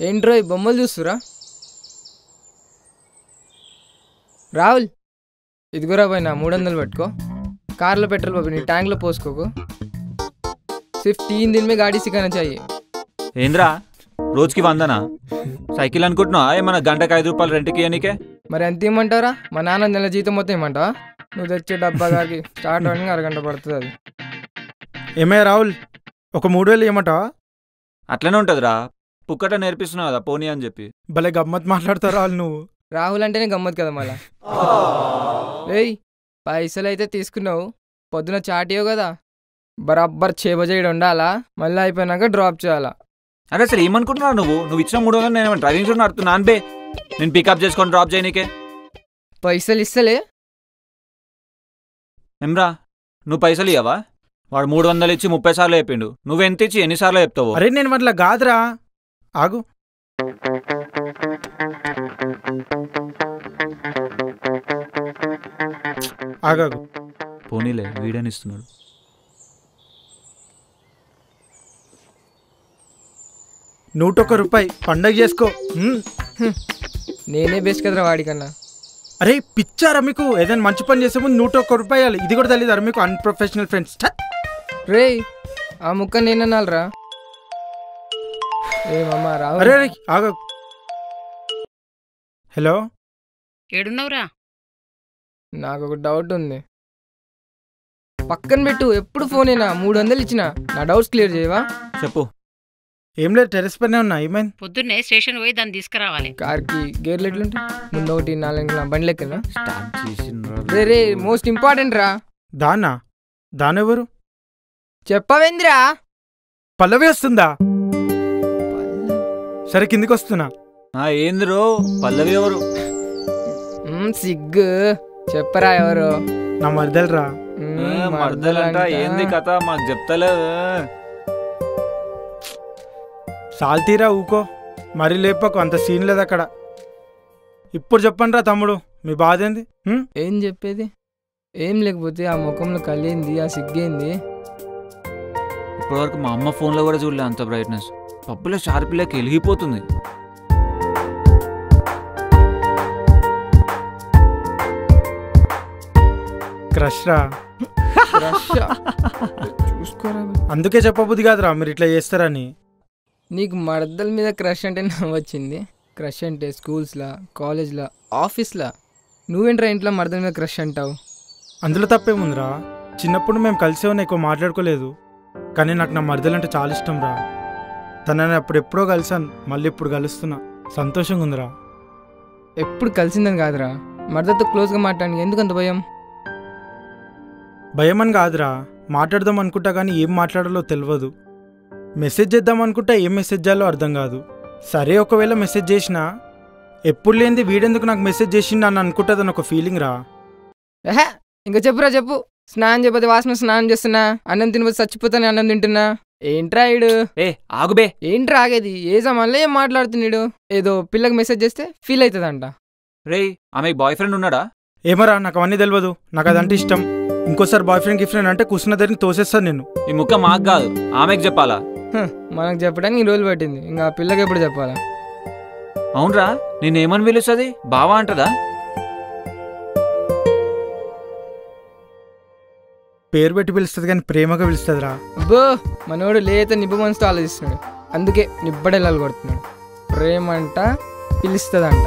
ఏంట్రో ఈ బొమ్మలు చూస్తురా రాహుల్ ఇదిగోరా పోయినా మూడు వందలు పట్టుకో కార్లో పెట్రోల్ బాబు నీ ట్యాంక్లో పోసుకోకు సిర్ఫ్ తీన్ దిన్ మే గాడి సిखाना चाहिए ఏంద్రా రోజుకి వందనా సైకిల్ అనుకుంటున్నావా ఏమన్నా గంటకి ఐదు రూపాయలు రెంట్కి ఇయ్యనీకే మరి ఎంత ఇమ్మంటారా మా నాన్న నెల జీతం మొత్తం ఇమ్మంటావా నువ్వు తెచ్చే డబ్బా గారికి స్టార్ట్ అవ్వడానికి అరగంట పడుతుంది అది ఏమే రాహుల్ ఒక మూడు వేలు ఇవ్వమంటావా అట్లనే ఉంటుందిరా పుక్కట నేర్పిస్తున్నావు కదా పోనీ అని చెప్పి భలే గమ్మత్ మాట్లాడతావు రాహుల్ నువ్వు రాహుల్ అంటేనే గమ్మత్ కదా మళ్ళా ఏయ్ పైసలు అయితే తీసుకున్నావు పొద్దున చాటియో కదా బరాబ్బర్ చేబజేయడం ఉండాలా మళ్ళీ అయిపోయినాక డ్రాప్ చేయాలా అరే అసలు ఏమనుకుంటున్నావు నువ్వు నువ్వు ఇచ్చిన మూడు వందలు నేను డ్రైవింగ్ స్కూల్ నడుతున్నా అనిపే నేను పికప్ చేసుకొని డ్రాప్ చేయనీకే పైసలు ఇస్తలే ఏమ్రా నువ్వు పైసలు ఇవ్వవా వాడు మూడు వందలు ఇచ్చి ముప్పై సార్లు చెప్పిండు నువ్వెంత ఇచ్చి ఎన్నిసార్లు చెప్తావు అరే నేను అట్లా కాదురా ఆగు ఆగాగు పోనీలే వీడియోని ఇస్తున్నాడు నూట ఒక్క రూపాయి పండగ చేసుకో హ్మ్. నేనే బెస్ట్ కదరా వాడికన్నా అరే పిచ్చారా మీకు ఏదైనా మంచి పని చేసే ముందు నూట ఒక్క రూపాయి ఇవ్వాలి ఇది కూడా తెలియదు మీకు అన్ప్రొఫెషనల్ ఫ్రెండ్స్ రే ఆ ముక్క నేనన్నాలరా ఏమమ్మా రావు అరే అరే ఆగ హలో ఏడున్నావురా నాకు ఒక డౌట్ ఉంది పక్కన పెట్టు ఎప్పుడు ఫోనేనా మూడు వందలు ఇచ్చిన నా డౌట్స్ క్లియర్ చేయవా చెప్పు ఏం లేదు టెరెస్ పైన ఉన్నా ఏమైంది పొద్దున్నే స్టేషన్ పోయి దాన్ని తీసుకురావాలి కార్కి గేర్లు ఎట్లుంటాయి ముందు ఒకటి నాలుగు బండి లెక్కనా స్టార్ట్ చేసిండ్రా. రే రే మోస్ట్ ఇంపార్టెంట్ రా దానా దానెవరు చెప్పవేంద్రా పల్లవి వస్తుందా సరే కిందికి వస్తున్నా ఆ, ఏందిరో పల్లవి ఎవరు మ్మ్, సిగ్గు చెప్పరా ఎవరు నా మరిదలరా మ్మ్, ఆ, మర్దలంట మర్దలంట. ఏంది కథ మాకు చెప్తలేదు సాల్తీరా ఊకో మరి లేపకు అంత సీన్ లేదు అక్కడ ఇప్పుడు చెప్పండి రా తమ్ముడు మీ బాధ ఏంది హ్మ్? ఏం చెప్పేది ఏం లేకపోతే ఆ ముఖంలో కలియింది ఆ సిగ్గేంది ఇప్పటివరకు మా అమ్మ ఫోన్లో కూడా చూడలే అంత బ్రైట్నెస్ పప్పులో షార్పిల్లోకి వెలిగిపోతుంది క్రష్ రా రష్ చూసుకోరా అందుకే చెప్పబుద్ది కాదురా మీరు ఇట్లా చేస్తారని నీకు మర్దల మీద క్రష్ అంటే నవ్వొచ్చింది క్రష్ అంటే స్కూల్స్లా కాలేజ్లా ఆఫీస్లా నువ్వేంట్రా ఇంట్లో మర్దల మీద క్రష్ అంటావు అందులో తప్పేముందిరా చిన్నప్పుడు మేము కలిసే ఉన్న ఎక్కువ మాట్లాడుకోలేదు కానీ నాకు నా మరిదలంటే చాలా ఇష్టం రా తనని అప్పుడు ఎప్పుడో కలిసాను మళ్ళీ ఇప్పుడు కలుస్తున్నా సంతోషంగా ఉందిరా ఎప్పుడు కలిసిందని కాదురా మర్దతో క్లోజ్గా మాట్లాడి ఎందుకు అంత భయం భయం అని కాదురా మాట్లాడదాం అనుకుంటా కానీ ఏం మాట్లాడాలో తెలియదు మెసేజ్ చేద్దాం అనుకుంటా ఏం మెసేజ్ చేయాలో అర్థం కాదు సరే ఒకవేళ మెసేజ్ చేసినా ఎప్పుడు లేనిది వీడెందుకు నాకు మెసేజ్ చేసిండు అని అనుకుంటుందని ఒక ఫీలింగ్ రా ఏహే ఇంకా చెప్పురా చెప్పు స్నానం చేయకపోతే వాసన స్నానం చేస్తున్నా అన్నం తినకపోతే చచ్చిపోతానే అన్నం తింటున్నా ఏంట్రా ఈడు ఏ ఆగుబే ఏంట్రా ఆగేది ఏ జమాన్లో ఏం మాట్లాడుతున్నాడు ఏదో పిల్లకి మెసేజ్ చేస్తే ఫీల్ అవుతుందంట రేయ్ ఆమెకి బాయ్ ఫ్రెండ్ ఉన్నాడా ఏమరా నాకు అవన్నీ తెలియదు నాకు అదంటే ఇష్టం ఇంకోసారి బాయ్ ఫ్రెండ్ గిఫ్ట్ ఫ్రెండ్ అంటే కూర్చున్న దగ్గర తోసేస్తాను నేను ఈ ముక్క మాకు కాదు ఆమెకి చెప్పాలా హ, మనకు చెప్పడానికి ఈ రోజులు పట్టింది ఇంకా ఆ పిల్లకి ఎప్పుడు చెప్పాలా అవునరా నేనేమని పిలుస్తుంది బావా అంటదా పేరు పెట్టి పిలుస్తుంది కానీ ప్రేమగా పిలుస్తుందిరా అబ్బో మనోడు లేత నిబ్బ మనసుతో ఆలోచిస్తున్నాడు అందుకే నిబ్బడెళ్ళాలి కొడుతున్నాడు ప్రేమ అంట పిలుస్తుందంట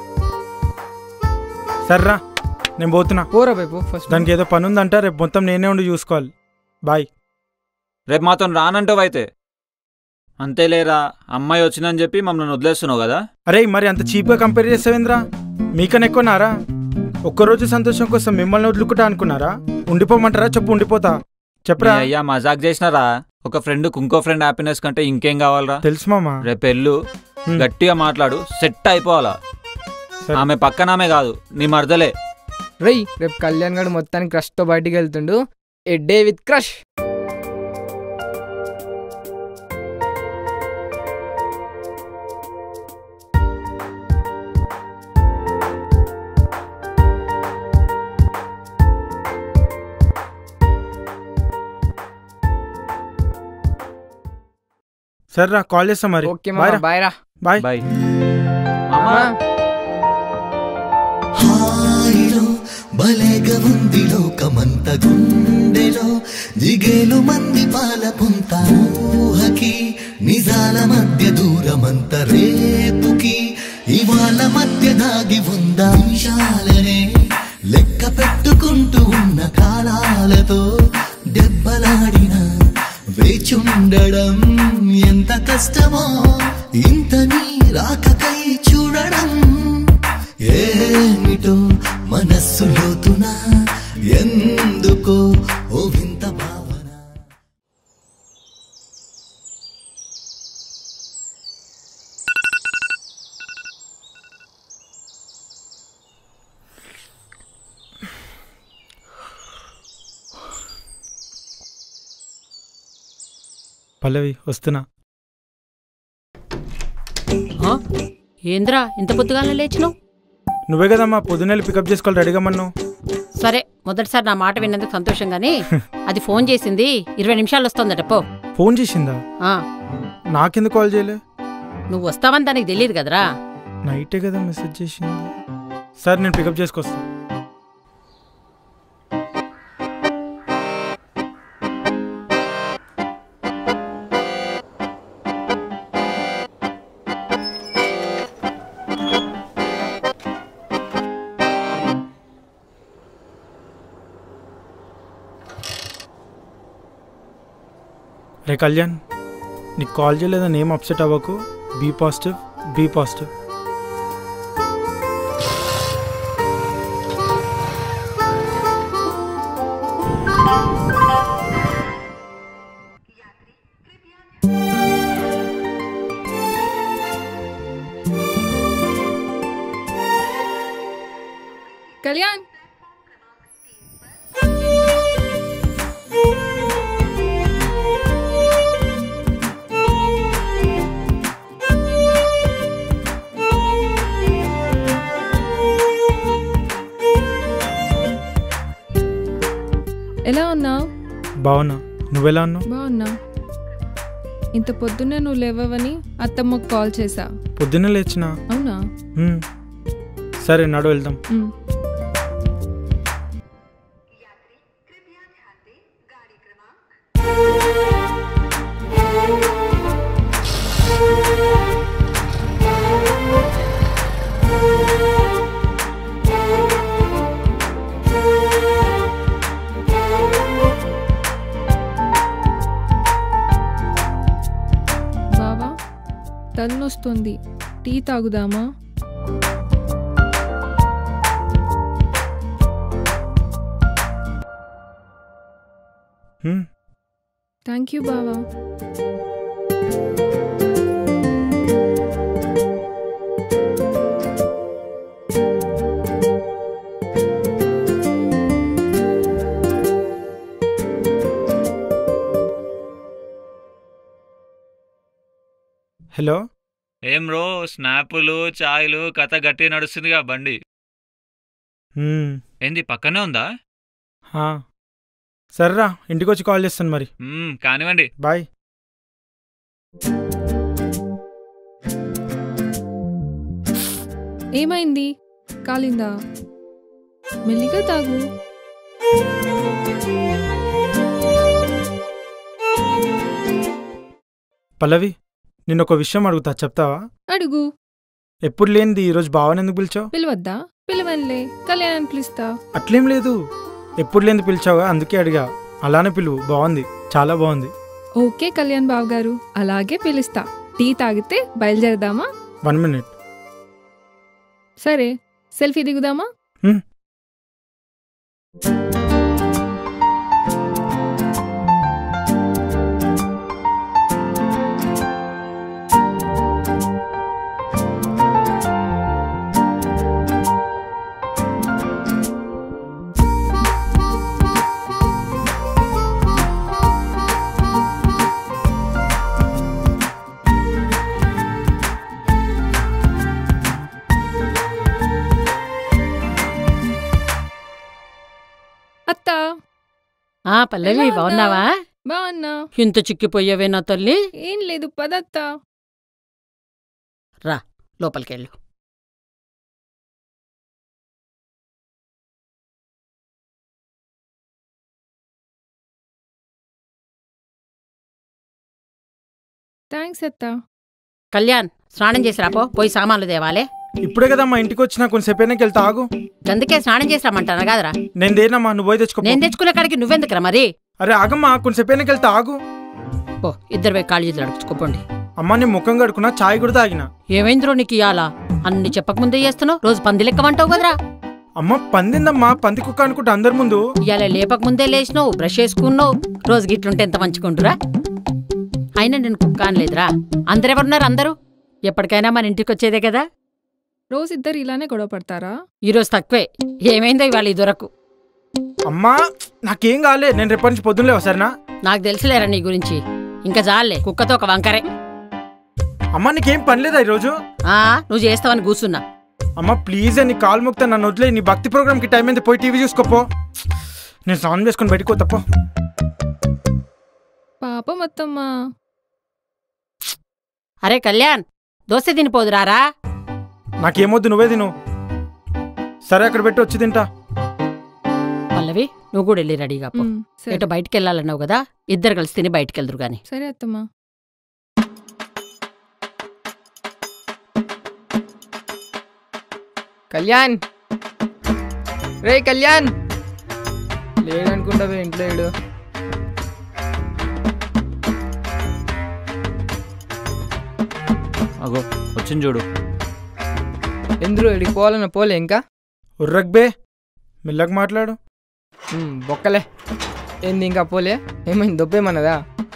సర్రా నేను పోతున్నా పోరా పైపు ఫస్ట్ దానికి ఏదో పని ఉందంట రేపు మొత్తం నేనే ఉండి చూసుకోవాలి బాయ్ రేపు మాతో రానంటావైతే అంతేలేరా అమ్మాయి వచ్చిందని చెప్పి మమ్మల్ని వదిలేస్తున్నావు కదా అరే మరి అంత చీప్గా కంపేర్ చేస్తావేంద్రా మీకన్నా ఎక్కువనారా ఒక్కరోజు సంతోషం కోసం మిమ్మల్ని వదులుకుంటా అనుకున్నారా ఉండిపోమంటారా చెప్పు ఉండిపోతా చెప్పరా మీ అయ్యా మజాక్ చేసినారా ఒక ఫ్రెండ్ ఇంకో ఫ్రెండ్ హ్యాపీనెస్ కంటే ఇంకేం కావాలరా తెలుసు మామా రేపు ఎల్లు హ్మ్. గట్టిగా మాట్లాడు సెట్ అయిపోవాలా సరే. ఆమె పక్కనామే కాదు నీ మరదలే రేయ్ రేపు కళ్యాణ్ గడు మొత్తానికి క్రష్తో బయటికి వెళ్తుండు ఏ డే విత్ క్రష్ సరే రా కాల్ చేస్తా మరి ఓకే బాయ్ మా రా. బాయ్ రా బాయ్ బాయ్ మామా హాయిలో భలేగా ఉంది లోకమంత గుండెలో దిగేలు మంది పాల పుంత ఊహకి నిజాల మధ్య దూరమంత రేపుకి ఇవాళ మధ్య దాగి ఉందా నిమిషాలనే లెక్క పెట్టుకుంటూ ఉన్న కాలాలతో దెబ్బలాడిన వేచుండడం ఎంత కష్టమో ఇంత నీ రాకకై చూడడం ఏమిటో మనస్సు లోతున ఎందుకో ఓ వింత భావన పల్లవి వస్తున్నా ఆ? ఏంద్రా ఇంత పొద్దుగానే లేచినావు నువ్వే కదమ్మా పొద్దున్నెళ్ళి పికప్ చేసుకోవాలి రెడీగా మన్ను సరే మొదటిసారి నా మాట విన్నందుకు సంతోషం గానీ అది ఫోన్ చేసింది ఇరవై నిమిషాలు వస్తుందట పో ఫోన్ చేసిందా ఆ, నాకెందుకు కాల్ చేయలే నువ్వు వస్తావని దానికి తెలియదు కదరా నైటే కదా మెసేజ్ చేసింది సార్ నేను పికప్ చేసుకొస్తా రే కళ్యాణ్ నీకు కాల్ చేయలేదని ఏం అప్సెట్ అవ్వకు be positive be positive Kalyan ఎలా ఉన్నావు బావున్నా నువ్వెలా ఉన్నావు బాగున్నా ఇంత పొద్దున్నే నువ్వు లేవవని అత్తమ్మకు కాల్ చేశా పొద్దున్నే లేచినా అవునా హ్మ్. సరే నడు వెళ్దాం ఉమ్. బావా తలనొస్తుంది టీ తాగుదామా హ్మ్. థ్యాంక్ యూ బావా హలో ఏం రో స్నాపులు చాయ్లు కథ గట్టి నడుస్తుందిగా బండి హ్మ్. ఏంది పక్కనే ఉందా హా. సరేరా ఇంటికి వచ్చి కాల్ చేస్తాను మరి మ్మ్, కానివ్వండి బాయ్ ఏమైంది కాలిందా మెల్లిగా తాగు పల్లవి నిన్న ఒక విషయం అడుగుతా చెప్తావా అడుగు ఎప్పుడు లేనిది ఈరోజు బావని ఎందుకు పిలిచావు పిలవద్దా పిలవనులే కళ్యాణ్ పిలుస్తా అట్లేం లేదు ఎప్పుడు లేనిది పిలిచావుగా అందుకే అడిగా అలానే పిలువు బాగుంది చాలా బాగుంది ఓకే కళ్యాణ్ బావ్ గారు అలాగే పిలుస్తా టీ తాగితే బయలుదేరదామా వన్ మినిట్ సరే సెల్ఫీ దిగుదామా హ్మ్. అత్తా ఆ పల్లవి ఎలా ఉన్నావ్? బాగున్నావా బాగున్నా ఇంత చిక్కిపోయావే నా తల్లి ఏం లేదు పదత్తా రా లోపలికెళ్ళు థ్యాంక్స్ అత్త కళ్యాణ్ స్నానం చేసి రాపో పోయి సామాన్లు తేవాలే ఇప్పుడే కదమ్మా ఇంటికి వచ్చినా కొంచెంసేపు అయినాక వెళ్తా ఆగు అందుకే స్నానం చేసి రమ్మంటాను కాదరా నేను దేనమ్మా నువ్వు పోయి తెచ్చుకో నేను తెచ్చుకునే కాడికి నువ్వెందుకురా మరి అరే ఆగమ్మా కొంచెంసేపు అయినాక వెళ్తా ఆగు పో ఇద్దరు పోయి కాళ్ళు చేతులు అడుచుకోపోండి అమ్మా నేను ముఖం కడుకున్నా చాయ్ కూడా తాగిన ఏమైందిరో నీకు ఇయ్యాలా అన్ని చెప్పకముందే చేస్తున్నావు రోజు పంది లెక్కమంటావు కదరా అమ్మ పందిందమ్మా పంది కుక్క అనుకుంటే అందరి ముందు ఇవాళ లేపకముందే లేచినావు బ్రష్ చేసుకున్నావు రోజు గిట్లుంటే ఎంత మంచుకుంటురా అయినా నేను కుక్క అనలేదురా అందరెవరున్నారు అందరూ ఎప్పటికైనా మన ఇంటికి వచ్చేదే కదా రోజు ఇద్దరు ఇలానే గొడవ పడతారా ఈరోజు తక్కువే ఏమైందో ఇవాళ ఈ దొరకు అమ్మా నాకేం కాలే నేను రేపటి నుంచి పొద్దున్నలేవా సరేనా నాకు తెలుసులేరా నీ గురించి ఇంకా జాలే కుక్కతో ఒక వంకరే అమ్మా నీకేం పని లేదా ఈరోజు ఆ నువ్వు చేస్తావని కూర్చున్నా అమ్మ ప్లీజ్ నీ కాల్ ముక్తా నన్ను వదిలే నీ భక్తి ప్రోగ్రామ్కి టైం అయింది పోయి టీవీ చూసుకోపో నేను స్నానం చేసుకొని బయటకు తప్ప పాపం అత్తమ్మా అరే కళ్యాణ్ దోశ తినిపోదురారా నాకేమొద్దు నువ్వే తిను సరే అక్కడ పెట్టి వచ్చి తింటా పల్లవి నువ్వు కూడా వెళ్ళి రెడీగా పో ఉమ్, సరే ఎటో బయటికి వెళ్ళాలన్నావు కదా ఇద్దరు కలిసి తిని బయటికి వెళ్దురు గాని సరే అత్తమ్మా కళ్యాణ్ రే కళ్యాణ్ లేడనుకుంటా వే ఇంట్లో లేడు అగో వచ్చింది చూడు ఎందుకు ఇడికి పోవాలన్న పోలే ఇంకా ఉర్రక్ బే మెల్లగా మాట్లాడు ఉమ్, బొక్కలే ఏంది ఇంకా పోలే ఏమైంది దొబ్బేమన్నదా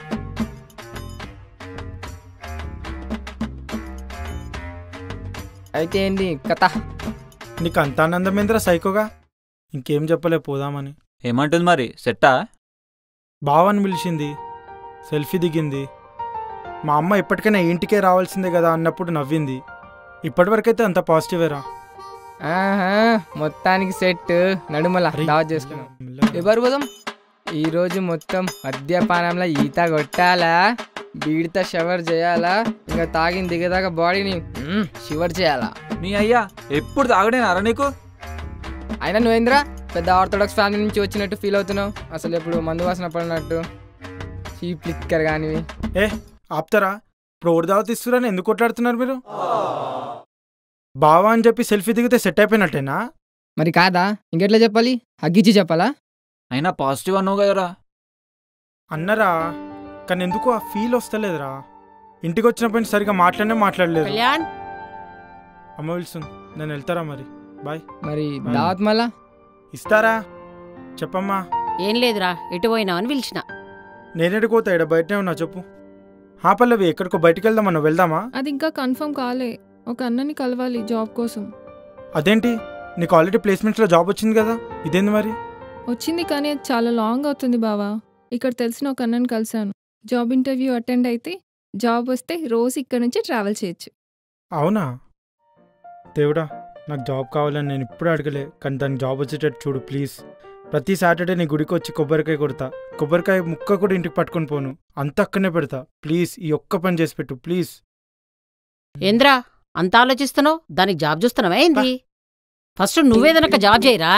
అయితే ఏంది కథ నీకు అంత ఆనందమేంద్రా సైకోగా ఇంకేం చెప్పలే పోదామని ఏమంటుంది మరి సెట్టా బావని పిలిచింది సెల్ఫీ దిగింది మా అమ్మ ఎప్పటికైనా ఇంటికే రావాల్సిందే కదా అన్నప్పుడు నవ్వింది ఇప్పటివరకైతే అంత పాజిటివేరా ఆహా మొత్తానికి సెట్ నడుమల అరే, దావత్ చేసుకున్నాం మెల్లగా. ఎవరు పోదాం ఈరోజు మొత్తం మద్యపానంలో ఈత కొట్టాలా బీడితో షవర్ చేయాలా ఇంకా తాగిన దిగదాకా బాడీని మ్మ్, షివర్ చేయాలా నీ అయ్యా ఎప్పుడు తాగడేనారా నీకు అయినా నువ్వేంద్రా పెద్ద ఆర్థోడాక్స్ ఫ్యామిలీ నుంచి వచ్చినట్టు ఫీల్ అవుతున్నావు అసలు ఎప్పుడు మందు వాసన పడినట్టు చీప్ లిక్కర్ కానివి ఏ ఆప్తారా ఇప్పుడు ఓడి దావత్ ఇస్తున్నారని ఎందుకు కొట్లాడుతున్నారు మీరు బావా అని చెప్పి సెల్ఫీ దిగితే సెట్ అయిపోయినట్టేనా మరి కాదా ఇంకెట్లా చెప్పాలి హగ్గిచ్చి చెప్పాలా అయినా పాజిటివ్ అన్నావు కదరా అన్నరా కానీ ఎందుకు ఆ ఫీల్ వస్తలేదురా ఇంటికి వచ్చినప్పటి నుంచి సరిగా మాట్లాడనే మాట్లాడలేదు కళ్యాణ్ అమ్మ పిలుస్తుంది నేను వెళ్తారా మరి బాయ్ మరి దావత్ మళ్ళా ఇస్తారా చెప్పమ్మా ఏం లేదురా ఎటు పోయినావని పిలిచిన నేనేడు పోతా ఇక్కడ బయటనే ఉన్నా చెప్పు హా పల్లవి ఎక్కడికో బయటికి వెళ్దామన్నా వెళ్దామా అది ఇంకా కన్ఫర్మ్ కాలే ఒక అన్నని కలవాలి జాబ్ కోసం అదేంటి నీకు ఆల్రెడీ ప్లేస్మెంట్స్లో జాబ్ వచ్చింది కదా ఇదేంది మరి వచ్చింది కానీ అది చాలా లాంగ్ అవుతుంది బావా ఇక్కడ తెలిసిన ఒక అన్నని కలిశాను జాబ్ ఇంటర్వ్యూ అటెండ్ అయితే జాబ్ వస్తే రోజు ఇక్కడ నుంచి ట్రావెల్ చేయొచ్చు అవునా దేవుడా నాకు జాబ్ కావాలని నేను ఇప్పుడు అడగలే కానీ దానికి జాబ్ వచ్చేటట్టు చూడు ప్లీజ్ ప్రతి సాటర్డే నీ గుడికి వచ్చి కొబ్బరికాయ కొడతా కొబ్బరికాయ ముక్క కూడా ఇంటికి పట్టుకొని పోను అంత అక్కడనే పెడతా ప్లీజ్ ఈ ఒక్క పని చేసి పెట్టు ప్లీజ్ ఏంద్రా అంత ఆలోచిస్తున్నావు దానికి జాబ్ చూస్తున్నావా ఏంది ఫస్ట్ నువ్వేదనక జాబ్ చేయరా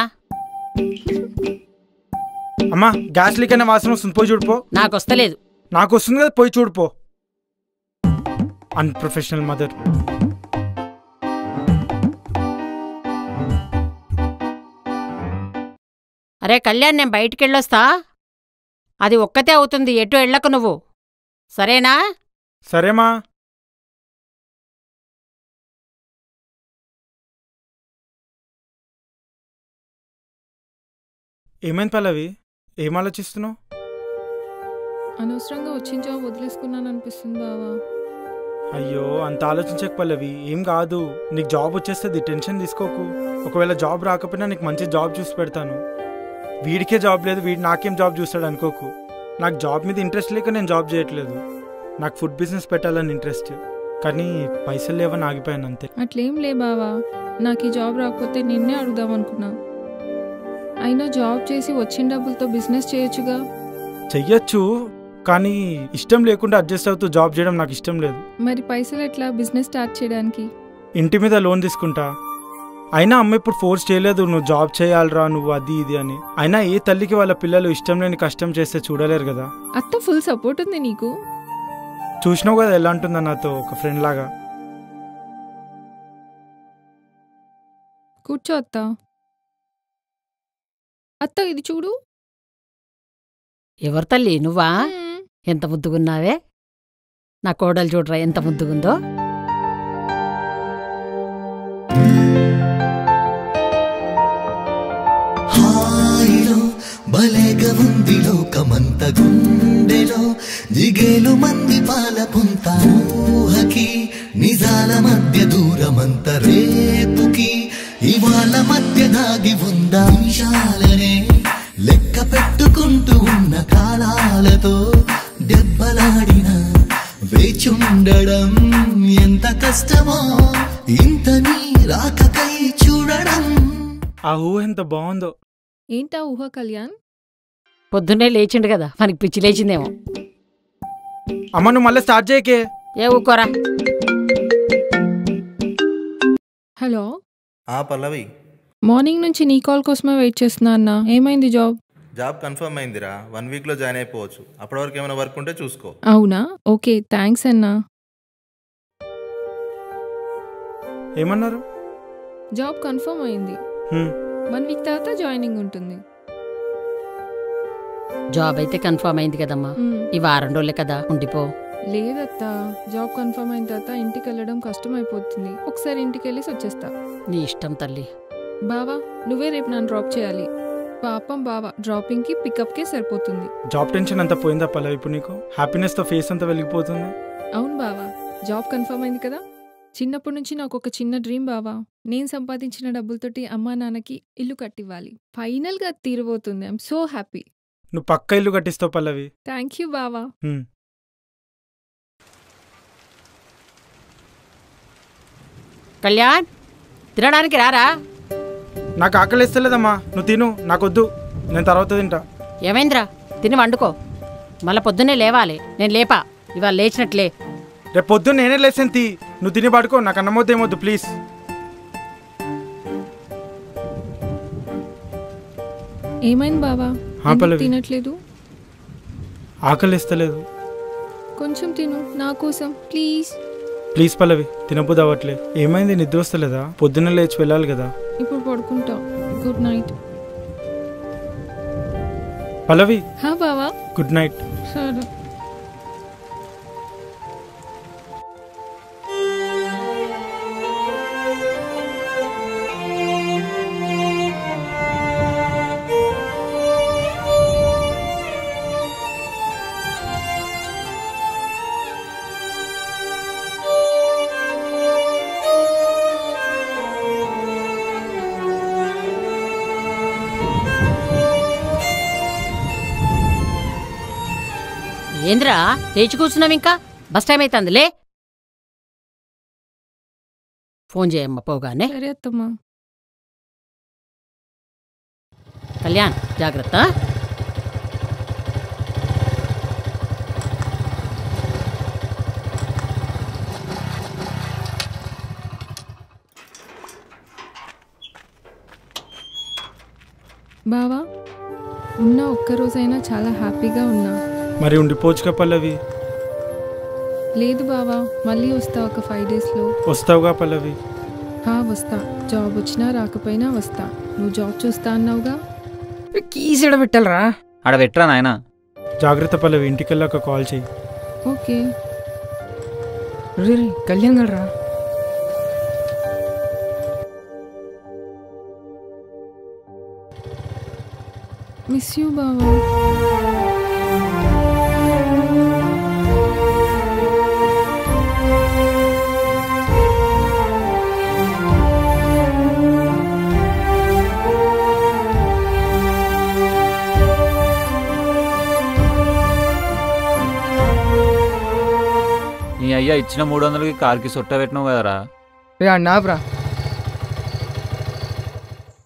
అమ్మా గ్యాస్ లీక్ అయిన వాసన వస్తుంది పోయి చూడిపో నాకు వస్తలేదు నాకు వస్తుంది కదా పోయి చూడిపో అన్ప్రొఫెషనల్ మదర్ అరే కళ్యాణ్ నేను బయటికి వెళ్ళొస్తా అది ఒక్కతే అవుతుంది ఎటు వెళ్ళకు నువ్వు సరేనా సరేమా ఏమైంది పల్లవి ఏం ఆలోచిస్తున్నావు అనవసరంగా వచ్చిన జాబ్ వదిలేసుకున్నాను అనిపిస్తుంది బావా అయ్యో అంత ఆలోచించక పల్లవి ఏం కాదు నీకు జాబ్ వచ్చేస్తుంది టెన్షన్ తీసుకోకు ఒకవేళ జాబ్ రాకపోయినా నీకు మంచి జాబ్ చూసి పెడతాను వీడికే జాబ్ లేదు వీడు నాకేం జాబ్ చూస్తాడు అనుకోకు నాకు జాబ్ మీద ఇంట్రెస్ట్ లేక నేను జాబ్ చేయట్లేదు నాకు ఫుడ్ బిజినెస్ పెట్టాలని ఇంట్రెస్ట్ కానీ పైసలు లేవని ఆగిపోయాను అంతే అట్లేం లే బావా నాకు ఈ జాబ్ రాకపోతే నిన్నే అడుగుదాం అనుకున్నా అయినా జాబ్ చేసి వచ్చిన డబ్బులతో బిజినెస్ చేయొచ్చుగా చెయ్యొచ్చు కానీ ఇష్టం లేకుండా అడ్జస్ట్ అవుతూ జాబ్ చేయడం నాకు ఇష్టం లేదు మరి పైసలు ఎట్లా బిజినెస్ స్టార్ట్ చేయడానికి ఇంటి మీద లోన్ తీసుకుంటా అయినా అమ్మ ఇప్పుడు ఫోర్స్ చేయలేదు నువ్వు జాబ్ చేయాలిరా నువ్వు అది ఇది అని అయినా ఏ తల్లికి వాళ్ళ పిల్లలు ఇష్టం లేని కష్టం చేస్తే చూడలేరు కదా అత్త ఫుల్ సపోర్ట్ ఉంది నీకు చూసినావు కదా ఎలా ఉంటుందా నాతో ఒక ఫ్రెండ్ లాగా కూర్చో అత్త అత్త ఇది చూడు ఎవరు తల్లి నువ్వా మ్మ్. ఎంత ముద్దుగున్నావే నా కోడలు చూడరా ఎంత ముద్దుగుందో హాయిలో భలేగా ఉంది లోకమంత గుండెలో జిగేలు మంది పాల పుంత ఊహకి నిజాల మధ్య దూరమంత రేపుకి ఇవాళ మధ్య దాగి ఉందా నిమిషాలనే లెక్క పెట్టుకుంటూ ఉన్న కాలాలతో దెబ్బలాడిన వేచుండడం ఎంత కష్టమో ఇంత నీ రాకకై చూడడం ఆ ఊహ ఎంత బాగుందో ఏంటా ఊహ కళ్యాణ్ పొద్దున్నే లేచిండు కదా మనకి పిచ్చి లేచిందేమో అమ్మ నువ్వు మళ్ళీ స్టార్ట్ చేయకే ఏ ఊకోరా హలో ఆ పల్లవి మార్నింగ్ నుంచి నీ కాల్ కోసమే వెయిట్ చేస్తున్నా అన్న ఏమైంది జాబ్ జాబ్ కన్ఫర్మ్ అయిందిరా వన్ వీక్లో జాయిన్ అయిపోవచ్చు అప్పటి వరకు ఏమైనా వర్క్ ఉంటే చూసుకో అవునా ఓకే థ్యాంక్స్ అన్నా ఏమన్నారు జాబ్ కన్ఫర్మ్ అయింది హ్మ్. వన్ వీక్ తర్వాత జాయినింగ్ ఉంటుంది జాబ్ అయితే కన్ఫర్మ్ అయింది కదమ్మా మ్మ్. ఈ వారం రోజులే కదా ఉండిపో లేదత్త జాబ్ కన్ఫర్మ్ అయిన తర్వాత ఇంటికి వెళ్ళడం కష్టం అయిపోతుంది ఒకసారి ఇంటికి వెళ్ళేసి వచ్చేస్తా నీ ఇష్టం తల్లి బావా నువ్వే రేపు నన్ను డ్రాప్ చేయాలి పాపం బావా డ్రాపింగ్కి పికప్కే సరిపోతుంది జాబ్ టెన్షన్ అంతా పోయిందా పల్లవి ఇప్పుడు నీకు హ్యాపీనెస్తో ఫేస్ అంతా వెలిగిపోతుంది అవును బావా జాబ్ కన్ఫర్మ్ అయింది కదా చిన్నప్పటి నుంచి నాకు ఒక చిన్న డ్రీమ్ బావా నేను సంపాదించిన డబ్బులతోటి అమ్మా నాన్నకి ఇల్లు కట్టివ్వాలి ఫైనల్గా తీరబోతుంది ఐఎమ్ సో హ్యాపీ నువ్వు పక్క ఇల్లు కట్టిస్తావు పల్లవి థ్యాంక్ యూ బావా హ్మ్. కళ్యాణ్ తినడానికి రారా నాకు ఆకలి ఇస్తలేదమ్మా నువ్వు తిను నాకొద్దు నేను తర్వాత తింటా ఏమైందిరా తిని వండుకో మళ్ళా పొద్దున్నే లేవాలి నేను లేపా ఇవాళ లేచినట్లే రేపు పొద్దున్న నేనే లేసాను తీ నువ్వు తిని పడుకో నాకు అన్నమొద్దు ఏమొద్దు ప్లీజ్ ఏమైంది బావా హా, ఎందుకు పల్లవి. తినట్లేదు ఆకలి ఇస్తలేదు కొంచెం తిను నా కోసం ప్లీజ్ ప్లీజ్ పల్లవి తినబుద్ది అవ్వట్లే ఏమైంది నిద్ర వస్తలేదా పొద్దున్న లేచి వెళ్ళాలి కదా ఇప్పుడు పడుకుంటా గుడ్ నైట్ పల్లవి హా బావా గుడ్ నైట్ సరే ఏంద్రా లేచి కూర్చున్నాం ఇంకా బస్ టైం అవుతుంది లే ఫోన్ చేయమ్మ పోగానే సరే అత్తమ్మా కళ్యాణ్ జాగ్రత్త బావా ఉన్న ఒక్క రోజైనా చాలా హ్యాపీగా ఉన్నా మరి ఉండిపోవచ్చుగా పల్లవి లేదు బావా మళ్ళీ వస్తా ఒక ఫైవ్ డేస్లో వస్తావుగా పల్లవి హా వస్తా జాబ్ వచ్చినా రాకపోయినా వస్తా నువ్వు జాబ్ చూస్తా అన్నావుగా కీస్ ఎడ పెట్టాలరా ఆడ పెట్టరా నాయనా జాగ్రత్త పల్లవి ఇంటికి వెళ్ళాక కాల్ చేయి ఓకే రే రే, కళ్యాణ్ గడరా మిస్ యూ బావా నీ అయ్యా ఇచ్చిన మూడు వందలకి కార్కి సొట్ట పెట్టినావు కదరా రే అన్నాబ్రా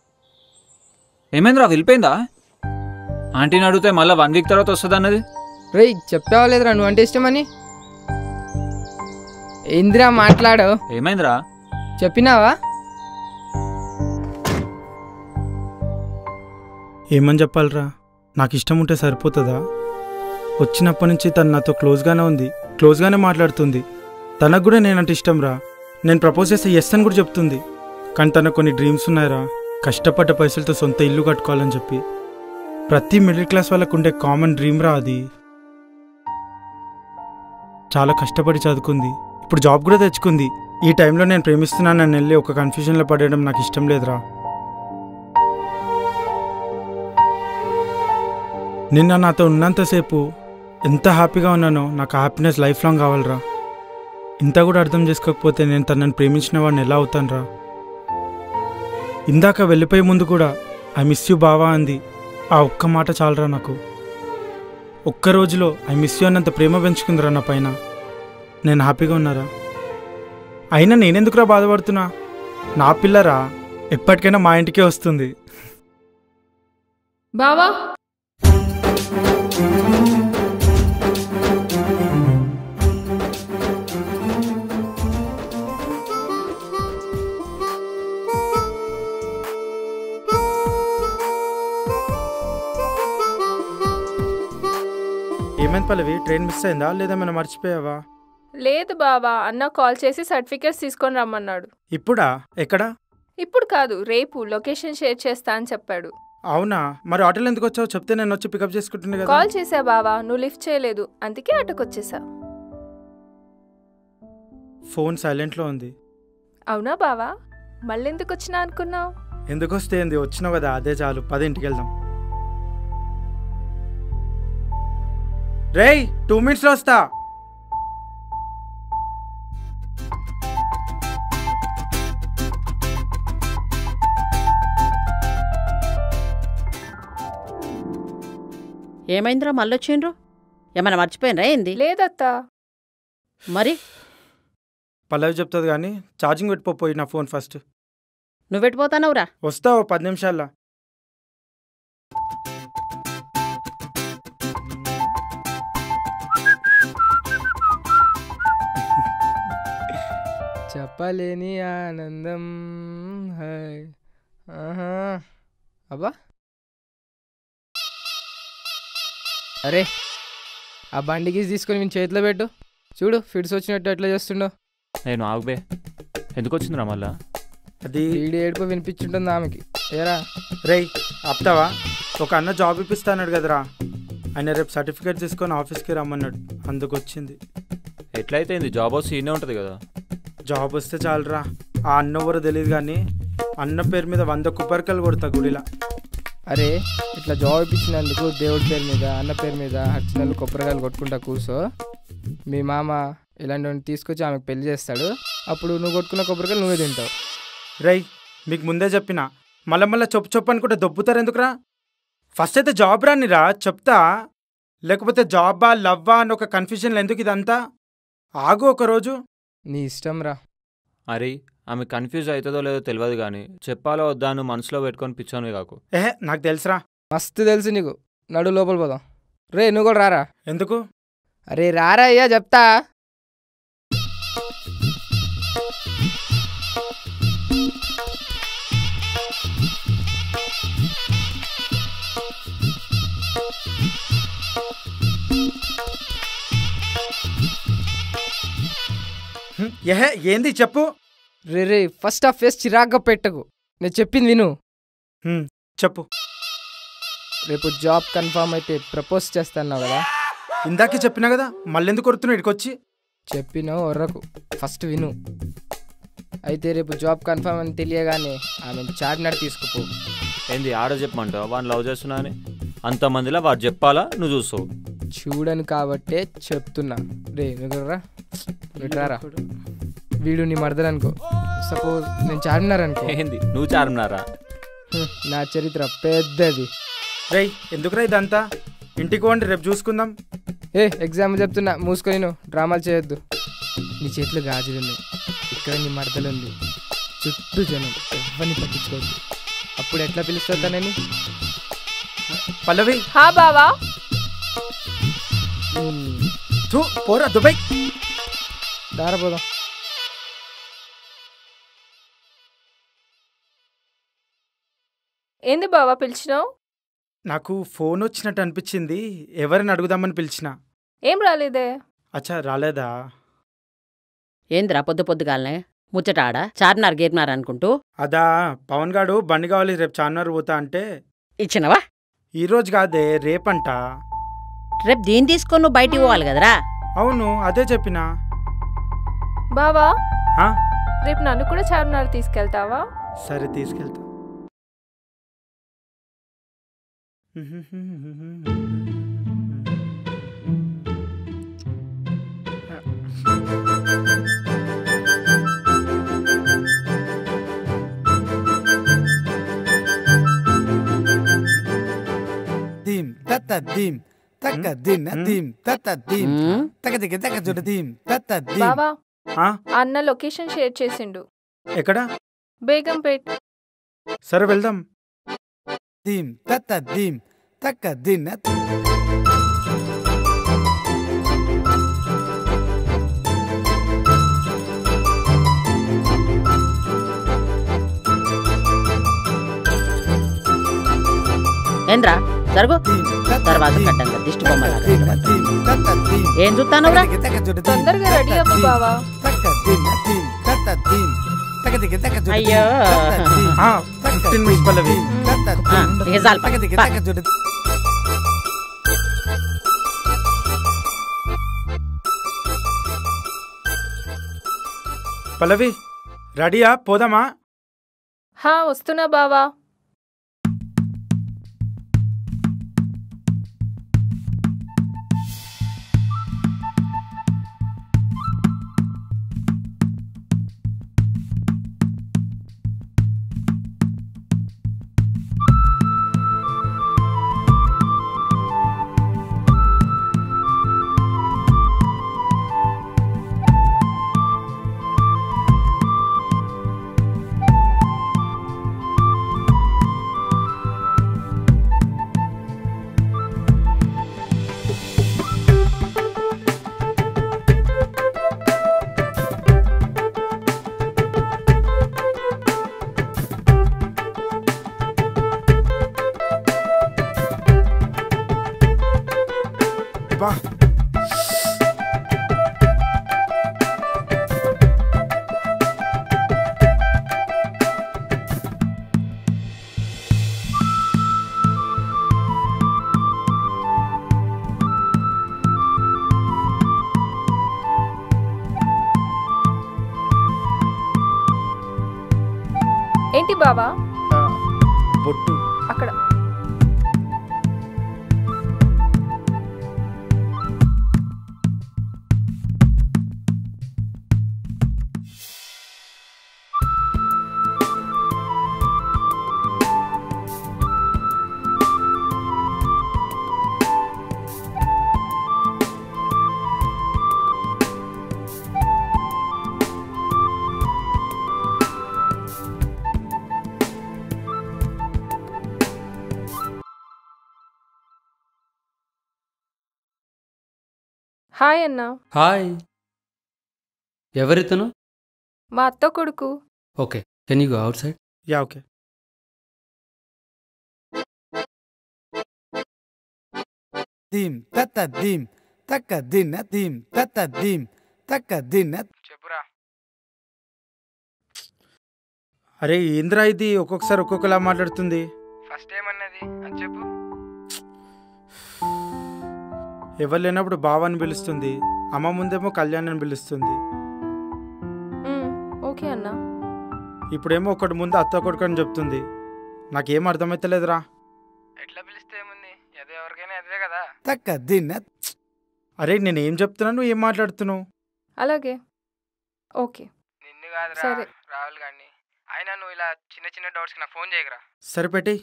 ఏమైందిరా వెళ్ళిపోయిందా ఆంటీని అడిగితే మళ్ళీ వన్ వీక్ తర్వాత వస్తుంది అన్నది రేయ్ చెప్పావా లేదురా నువ్వు అంటే ఇష్టమని ఏందిరా మాట్లాడు ఏమైందిరా చెప్పినావా ఏమని చెప్పాలరా నాకు ఇష్టం ఉంటే సరిపోతుందా వచ్చినప్పటి నుంచి తను నాతో క్లోజ్గానే ఉంది క్లోజ్గానే మాట్లాడుతుంది తనకు కూడా నేనంటే ఇష్టం రా నేను ప్రపోజ్ చేస్తే ఎస్ అని కూడా చెప్తుంది కానీ తనకు కొన్ని డ్రీమ్స్ ఉన్నాయిరా కష్టపడ్డ పైసలతో సొంత ఇల్లు కట్టుకోవాలని చెప్పి ప్రతి మిడిల్ క్లాస్ వాళ్ళకు ఉండే కామన్ డ్రీమ్ రా అది చాలా కష్టపడి చదువుకుంది ఇప్పుడు జాబ్ కూడా తెచ్చుకుంది ఈ టైంలో నేను ప్రేమిస్తున్నానని వెళ్ళి ఒక కన్ఫ్యూజన్లో పడేయడం నాకు ఇష్టం లేదురా నిన్న నాతో ఉన్నంతసేపు ఎంత హ్యాపీగా ఉన్నానో నాకు హ్యాపీనెస్ లైఫ్ లాంగ్ కావాలరా ఇంత కూడా అర్థం చేసుకోకపోతే నేను తనని ప్రేమించిన వాడిని ఎలా అవుతానురా ఇందాక వెళ్ళిపోయే ముందు కూడా ఐ మిస్ యూ బావా అంది ఆ ఒక్క మాట చాలరా నాకు ఒక్క రోజులో ఐ మిస్ యూ అన్నంత ప్రేమ పెంచుకుందిరా నా పైన నేను హ్యాపీగా ఉన్నారా అయినా నేనెందుకురా బాధపడుతున్నా నా పిల్లరా ఎప్పటికైనా మా ఇంటికే వస్తుంది బావా ఏమైంది పల్లవి ట్రైన్ మిస్ అయిందా లేదా ఏమైనా మర్చిపోయావా లేదు బావా అన్న కాల్ చేసి సర్టిఫికేట్స్ తీసుకొని రమ్మన్నాడు ఇప్పుడా ఎక్కడా ఇప్పుడు కాదు రేపు లొకేషన్ షేర్ చేస్తా అని చెప్పాడు అవునా మరి ఆటోలో ఎందుకు వచ్చావు చెప్తే నేను వచ్చి పికప్ చేసుకుంటున్నా కదా కాల్ చేసా బావా నువ్వు లిఫ్ట్ చేయలేదు అందుకే అటుకొచ్చేసా ఫోన్ సైలెంట్లో ఉంది అవునా బావా మళ్ళీ ఎందుకు వచ్చినా అనుకున్నావు ఎందుకు వస్తే ఏంది వచ్చినావు కదా అదే చాలు పది ఇంటికి వెళ్దాం రేయ్ టూ మినిట్స్లో వస్తా ఏమైందిరా మళ్ళొచ్చిండ్రు ఏమైనా మర్చిపోయినరా ఏంది లేదత్తా మరి పల్లవి చెప్తుంది కానీ ఛార్జింగ్ పెట్టిపోయి నా ఫోన్ ఫస్ట్ నువ్వెట్టిపోతానవురా వస్తావు పది నిమిషాల్లో చెప్పలేని ఆనందం హై ఆహా అబ్బా అరే ఆ బండికి తీసుకొని మీ చేతిలో పెట్టు చూడు ఫిట్స్ వచ్చినట్టు ఎట్లా చేస్తుండో నేను ఆగుబే ఎందుకు వచ్చిందిరా మళ్ళా అది ఈడి ఏడుపు వినిపించుంటుంది ఆమెకి ఏరా రేయ్ ఆపుతావా ఒక అన్న జాబ్ ఇప్పిస్తాన్నాడు కదరా ఆయన రేపు సర్టిఫికేట్ తీసుకొని ఆఫీస్కి రమ్మన్నాడు అందుకు వచ్చింది ఎట్లయితే ఏంది జాబ్ వస్తే ఈయనే ఉంటుంది కదా జాబ్ వస్తే చాలరా ఆ అన్న ఎవరో తెలియదు కానీ అన్న పేరు మీద వంద కుప్పరికలు కొడతా గుడిలా అరే ఇట్లా జాబ్ ఇప్పించినందుకు దేవుడి పేరు మీద అన్న పేరు మీద హర్చినలు కొబ్బరికాయలు కొట్టుకుంటా కూర్చో మీ మామ ఇలాంటి వాడిని తీసుకొచ్చి ఆమెకు పెళ్లి చేస్తాడు అప్పుడు నువ్వు కొట్టుకున్న కొబ్బరికాయలు నువ్వే తింటావు రేయ్ మీకు ముందే చెప్పిన మళ్ళా మళ్ళీ చెప్పు చెప్పు అనుకుంటే దొబ్బుతారు ఎందుకురా ఫస్ట్ అయితే జాబ్ రానిరా చెప్తా లేకపోతే జాబా లవ్వా అని ఒక కన్ఫ్యూజన్లో ఎందుకు ఇదంతా ఆగు ఒక రోజు నీ ఇష్టం రా అరే ఆమె కన్ఫ్యూజ్ అవుతుందో లేదో తెలియదు కానీ చెప్పాలో వద్దా నువ్వు మనసులో పెట్టుకొని పిచ్చోనివి కాకు ఏహే నాకు తెలుసురా మస్తు తెలుసు నీకు నడు లోపల పోదాం రే నువ్వు కూడా రారా ఎందుకు అరే రారా అయ్యా చెప్తా హ్మ్, ఏహే ఏంది చెప్పు రే రే ఫస్ట్ ఆ ఫేస్ చిరాగ్గా పెట్టకు నేను చెప్పింది విను హ్మ్, చెప్పు రేపు జాబ్ కన్ఫర్మ్ అయితే ప్రపోజ్ చేస్తాన్నావు కదా ఇందాకే చెప్పినా కదా మళ్ళీ ఎందుకు కొడుతున్నావు ఇక్కడికి వచ్చి చెప్పినావు ఒర్రకు ఫస్ట్ విను అయితే రేపు జాబ్ కన్ఫర్మ్ అని తెలియగానే ఆమె చార్మినార్ తీసుకుపో ఏంది ఆడ చెప్పమంటావు వాడిని లవ్ చేస్తున్నా అని అంతమందిలో వాడు చెప్పాలా నువ్వు చూస్తావు చూడను కాబట్టే చెప్తున్నా రే నువ్వు రా రారా వీడు నీ మరదలు అనుకో సపోజ్ నేను చార్మినార్ అనుకో ఏంది నువ్వు చార్మినారా హ్మ్, నా చరిత్ర పెద్దది రేయ్ ఎందుకురా ఇదంతా ఇంటికి పోండి రేపు చూసుకుందాం ఏ ఎగ్జామ్ చెప్తున్నా మూసుకొని నువ్వు డ్రామాలు చేయొద్దు నీ చేతిలో గాజులు ఉన్నాయి ఇక్కడ నీ మరదలు ఉంది చుట్టూ జనం ఎవరిని పట్టించుకోవద్దు అప్పుడు ఎట్లా పిలుస్తుందా నేను పల్లవి హా బావా థూ, పోరా దుబాయ్ దారపోదాం ఏంది బావా పిలిచినావు నాకు ఫోన్ వచ్చినట్టు అనిపించింది ఎవరిని అడుగుదామని పిలిచిన ఏం రాలేదే అచ్చా రాలేదా ఏందిరా పొద్దు పొద్దుగాలనే ముచ్చట ఆడ చార్మినార్ గీర్నార్ అనుకుంటూ అదా పవన్ గాడు బండి కావాలి రేపు చార్మినార్ పోతా అంటే ఇచ్చినవా ఈ రోజు కాదే రేపంట రేపు దీన్ని తీసుకొని నువ్వు బయటికి పోవాలి కదరా అవును అదే చెప్పిన బావా ఆ? రేపు నన్ను కూడా చార్మినార్ తీసుకెళ్తావా సరే తీసుకెళ్తా dim tata dim taka din na Hmm? dim tata dim ఉమ్, taka tika taka juda dim tata dim బావా ఆ? అన్న లొకేషన్ షేర్ చేసిండు ఎక్కడ బేగంపేట్ సరే వెళ్దాం dim tata dim taka din na ఏంద్రా జరుగు dim tata తర్వాత dim కట్టంగా దిష్టి taka బొమ్మలాగా din na dim tata dim ఏం చూస్తానురా taka tika juda dim తొందరగా రెడీ అవ్వు బావా taka din na dim tata dim taka tika taka juda dim అయ్యో. tata dim ఆ, taka fifteen minutes Pallavi tata ఆ, dim ఇక చాలు taka tika పా. taka juda పల్లవి రెడీయా పోదామా హా వస్తున్నా బావా బా ఏంటి బావా ఆ, బొట్టు అక్కడ హాయ్ అన్న హాయ్ ఎవరితను మా అత్త కొడుకు okay can you go outside yeah okay dim tata dim taka din na dim tata dim taka din na చెప్పురా అరే ఏంద్రా ఇది ఒక్కొక్కసారి ఒక్కొక్కలా మాట్లాడుతుంది ఫస్ట్ ఏమన్నది అది చెప్పు ఎవరు లేనప్పుడు బావ అని పిలుస్తుంది అమ్మ ముందేమో కళ్యాణ్ అని పిలుస్తుంది మ్, ఓకే అన్న ఇప్పుడేమో ఒకటి ముందు అత్త కొడుకు అని చెప్తుంది నాకేం అర్థమైతలేదురా ఎట్లా పిలిస్తే ఏముంది అదే ఎవరికైనా అదే కదా taka din na అరే నేను ఏం చెప్తున్నాను నువ్వు ఏం మాట్లాడుతున్నావు అలాగే ఓకే నిన్ను కాదురా సరే. రాహుల్ గారిని అయినా నువ్వు ఇలా చిన్న చిన్న డౌట్స్కి నాకు ఫోన్ చేయగరా సరిపెట్టి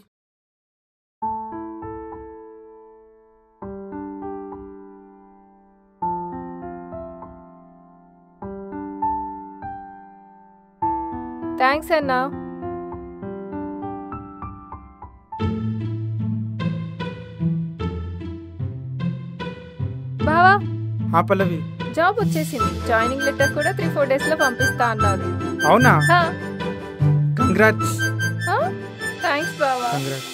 థ్యాంక్స్ అన్న బావా బావా ఆ పల్లవి జాబ్ వచ్చేసింది జాయినింగ్ లెటర్ కూడా త్రీ ఫోర్ డేస్ లో పంపిస్తా అన్నారు అవునా కంగ్రాట్స్ థ్యాంక్స్ బావా కంగ్రాట్స్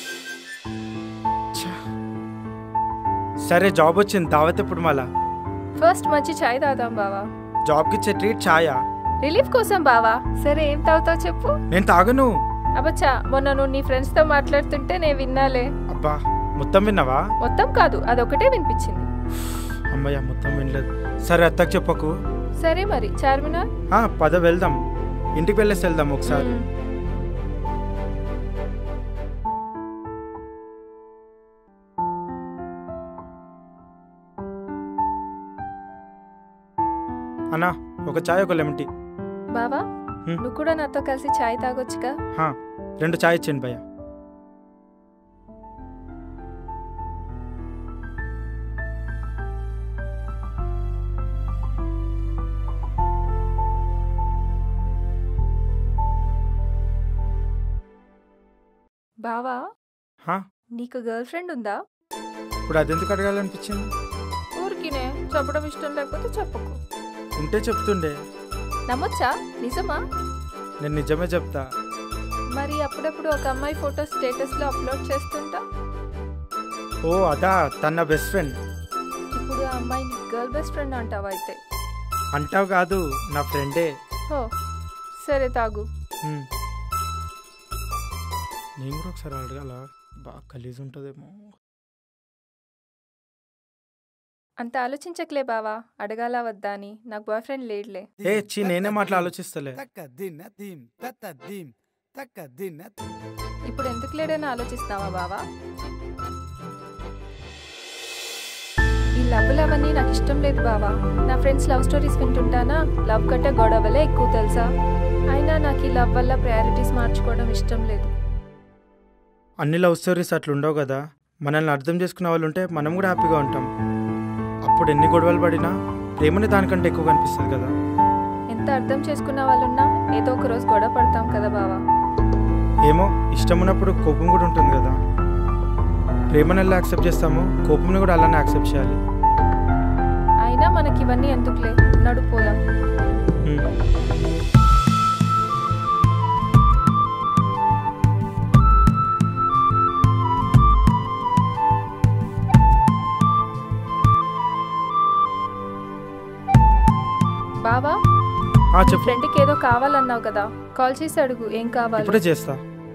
సరే జాబ్ వచ్చింది దావత్ ఎప్పుడు మళ్ళా ఫస్ట్ మంచి చాయ్ తాగుదాం బావా జాబ్కి ఇచ్చే ట్రీట్ ఛాయా రిలీఫ్ కోసం బావా సరే ఏం తాగుతావు చెప్పు నేను తాగను అబ్బచ్చా మొన్న నువ్వు నీ ఫ్రెండ్స్ తో మాట్లాడుతుంటే నేను విన్నాలే అబ్బా మొత్తం విన్నావా మొత్తం కాదు అదొకటే వినిపించింది అమ్మయ్య మొత్తం వినలేదు సరే అత్తకు చెప్పకు సరే మరి చార్మినార్ ఆ, పద వెళ్దాం ఇంటికి వెళ్ళేసి వెళ్దాం ఒకసారి మ్మ్. అన్నా ఒక చాయ్ ఒక లెమన్ టీ బావా హ్మ్. నువ్వు కూడా నాతో కలిసి చాయ్ తాగొచ్చుగా హా, రెండు చాయ్ ఇచ్చేయండి భయ్య బావా హా, నీకు గర్ల్ ఫ్రెండ్ ఉందా ఇప్పుడు అదెందుకు అడగాలనిపించింది ఊరికినే చెప్పడం ఇష్టం లేకపోతే చెప్పకు ఉంటే చెప్తుండే నమ్మొచ్చా నిజమా నేను నిజమే చెప్తా మరి అప్పుడప్పుడు ఒక అమ్మాయి ఫోటో స్టేటస్ లో అప్లోడ్ చేస్తుంటా ఓ అదా తన బెస్ట్ ఫ్రెండ్ ఇప్పుడు ఆ అమ్మాయి గర్ల్ బెస్ట్ ఫ్రెండ్ అంటావా అయితే అంటావు కాదు నా ఫ్రెండే ఓ సరే తాగు హ్మ్. నేను కూడా ఒకసారి అడగాల బాగా గలీజ్ ఉంటుందేమో అంత ఆలోచించకలే బావా అడగాలా వద్దా అని నాకు బాయ్ ఫ్రెండ్ లేడులే ఏ చీ నేనే మాటలు ఆలోచిస్తలే తక్కదిన్న దీం తత్తద్దీం తక్కదిన్న ఇప్పుడు ఎందుకు లేడని ఆలోచిస్తావా బావా ఈ లవ్ అవన్నీ నాకు ఇష్టం లేదు బావా నా ఫ్రెండ్స్ లవ్ స్టోరీస్ వింటుంటానా లవ్ కంటే గొడవలే ఎక్కువ తెలుసా అయినా నాకు ఈ లవ్ వల్ల ప్రయారిటీస్ మార్చుకోవడం ఇష్టం లేదు అన్ని లవ్ స్టోరీస్ అట్లా ఉండవు కదా మనల్ని అర్థం చేసుకునే వాళ్ళు ఉంటే మనం కూడా హ్యాపీగా ఉంటాం అప్పుడు ఎన్ని గొడవలు పడినా ప్రేమని దానికంటే ఎక్కువ కనిపిస్తుంది కదా ఎంత అర్థం చేసుకున్న వాళ్ళున్నా ఏదో ఒక రోజు గొడవ పడతాం కదా బావా ఏమో ఇష్టం ఉన్నప్పుడు కోపం కూడా ఉంటుంది కదా ప్రేమను ఎలా యాక్సెప్ట్ చేస్తామో కోపంని కూడా అలానే యాక్సెప్ట్ చేయాలి అయినా మనకి ఇవన్నీ ఎందుకులే నడుపోదాం హ్మ్. బావా ఆ, చెప్పు ఫ్రెండ్కి ఏదో కావాలన్నావు కదా కాల్ చేసి అడుగు ఏం కావాలి ఇప్పుడే చేస్తా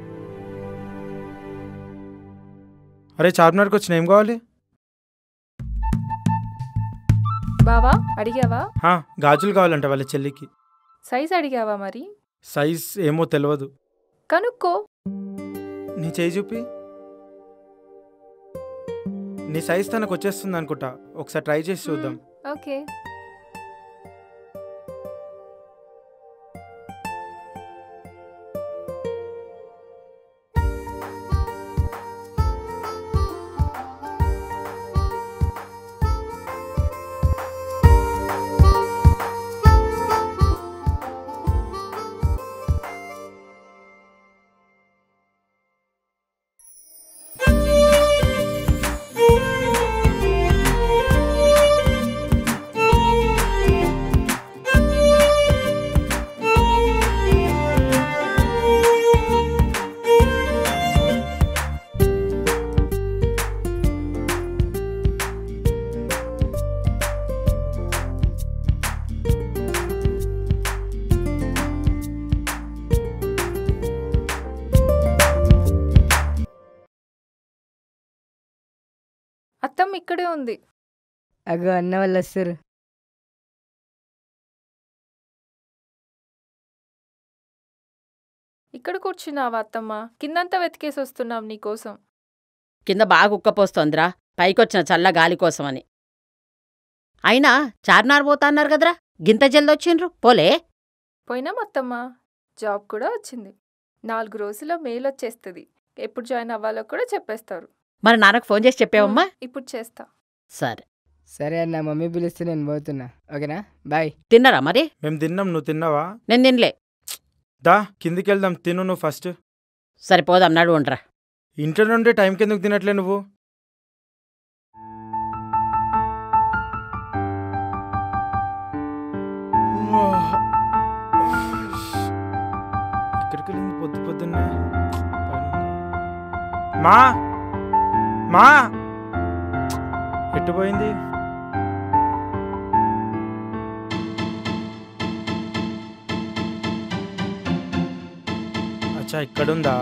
అరే చార్మినార్కి వచ్చిన ఏం కావాలి బావా అడిగావా ఆ, గాజులు కావాలంట వాళ్ళ చెల్లికి సైజ్ అడిగావా మరి సైజ్ ఏమో తెలియదు కనుక్కో నీ చేయి చూపి నీ సైజ్ తనకు వచ్చేస్తుంది అనుకుంటా ఒకసారి ట్రై చేసి చూద్దాం ఓకే అత్తమ్మ ఇక్కడే ఉంది అగో అన్న వాళ్ళు వస్తారు ఇక్కడ కూర్చున్నావా అత్తమ్మ కిందంతా వెతికేసి వస్తున్నాం నీకోసం కింద బాగా ఉక్కపోస్తోందిరా పైకొచ్చిన చల్ల గాలి కోసమని అయినా చార్నార్ పోతా అన్నారు కదరా గింత జల్దొచ్చిండ్రు పోలే పోయినాం అత్తమ్మ జాబ్ కూడా వచ్చింది నాలుగు రోజుల్లో మెయిల్ వచ్చేస్తుంది ఎప్పుడు జాయిన్ అవ్వాలో కూడా చెప్పేస్తారు మరి నాన్నకు ఫోన్ చేసి చెప్పావమ్మా ఇప్పుడు చేస్తా సరే సరే అన్న మమ్మీ పిలిస్తే నేను పోతున్నా ఓకేనా బాయ్ తిన్నరా మరి మేము తిన్నాం నువ్వు తిన్నావా నేను తినలే దా కిందికి వెళ్దాం తిను నువ్వు ఫస్ట్ సరే పోదాం నడు ఉండరా ఇంట్లో నుండి టైంకి ఎందుకు తినట్లే నువ్వు ఎక్కడికి వెళ్ళింది పొద్దు పొద్దున్నే పైన ఉందా? మా మా ఎటు పోయింది అచ్చా ఇక్కడుందా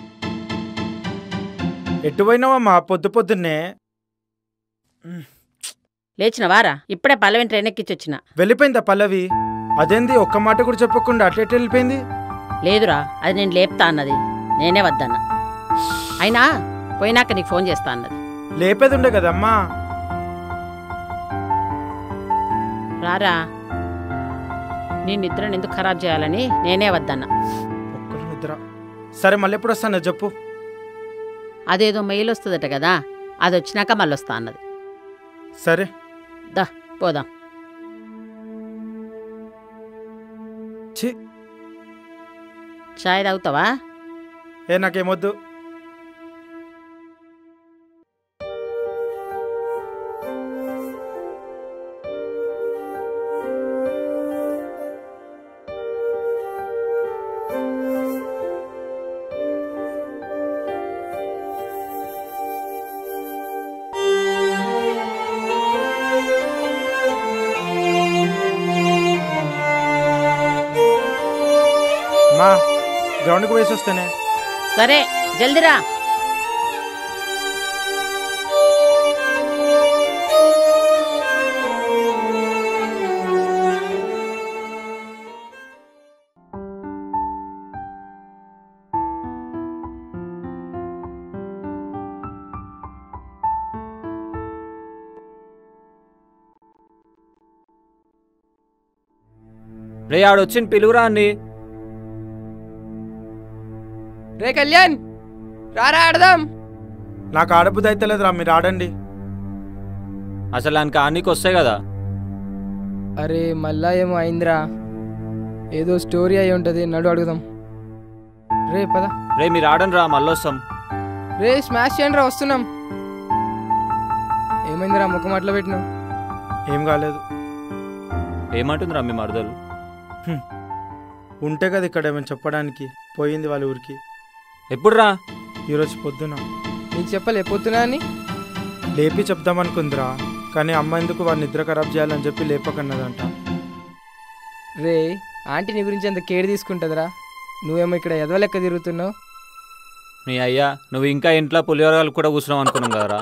ఎటు పోయినావా మా పొద్దు పొద్దున్నే లేచినవారా ఇప్పుడే పల్లవిని ట్రైన్ ఎక్కించొచ్చిన వెళ్ళిపోయిందా పల్లవి అదేంది ఒక్క మాట కూడా చెప్పకుండా అట్లా ఎట్లా వెళ్ళిపోయింది లేదురా అది నేను లేపుతా అన్నది నేనే వద్దన్నా అయినా పోయినాక నీకు ఫోన్ చేస్తా అన్నది లేపేది ఉండే కదమ్మా రారా నీ నిద్రను ఎందుకు ఖరాబ్ చేయాలని నేనే వద్దన్నా ఒక్కరు నిద్ర సరే మళ్ళీ ఎప్పుడు వస్తాను చెప్పు అదేదో మెయిల్ వస్తుందట కదా అది వచ్చినాక మళ్ళీ వస్తా అన్నది సరే దా పోదాం ఛీ చాయ్ తాగుతావా ఏ నాకేమొద్దు మా గ్రౌండ్కి వేసి వస్తేనే సరే జల్దిరా రే ఆడొచ్చింది పిలువురా అండి రే కళ్యాణ్ రారా ఆడదాం నాకు ఆడబుద్ధి అయితే లేదురా మీరు ఆడండి అసలు ఆయనకి ఆనికి వస్తాయి కదా అరే మళ్ళా ఏమో అయిందిరా ఏదో స్టోరీ అయి ఉంటుంది నడు అడుగుదాం రే పద రే మీరు ఆడండి రా మళ్ళీ వస్తాం రే స్మాష్ చేయండి రా వస్తున్నాం ఏమైందిరా ముఖం అట్లా పెట్టినావు ఏం కాలేదు ఏమంటుందిరా మీ మరదలు ఉంటే కదా ఇక్కడ ఏమైనా చెప్పడానికి పోయింది వాళ్ళ ఊరికి ఎప్పుడు రా ఈరోజు పొద్దున నీకు చెప్పలే పొద్దునా అని లేపి చెప్దామనుకుందిరా కానీ అమ్మ ఎందుకు వాడి నిద్ర ఖరాబ్ చేయాలని చెప్పి లేపకన్నదంట రే ఆంటీ నీ గురించి అంత కేర్ తీసుకుంటుందిరా నువ్వేమో ఇక్కడ ఎదవలెక్క తిరుగుతున్నావు నీ అయ్యా నువ్వు ఇంకా ఇంట్లో పులిహోరగాలు కూడా కూర్చున్నావు అనుకున్నాం కదరా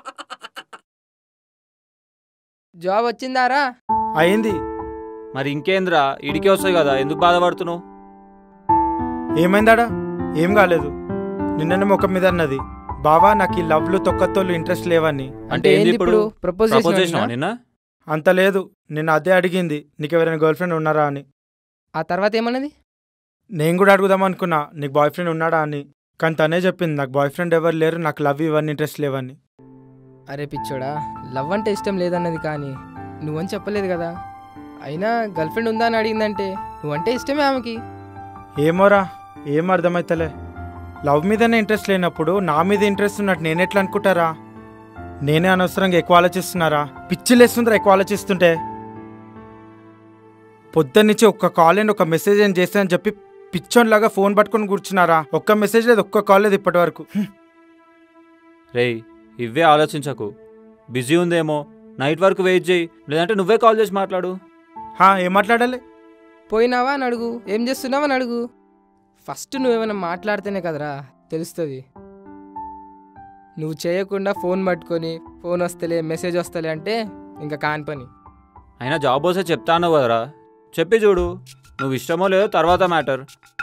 జాబ్ వచ్చిందారా అయింది మరి ఇంకేంద్రా ఇడికే వస్తాయి కదా ఎందుకు బాధపడుతున్నావు ఏమైందాడా ఏం కాలేదు నిన్ననే ముఖం మీద అన్నది బావా నాకు ఈ లవ్లు తొక్కతోళ్ళు ఇంట్రెస్ట్ లేవని అంటే ఏంది ఇప్పుడు ప్రపోజ్ ప్రపోజ్ చేసినావా చేసినావా నిన్న అంత లేదు నేను అదే అడిగింది నీకు ఎవరైనా గర్ల్ ఫ్రెండ్ ఉన్నారా అని ఆ తర్వాత ఏమన్నది నేను కూడా అడుగుదాం అనుకున్నా నీకు బాయ్ ఫ్రెండ్ ఉన్నాడా అని కానీ తనే చెప్పింది నాకు బాయ్ ఫ్రెండ్ ఎవరు లేరు నాకు లవ్ ఇవన్నీ ఇంట్రెస్ట్ లేవని అరే పిచ్చోడా లవ్ అంటే ఇష్టం లేదన్నది కానీ నువ్వని చెప్పలేదు కదా అయినా గర్ల్ ఫ్రెండ్ ఉందా అని అడిగిందంటే నువ్వంటే ఇష్టమే ఆమెకి ఏమోరా ఏం అర్థమైతలే లవ్ మీదనే ఇంట్రెస్ట్ లేనప్పుడు నా మీద ఇంట్రెస్ట్ ఉన్నట్టు నేను ఎట్లా అనుకుంటారా నేనే అనవసరంగా ఎక్కువ ఆలోచిస్తున్నారా పిచ్చిలేస్తుందిరా ఎక్కువ ఆలోచిస్తుంటే పొద్దున్నుంచి ఒక్క కాల్ అండ్ ఒక మెసేజ్ ఏం చేస్తానని చెప్పి పిచ్చోన్లాగా ఫోన్ పట్టుకొని కూర్చున్నారా ఒక్క మెసేజ్ లేదు ఒక్క కాల్ లేదు ఇప్పటి వరకు రేయ్ ఇవే ఆలోచించకు బిజీ ఉందేమో నైట్ వరకు వెయిట్ చేయి లేదంటే నువ్వే కాల్ చేసి మాట్లాడు హా ఏం మాట్లాడాలి పోయినావా అని అడుగు ఏం చేస్తున్నావా అని అడుగు ఫస్ట్ నువ్వేమైనా మాట్లాడితేనే కదరా తెలుస్తుంది నువ్వు చేయకుండా ఫోన్ పట్టుకొని ఫోన్ వస్తలే మెసేజ్ వస్తలే అంటే ఇంకా కాని పని అయినా జాబ్ వస్తే చెప్తాను కదరా చెప్పి చూడు నువ్వు ఇష్టమో లేదో తర్వాత మ్యాటర్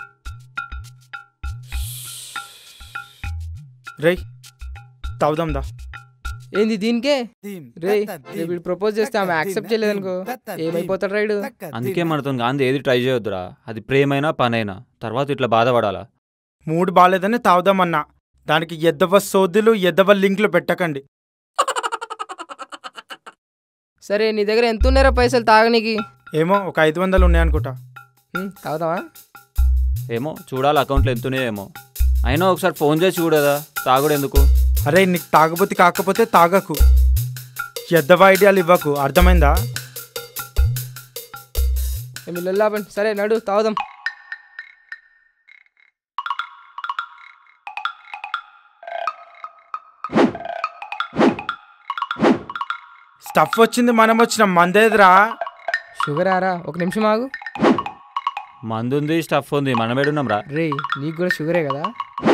రేయ్ తాగుదాం దా ఏంది దీనికే ధీమ్ రే తత్త రేపు ధీమ్ ప్రపోజ్ చేస్తే ఆమె తక్క యాక్సెప్ట్ ధీమ్ చేయలేదనుకో తత్త ఏమైపోతాడు రైడు తక్క అందుకే ధీమ్. మనతో గాంధీ ఏది ట్రై చేయొద్దురా అది ప్రేమైనా పనైనా తర్వాత ఇట్లా బాధపడాలా మూడు బాగాలేదని తాగుదామన్నా దానికి ఎద్దవ సోదులు ఎద్దవ లింక్లు పెట్టకండి సరే నీ దగ్గర ఎంత ఉన్నారా పైసలు తాగనీకి ఏమో ఒక ఐదు వందలు ఉన్నాయనుకుంటా ఉమ్, తాగుదామా ఏమో చూడాలి అకౌంట్లో ఎంతున్నాయేమో అయినా ఒకసారి ఫోన్ చేసి చూడదా తాగుడు ఎందుకు అరే నీకు తాగబోతి కాకపోతే తాగకు ఎద్దవ ఐడియాలు ఇవ్వకు అర్థమైందా మీరు వెళ్ళాపండి సరే నడు తాగుదాం స్టఫ్ వచ్చింది మనం వచ్చిన మందేదిరా షుగర్ ఆరా ఒక నిమిషం ఆగు మందు ఉంది స్టఫ్ ఉంది మనం ఏడున్నాం రా రే నీకు కూడా షుగరే కదా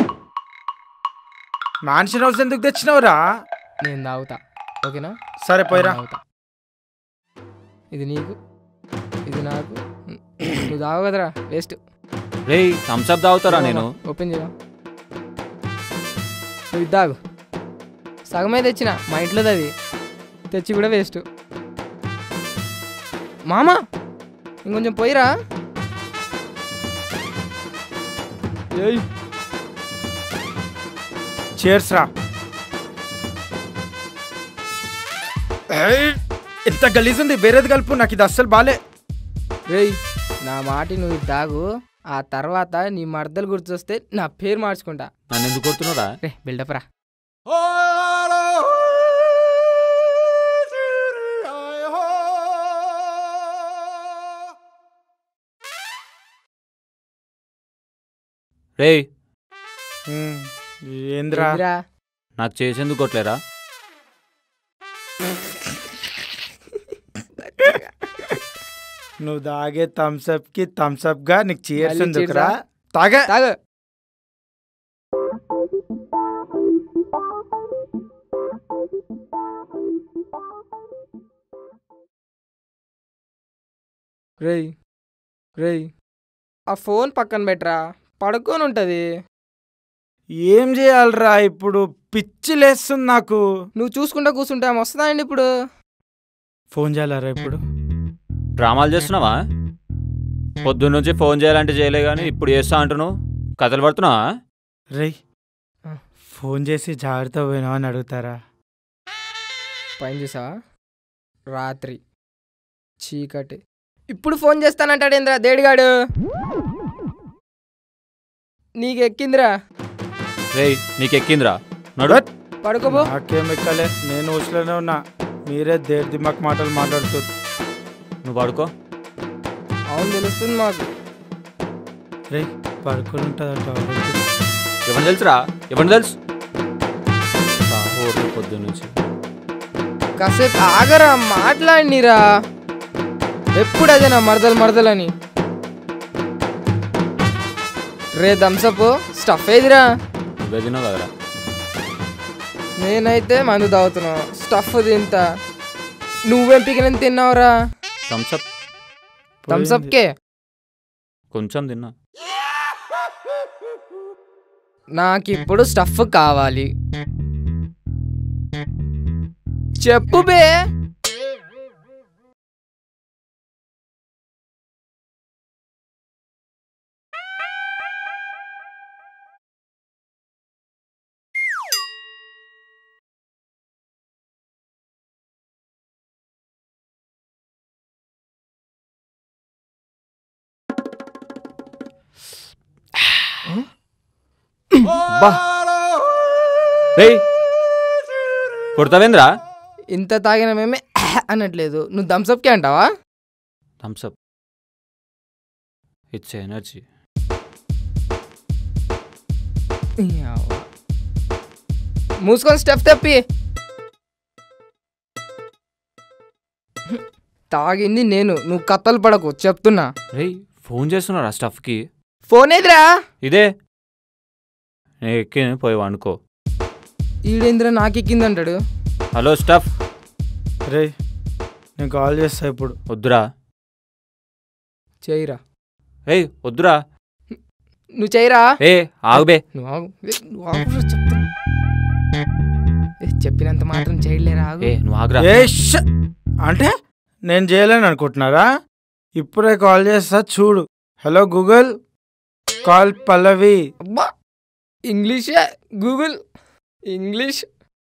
మ్యాన్షన్ హౌస్ ఎందుకు తెచ్చినావురా నేను తాగుతా ఓకేనా సరే పోయిరా నేను తాగుతా ఇది నీకు ఇది నాకు నువ్వు తాగు కదరా వేస్ట్ రేయ్ థమ్స్అప్ తాగుతారా నేను ఓపెన్ చేయవా నువ్వు ఇది తాగు సగమే తెచ్చిన మా ఇంట్లోది అది తెచ్చి కూడా వేస్ట్ మామా ఇంకొంచెం పోయిరా ఏయ్ చేర్స్ రా ఏయ్, ఎంత గలీజ్ ఉంది వేరేది కలుపు నాకు ఇది అస్సలు బాలే రేయ్ నా మాటి నువ్వు ఇది తాగు ఆ తర్వాత నీ మర్దలు గుర్తొస్తే నా పేరు మార్చుకుంటా నన్ను ఎందుకు కొడుతున్నారా రే బిల్డప్ రా రేయ్ ఉమ్, ఏంద్రా ఏందిరా? నాకు చేసేందుకు కొట్టలేరా నువ్వు తాగే థమ్స్అప్ కి థమ్స్అప్ గా నీకు చీర్స్ మళ్ళీ ఎందుకురా cheers ఆ? తాగా తాగు రేయ్ రేయ్ ఆ ఫోన్ పక్కన పెట్టరా పడుకొని ఉంటుంది ఏం చేయాలరా ఇప్పుడు పిచ్చి లేస్తుంది నాకు నువ్వు చూసుకుంటా కూర్చుంటే ఆమె వస్తుందా అండి ఇప్పుడు ఫోన్ చేయాలరా ఇప్పుడు డ్రామాలు చేస్తున్నావా పొద్దున్న నుంచి ఫోన్ చేయాలంటే చేయలే కానీ ఇప్పుడు చేస్తా అంటున్నావు కథలు పడుతున్నావా రేయ్ ఫోన్ చేసి జాగ్రత్త పోయినావు అని అడుగుతారా పైన చూసావా రాత్రి చీకటి ఇప్పుడు ఫోన్ చేస్తానంటాడేంద్రా దేడిగాడు నీకు ఎక్కిందిరా రేయ్ నీకు ఎక్కిందిరా నడు పడుకోబో నాకేం ఎక్కలే నేను ఊసులోనే ఉన్నా మీరే దేర్ దిమాక్ మాటలు మాట్లాడుతుంది నువ్వు పడుకో అవును తెలుస్తుంది మాకు రేయ్ పడుకొని ఉంటుందంట ఎవరిని తెలుసురా ఎవరిని తెలుసు ఊరు పొద్దున్న నుంచి కాసేపు ఆగరా మాట్లాడినిరా ఎప్పుడు అదే నా మరదలు మరదలని రే థమ్సప్ స్టఫ్ ఏదిరా నువ్వే తిన్నావు కదరా నేనైతే మందు తాగుతున్నావు స్టఫ్ తింటా నువ్వేం పికిన తిన్నావురా థమ్స్అప్ థమ్సప్కే కొంచెం తిన్నా నాకిప్పుడు స్టఫ్ కావాలి చెప్పు బే బా రేయ్ కొడతావేంద్రా ఇంత తాగిన మేమే అనట్లేదు నువ్వు థమ్సప్కే అంటావా థమ్స్అప్ ఇట్స్ ఎనర్జీ మూసుకొని స్టెప్ తెప్పి తాగింది నేను నువ్వు కత్తలు పడకు చెప్తున్నా రేయ్ ఫోన్ చేస్తున్నారా స్టఫ్కి ఫోన్ ఏదిరా ఇదే నేను ఎక్కి పోయి అనుకో ఈడేంద్ర నాకెక్కిందంటాడు హలో స్టఫ్ రే నేను కాల్ చేస్తా ఇప్పుడు వద్దురా చేయరా ఏయ్ వద్దురా నువ్వు చేయరా ఏ ఆగుబే నువ్వు ఆగు ఏ, నువ్వు ఆగు రా చెప్తా. ఏ, చెప్పినంత మాత్రం చేయలేరా ఆగు ఏ నువ్వు ఆగురా ఏ ష్! అంటే నేను చేయలేను అనుకుంటున్నారా ఇప్పుడే కాల్ చేస్తా చూడు హలో గూగుల్ కాల్ పల్లవి అబ్బా ఇంగ్లీషే గూగుల్ ఇంగ్లీష్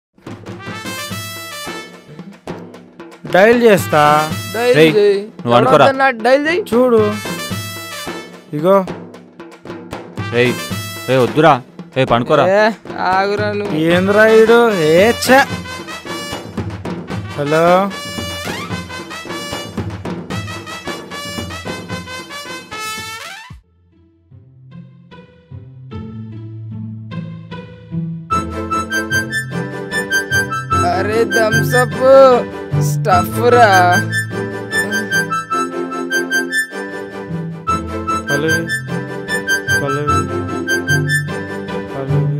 డైల్ చేస్తా డైల్ రేయ్, చేయి. నువ్వు అనుకోరా. ఎవరొద్దన్నా డైల్ చేయి చూడు ఇగో రేయ్ రే వద్దురా ఏ పనుకోరా ఏ, ఆగురా నువ్వు ఏంద్రా ఈడు ఏ ఛ! హలో అరే థమ్సప్ స్టఫ్ రా పల్లవి పల్లవి పల్లవి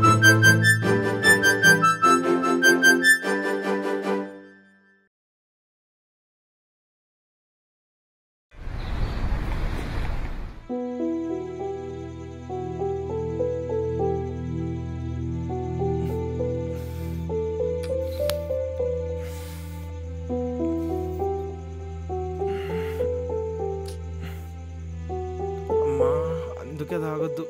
అమ్మా అందుకే తాగొద్దు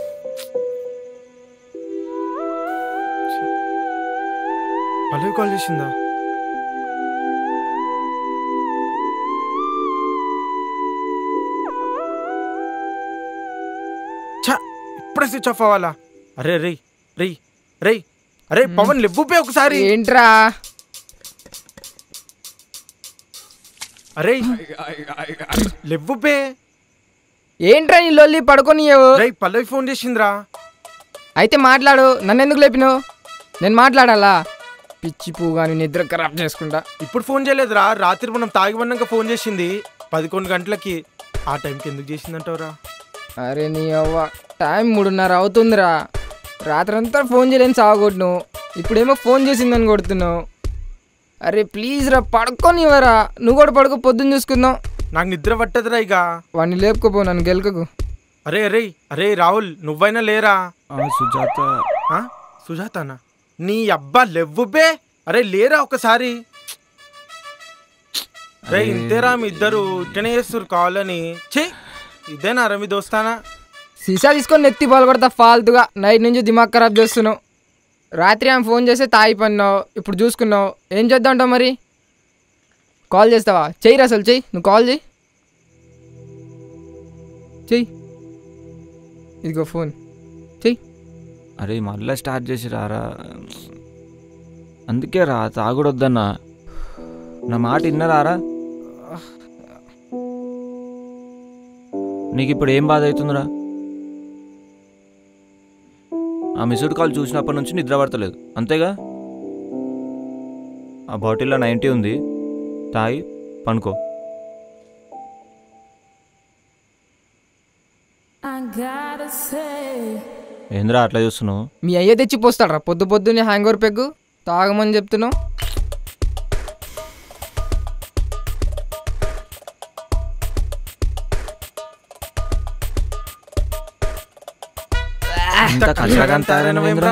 పల్లవి కాల్ చేసిందా ఛ ఇప్పుడే స్విచ్ ఆఫ్ అవ్వాలా అరే రేయ్ రేయ్ రేయ్ అరే పవన్ లెవ్వుపే ఒకసారి ఏంట్రా అరే లెవ్వుపే ఏంట్రా నీ లొల్లి పడుకోనియవు రేయ్ పల్లవి ఫోన్ చేసిందిరా అయితే మాట్లాడు నన్ను ఎందుకు లేపినావు నేను మాట్లాడాలా పిచ్చి పువ్వుగా నిద్ర ఖరాబ్ చేసుకుంటా ఇప్పుడు ఫోన్ చేయలేదురా రాత్రి మనం తాగి ఉన్నాక ఫోన్ చేసింది పదకొండు గంటలకి ఆ టైంకి ఎందుకు చేసిందంటావురా అరే నీ అవ్వ టైం మూడున్నర అవుతుందిరా రాత్రంతా ఫోన్ చేయలేని సాగొట్టును ఇప్పుడేమో ఫోన్ చేసిందని కొడుతున్నావు అరే ప్లీజ్ రా పడుకోనివరా నువ్వు కూడా పడుకో పొద్దున్న చూసుకుందాం నాకు నిద్ర పట్టదురా ఇక వాడిని లేపుకోపో నన్ను గెలకకు అరే అరే అరే రాహుల్ నువ్వైనా లేరా సుజాత ఆ? సుజాతనా నీ అబ్బా లెవ్వుబే అరే లేరా ఒకసారి రే ఇంతేరా మీ ఇద్దరు ఇట్టనే చేస్తారు కావాలని ఛీ ఇదేనా రా మీ దోస్తానా సీసా తీసుకొని నెత్తి పాల్గొడతా ఫాల్తుగా నైట్ నుంచి దిమాగ్ ఖరాబ్ చేస్తున్నావు రాత్రి ఆమె ఫోన్ చేస్తే తాగి పన్నావు ఇప్పుడు చూసుకున్నావు ఏం చేద్దాంటావు మరి కాల్ చేస్తావా చెయ్యి అసలు చెయ్యి నువ్వు కాల్ చెయ్యి చెయ్యి ఇదిగో ఫోన్ చెయ్యి అరే మళ్ళీ స్టార్ట్ చేసి రారా అందుకే రా తాగుడొద్దన్నా నా మాట విన్నరారా నీకు ఇప్పుడు ఏం బాధ అవుతుందిరా ఆ మిస్డ్ కాల్ చూసినప్పటి నుంచి నిద్ర పడతలేదు అంతేగా ఆ బాటిల్లో నైంటీ ఉంది తాగి పనుకో ఏంద్రా అట్లా చూస్తున్నావు మీ అయ్య తెచ్చి పోస్తాడరా పొద్దు పొద్దున్నే హ్యాంగ్ ఓవర్ పెగ్గు తాగమని చెప్తున్నావు ఇంత కచ్చగంతారేనవేంద్రా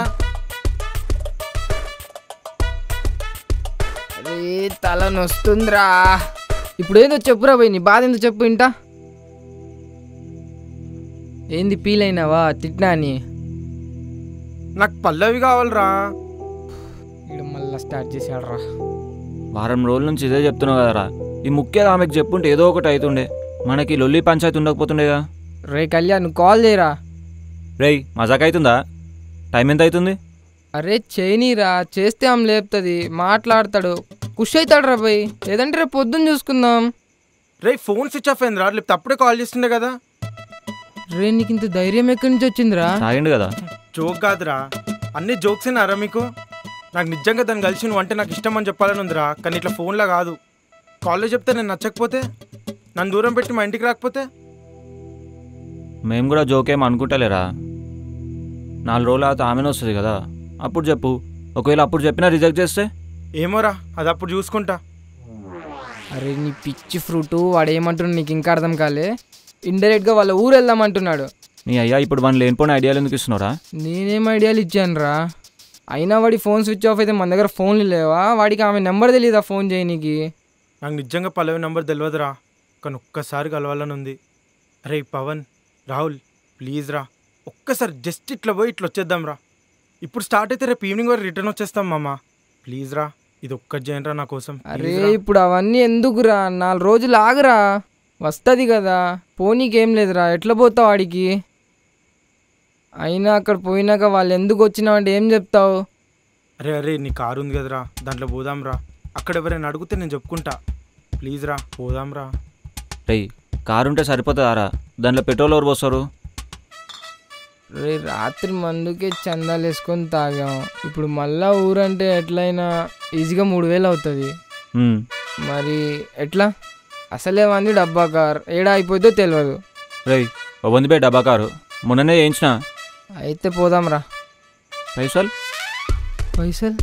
అరే తల నొస్తుందిరా ఇప్పుడు ఏందో చెప్పురా పోయి నీ బాధ ఏందో చెప్పు ఇంట ఏంది ఫీల్ అయినావా తిట్టినా అని నాకు పల్లవి కావాలరా ఇక్కడ మళ్ళీ స్టార్ట్ చేశాడరా వారం రోజుల నుంచి ఇదే చెప్తున్నావు కదరా ఈ ముఖ్య ఆమెకు చెప్పుంటే ఏదో ఒకటి అవుతుండే మనకి లొల్లి పంచాయతీ ఉండకపోతుండేగా రే కళ్యాణ్ నువ్వు కాల్ చేయరా రేయ్ మజాక్ అవుతుందా టైం ఎంత అవుతుంది అరే చేయనీరా చేస్తే ఆమె లేపుతుంది మాట్లాడతాడు ఖుషి అవుతాడు రా పోయి లేదంటే రేపు పొద్దున్న చూసుకుందాం రే ఫోన్ స్విచ్ ఆఫ్ అయిందిరా లేకపోతే అప్పుడే కాల్ చేస్తుండే కదా రే నీకు ఇంత ధైర్యం ఎక్కడి నుంచి వచ్చిందిరా తాగిండు కదా జోక్ కాదురా అన్ని జోక్స్ అయినారా మీకు నాకు నిజంగా దాన్ని కలిసి నువ్వు అంటే నాకు ఇష్టం అని చెప్పాలని ఉందిరా కానీ ఇట్లా ఫోన్లో కాదు కాల్లో చెప్తే నేను నచ్చకపోతే నన్ను దూరం పెట్టి మా ఇంటికి రాకపోతే మేము కూడా జోకేం అనుకుంటలేరా నాలుగు రోజులు అయితే ఆమెనే వస్తుంది కదా అప్పుడు చెప్పు ఒకవేళ అప్పుడు చెప్పినా రిజెక్ట్ చేస్తే ఏమోరా అది అప్పుడు చూసుకుంటా అరే నీ పిచ్చి ఫ్రూట్ వాడు ఏమంటున్నాడు నీకు ఇంకా అర్థం కాలే ఇండైరెక్ట్గా వాళ్ళ ఊరు వెళ్దామంటున్నాడు నీ అయ్యా ఇప్పుడు వన్ లేనిపోయిన ఐడియాలు ఎందుకు ఇస్తున్నారా నేనేం ఐడియాలు ఇచ్చాను రా అయినా వాడి ఫోన్ స్విచ్ ఆఫ్ అయితే మన దగ్గర ఫోన్లు లేవా వాడికి ఆమె నెంబర్ తెలియదా ఫోన్ చేయనీకి నాకు నిజంగా పల్లవి నంబర్ తెలియదురా కానీ ఒక్కసారి కలవాలని ఉంది అరే పవన్ రాహుల్ ప్లీజ్ రా ఒక్కసారి జస్ట్ ఇట్లా పోయి ఇట్లా వచ్చేద్దాం రా ఇప్పుడు స్టార్ట్ అయితే రేపు ఈవినింగ్ వరకు రిటర్న్ వచ్చేస్తాం మామ ప్లీజ్ రా ఇది ఒక్కటి చేయండి రా నా కోసం అరే Please రా. ఇప్పుడు అవన్నీ ఎందుకురా నాలుగు రోజులు ఆగురా వస్తుంది కదా పోనీకేం లేదురా ఎట్లా పోతావు వాడికి అయినా అక్కడ పోయినాక వాళ్ళు ఎందుకు వచ్చినావంటే ఏం చెప్తావు అరే అరే నీ కారు ఉంది కదరా దాంట్లో పోదాం రా అక్కడ ఎవరైనా అడిగితే నేను చెప్పుకుంటా ప్లీజ్ రా పోదాం రా రేయ్ కారు ఉంటే సరిపోతుందారా దాంట్లో పెట్రోల్ ఎవరు పోస్తారు రే రాత్రి మందుకే చందాలు వేసుకొని తాగాం ఇప్పుడు మళ్ళా ఊరంటే ఎట్లయినా ఈజీగా మూడు వేలు అవుతుంది ఉమ్, మరి ఎట్లా అసలే మంది డబ్బా కార్ ఏడా అయిపోద్దో తెలియదు రేయ్ వంది బే డబ్బా కారు మొన్ననే చేయించిన అయితే పోదాంరా పైసలు పైసలు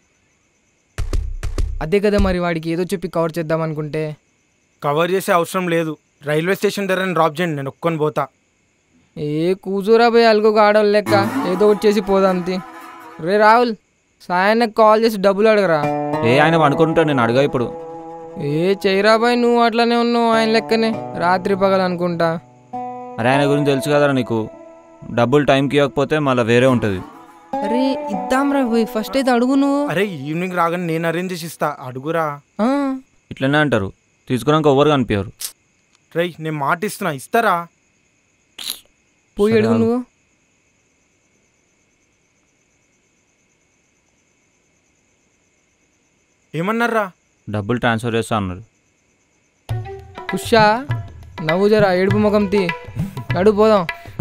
అదే కదా మరి వాడికి ఏదో చెప్పి కవర్ చేద్దాం అనుకుంటే కవర్ చేసే అవసరం లేదు రైల్వే స్టేషన్ దగ్గర డ్రాప్ చేయండి నేను ఒక్కొని పోతా ఏ కూతురా పోయి అల్గొక ఆడవాళ్ళు లెక్క ఏదో ఒకటి చేసి పోదాం తి రే రాహుల్ సాయాన్నకు కాల్ చేసి డబ్బులు అడగరా ఏ ఆయన అనుకుంటాడు నేను అడగా ఇప్పుడు ఏ చెయ్యరా బాయ్ నువ్వు అట్లనే ఉన్నావు ఆయన లెక్కనే రాత్రి పగలు అనుకుంటా అరే ఆయన గురించి తెలుసు కదరా నీకు డబ్బులు టైంకి ఇవ్వకపోతే మళ్ళీ వేరే ఉంటుంది అరే ఇద్దాంరా పోయి ఫస్ట్ అయితే అడుగు నువ్వు అరే ఈవినింగ్ రాగానే నేను అరేంజ్ చేసి ఇస్తా అడుగురా ఆ, ఇట్లనే అంటారు తీసుకున్నాక ఎవరు కనిపించారు రై నేను మాట ఇస్తున్నా ఇస్తారా పోయి సరే, అడుగు ఆగు. నువ్వు ఏమన్నారా డబ్బులు ట్రాన్స్ఫర్ చేస్తా అన్నారు కుషా నవ్వు జరా ఏడుపు ముఖం తీ నడు పోదాం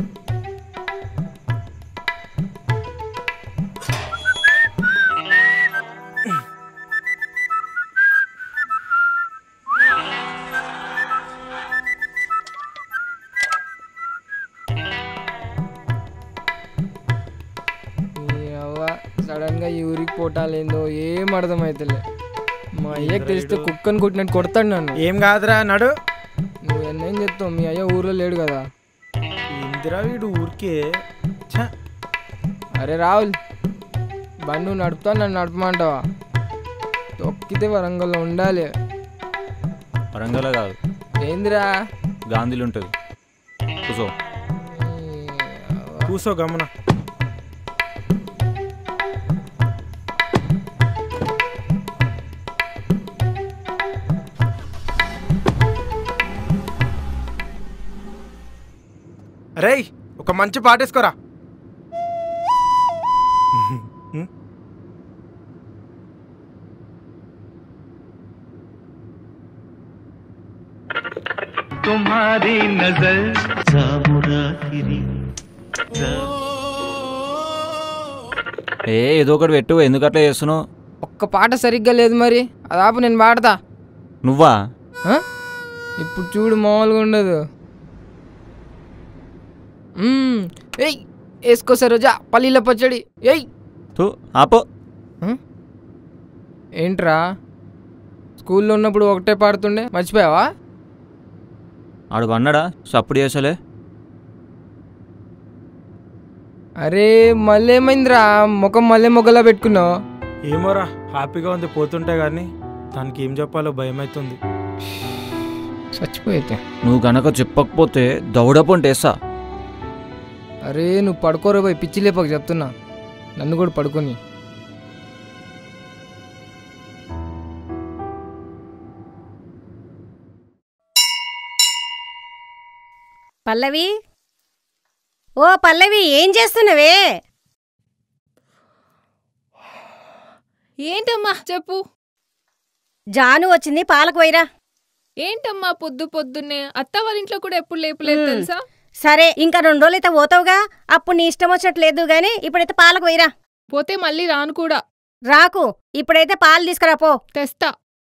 సడన్ గా ఈ ఊరికి పోటాలేందో ఏం అర్థమైతలే మా అయ్యకి తెలిస్తే కుక్కని కొట్టినట్టు కొడతాడు నన్ను ఏం కాదురా నడు నువ్వు ఎన్నేం చెప్తావు మీ అయ్య ఊర్లో లేడు కదా ఇందిరా వీడు ఊరికే ఛ, అరే రాహుల్ బండి నువ్వు నడుపుతా నన్ను నడపమంటావా తొక్కితే వరంగల్లో ఉండాలి వరంగల్ కాదు ఏందిరా గాంధీలు ఉంటుంది కూసో కూసో గమన రేయ్ ఒక మంచి పాట వేసుకోరా तुम्हारी नजर जामुरातिरी ఏ ఏదో ఒకటి పెట్టు ఎందుకు అట్లా చేస్తున్నావు ఒక్క పాట సరిగ్గా లేదు మరి అదాపు నేను పాడతా నువ్వా ఆ? ఇప్పుడు చూడు మామూలుగా ఉండదు మ్మ్. ఏయ్ వేసుకో సరోజా పల్లీల పచ్చడి ఏయ్ తూ ఆపో ఏంట్రా స్కూల్లో ఉన్నప్పుడు ఒకటే పాడుతుండే మర్చిపోయావా ఆడు అన్నాడా సప్పుడు చేసలే అరే మళ్ళీ ఏమైందిరా ముఖం మళ్ళీ మొగ్గలా పెట్టుకున్నావు ఏమోరా హ్యాపీగా ఉంది పోతుంటే కానీ దానికి ఏం చెప్పాలో భయం అవుతుంది చచ్చిపోయితే నువ్వు గనక చెప్పకపోతే దౌడపొంటేస్తా అరే నువ్వు పడుకోరా పోయి పిచ్చి లేపక చెప్తున్నా నన్ను కూడా పడుకొని పల్లవి ఓ పల్లవి ఏం చేస్తున్నావే ఏంటమ్మా చెప్పు జాను వచ్చింది పాలకు వైరా ఏంటమ్మా పొద్దు పొద్దున్నే అత్త వాళ్ళ ఇంట్లో కూడా ఎప్పుడు లేపలేదు మ్. తెలుసా సరే ఇంకా రెండు రోజులు అయితే పోతావుగా అప్పుడు నీ ఇష్టం వచ్చినట్టు లేదు గాని ఇప్పుడైతే పాలకు వైరా పోతే మళ్ళీ రాను కూడా రాకు ఇప్పుడైతే పాలు తీసుకురా పో తెస్తా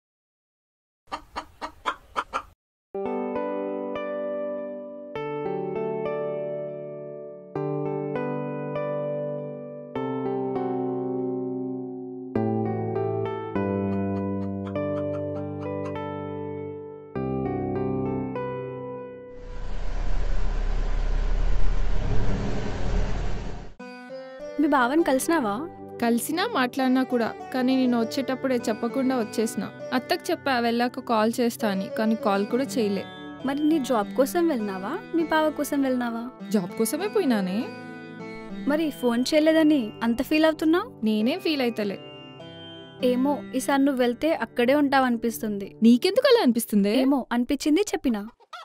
మీ బావని కలిసినావా కలిసినా మాట్లాడినా కూడా కానీ నేను వచ్చేటప్పుడే చెప్పకుండా వచ్చేసిన అత్తకు చెప్పా వెళ్ళాక కాల్ చేస్తా అని కానీ కాల్ కూడా చేయలే మరి నీ జాబ్ కోసం వెళ్ళినావా మీ బావ కోసం వెళ్ళినావా జాబ్ కోసమే పోయినానే మరి ఫోన్ చేయలేదని అంత ఫీల్ అవుతున్నావు నేనేం ఫీల్ అయితలే ఏమో ఈసారి నువ్వు వెళ్తే అక్కడే ఉంటావు అనిపిస్తుంది నీకెందుకు అలా అనిపిస్తుంది ఏమో అనిపించింది చెప్పినా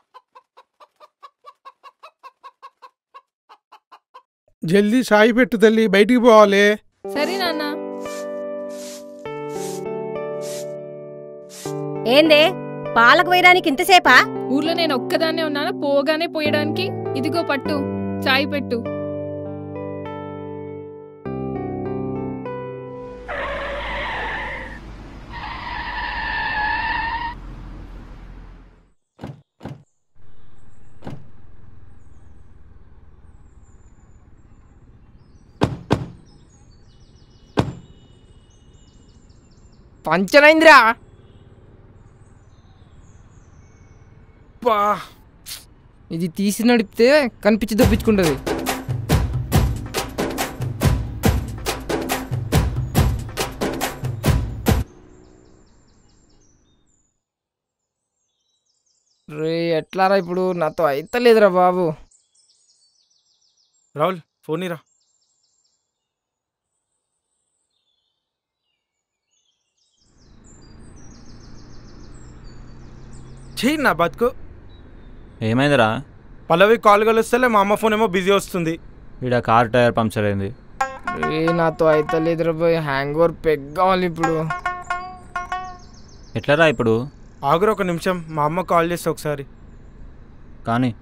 జల్దీ సాయి పెట్టు తల్లి బయటికి పోవాలి సరే నాన్న ఏందే పాలకు వైరానికి ఇంతసేపా ఊర్లో నేను ఒక్కదాన్నే ఉన్నాను పోగానే పోయడానికి ఇదిగో పట్టు చాయ్ పెట్టు పంచర్ అయిందిరా బా ఇది తీసి నడిపితే కనిపించి దొప్పించుకుంటుంది రే ఎట్లారా ఇప్పుడు నాతో అయితలేదురా బాబు రాహుల్ ఫోన్ ఇరా చెయ్యి నా బతుకు ఏమైందిరా పల్లవి కాల్ కలుస్తలే మా అమ్మ ఫోన్ ఏమో బిజీ వస్తుంది ఈడ కార్ టైర్ పంక్చర్ అయింది రే నాతో అయితలేదురా బాయ్ హ్యాంగ్ ఓవర్ పెగ్ కావాలి ఇప్పుడు ఎట్లరా ఇప్పుడు ఆగురు ఒక నిమిషం మా అమ్మ కాల్ చేస్తే ఒకసారి కానీ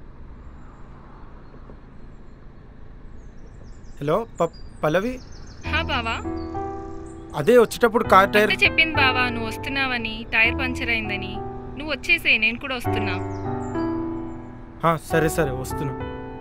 హలో ప పల్లవి హా బావా అదే వచ్చేటప్పుడు కార్ టైర్ అంతే చెప్పింది బావా నువ్వు వస్తున్నావని టైర్ పంచర్ అయిందని నువ్వు వచ్చేసే నేను కూడా వస్తున్నా ఆ, సరే సరే వస్తున్నా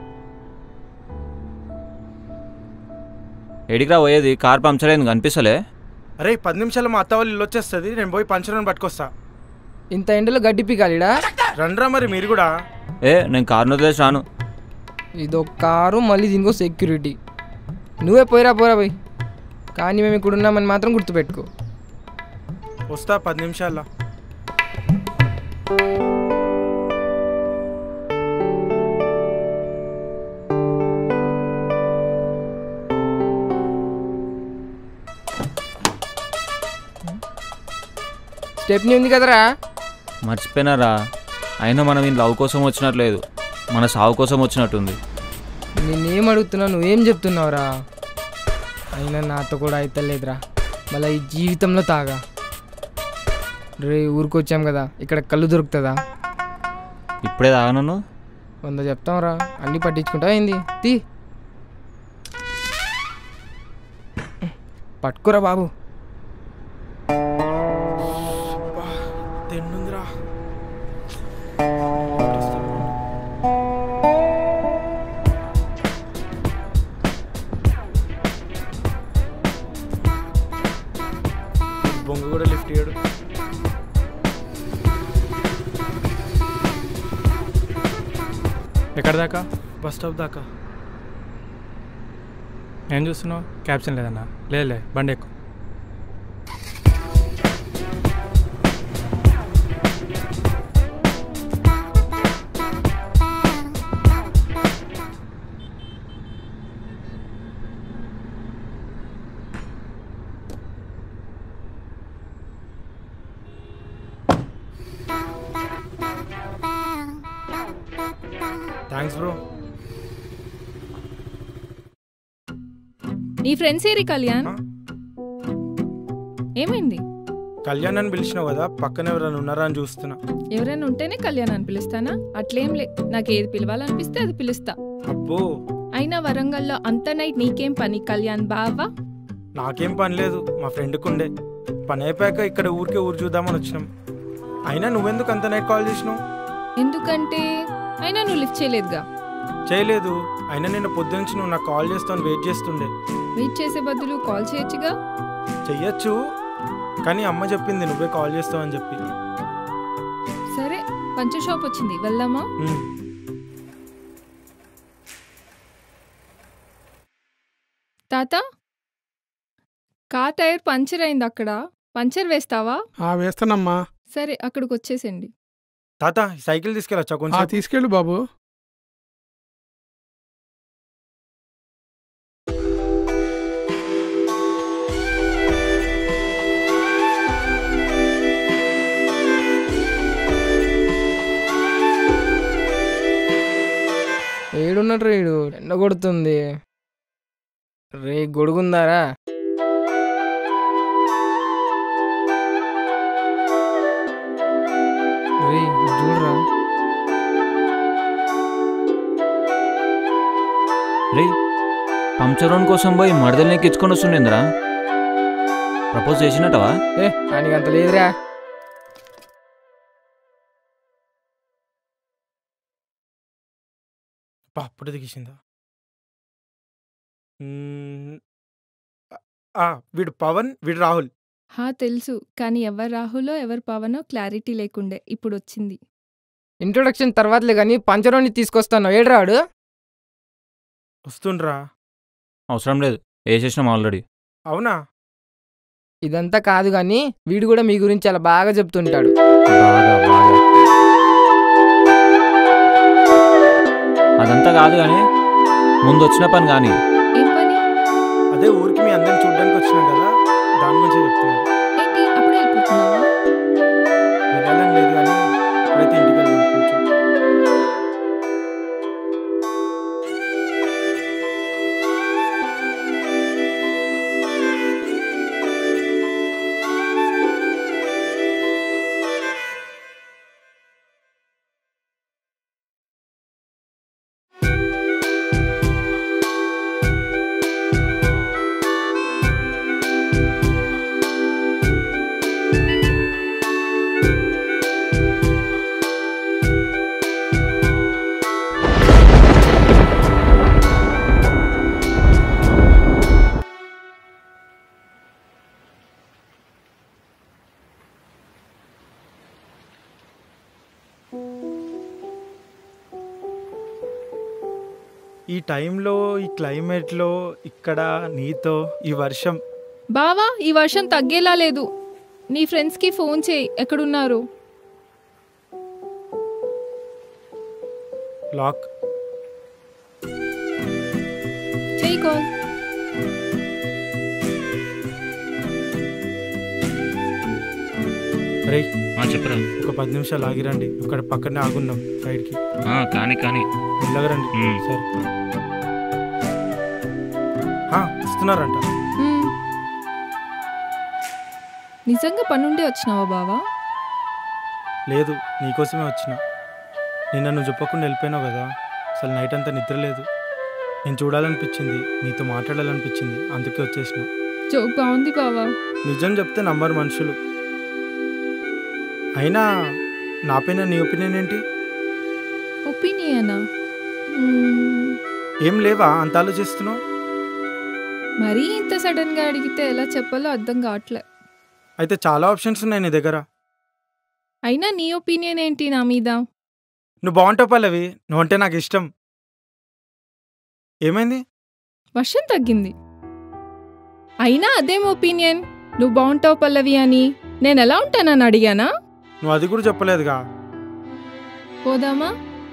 ఎడికిరా పోయేది కార్ పంక్చర్ అయింది కనిపిస్తలే అరే పది నిమిషాలు మా అత్త వాళ్ళు ఇల్లు వచ్చేస్తుంది నేను పోయి పంచరని పట్టుకొస్తా ఇంత ఎండలో గడ్డి పీకాలిడా రండ్రా మరి మీరు కూడా ఏ నేను కార్ను వదిలేసి రాను ఇదొక కారు మళ్ళీ దీనికో సెక్యూరిటీ నువ్వే పోయిరా పోరా పోయి కానీ మేము ఇక్కడ ఉన్నామని మాత్రం గుర్తుపెట్టుకో వస్తా పది నిమిషాల్లో స్టెప్ని ఉంది కదరా మర్చిపోయినారా అయినా మనం ఈ లవ్ కోసం వచ్చినట్లేదు మన సావు కోసం వచ్చినట్టుంది నేనేం అడుగుతున్నా నువ్వేం చెప్తున్నావురా అయినా నాతో కూడా అయితలేదురా మళ్ళీ ఈ జీవితంలో తాగా రే ఊరికి వచ్చాం కదా ఇక్కడ కళ్ళు దొరుకుతుందా ఇప్పుడే తాగనను వంద చెప్తాంరా అన్నీ పట్టించుకుంటా ఏంది తీ పట్టుకురా బాబు తెన్నుందిరా బొంగు కూడా లిఫ్ట్ ఇయ్యడు ఎక్కడ దాకా బస్ స్టాప్ దాకా ఏం చూస్తున్నావు క్యాప్షన్ లేదన్నా లేదులే బండి ఎక్కువ థ్యాంక్స్ బ్రో నీ ఫ్రెండ్స్ ఏరి కళ్యాణ్ ఏమైంది కళ్యాణ్ అని పిలిచినావు కదా పక్కన ఎవరైనా ఉన్నారా అని చూస్తున్నా ఎవరైనా ఉంటేనే కళ్యాణ్ అని పిలుస్తానా అట్లేం లే నాకు ఏది పిలవాలనిపిస్తే అది పిలుస్తా అబ్బో అయినా వరంగల్లో అంత నైట్ నీకేం పని కళ్యాణ్ బావా నాకేం పని లేదు మా ఫ్రెండ్కి ఉండే పని అయిపోయాక ఇక్కడ ఊరికే ఊరు చూద్దామని వచ్చినాం అయినా నువ్వెందుకు అంత నైట్ కాల్ చేసినావు ఎందుకంటే అయినా నువ్వు లిఫ్ట్ చేయలేదుగా చేయలేదు అయినా నిన్న పొద్దునుంచి నువ్వు నాకు కాల్ చేస్తాను వెయిట్ చేస్తుండే వెయిట్ చేసే బదులు కాల్ చేయొచ్చుగా చెయ్యొచ్చు కానీ అమ్మ చెప్పింది నువ్వే కాల్ చేస్తావు అని చెప్పి సరే పంచ షాప్ వచ్చింది వెళ్దామా ఉమ్. తాత కార్ టైర్ పంచర్ అయింది అక్కడ పంచర్ వేస్తావా ఆ వేస్తానమ్మా సరే అక్కడికి వచ్చేసేయండి తాత ఈ సైకిల్ తీసుకెళ్ళొచ్చా ఆ కొంచెం తీసుకెళ్ళు బాబు ఏడున్నాడు రేడు ఎండ కొడుతుంది రే గొడుగుందారా రే చూడరా రే పంక్చర్ రోన్ కోసం పోయి మడదల్ని ఎక్కించుకొని వస్తుండేంద్రా ప్రపోజ్ చేసినట్టవా ఏ ఆయనకి అంత లేదురా అబ్బా, అప్పుడు దిగేసిందా మ్మ్. ఆ, వీడు పవన్ వీడు రాహుల్ హా తెలుసు కానీ ఎవరు రాహులో ఎవరు పవనో క్లారిటీ లేకుండే ఇప్పుడు వచ్చింది ఇంట్రొడక్షన్ తర్వాతలే కానీ పంచరోని తీసుకొస్తాను ఏడ్రాడు వస్తుండ్రా అవసరం లేదు వేసేసినాం ఆల్రెడీ అవునా ఇదంతా కాదు కానీ వీడు కూడా మీ గురించి చాలా బాగా చెప్తుంటాడు బాగా బాగా అదంతా కాదు కానీ ముందు వచ్చిన పని కానీ ఏం పని అదే ఊరికి మీ అందరిని చూడడానికి వచ్చినాం కదా దాని గురించి చెప్తున్నాను ఏంటి అప్పుడే వెళ్ళిపోతున్నావా వెళ్ళాలని లేదు కానీ ఇప్పుడైతే ఇంటికి వెళ్దాం కూర్చో ఈ టైంలో ఈ క్లైమేట్లో ఇక్కడ నీతో ఈ వర్షం బావా ఈ వర్షం తగ్గేలా లేదు నీ ఫ్రెండ్స్కి ఫోన్ చేయి ఎక్కడున్నారు లాక్ చెయ్యి కాల్ రే చెప్పరా ఒక పది నిమిషాలు ఆగిరండి ఇక్కడ పక్కనే ఆగున్నాం సైడ్కి కానీ కానీ వెళ్ళగరండి మ్మ్. సరే ఆ, వస్తున్నారంట మ్మ్. నిజంగా పనుండి వచ్చినావా బావా లేదు నీకోసమే వచ్చిన నిన్న నువ్వు చెప్పకుండా వెళ్ళిపోయినావు కదా అసలు నైట్ అంతా నిద్ర లేదు నేను చూడాలనిపించింది నీతో మాట్లాడాలనిపించింది అందుకే వచ్చేసిన జోక్ బాగుంది బావా నిజం చెప్తే నంబర్ మనుషులు అయినా నా పైన నీ ఒపీనియన్ ఏంటి ఒపీనియనా ఏం లేవా అంత ఆలోచిస్తున్నావు మరీ ఇంత సడన్గా అడిగితే ఎలా చెప్పాలో అర్థం కావట్లే అయితే చాలా ఆప్షన్స్ ఉన్నాయి నీ దగ్గర అయినా నీ ఒపీనియన్ ఏంటి నా మీద నువ్వు బాగుంటావు పల్లవి నువ్వంటే నాకు ఇష్టం ఏమైంది వర్షం తగ్గింది అయినా అదేం ఒపీనియన్ నువ్వు బాగుంటావు పల్లవి అని నేను ఎలా ఉంటానని అడిగానా నువ్వు అది కూడా చెప్పలేదుగా పోదామా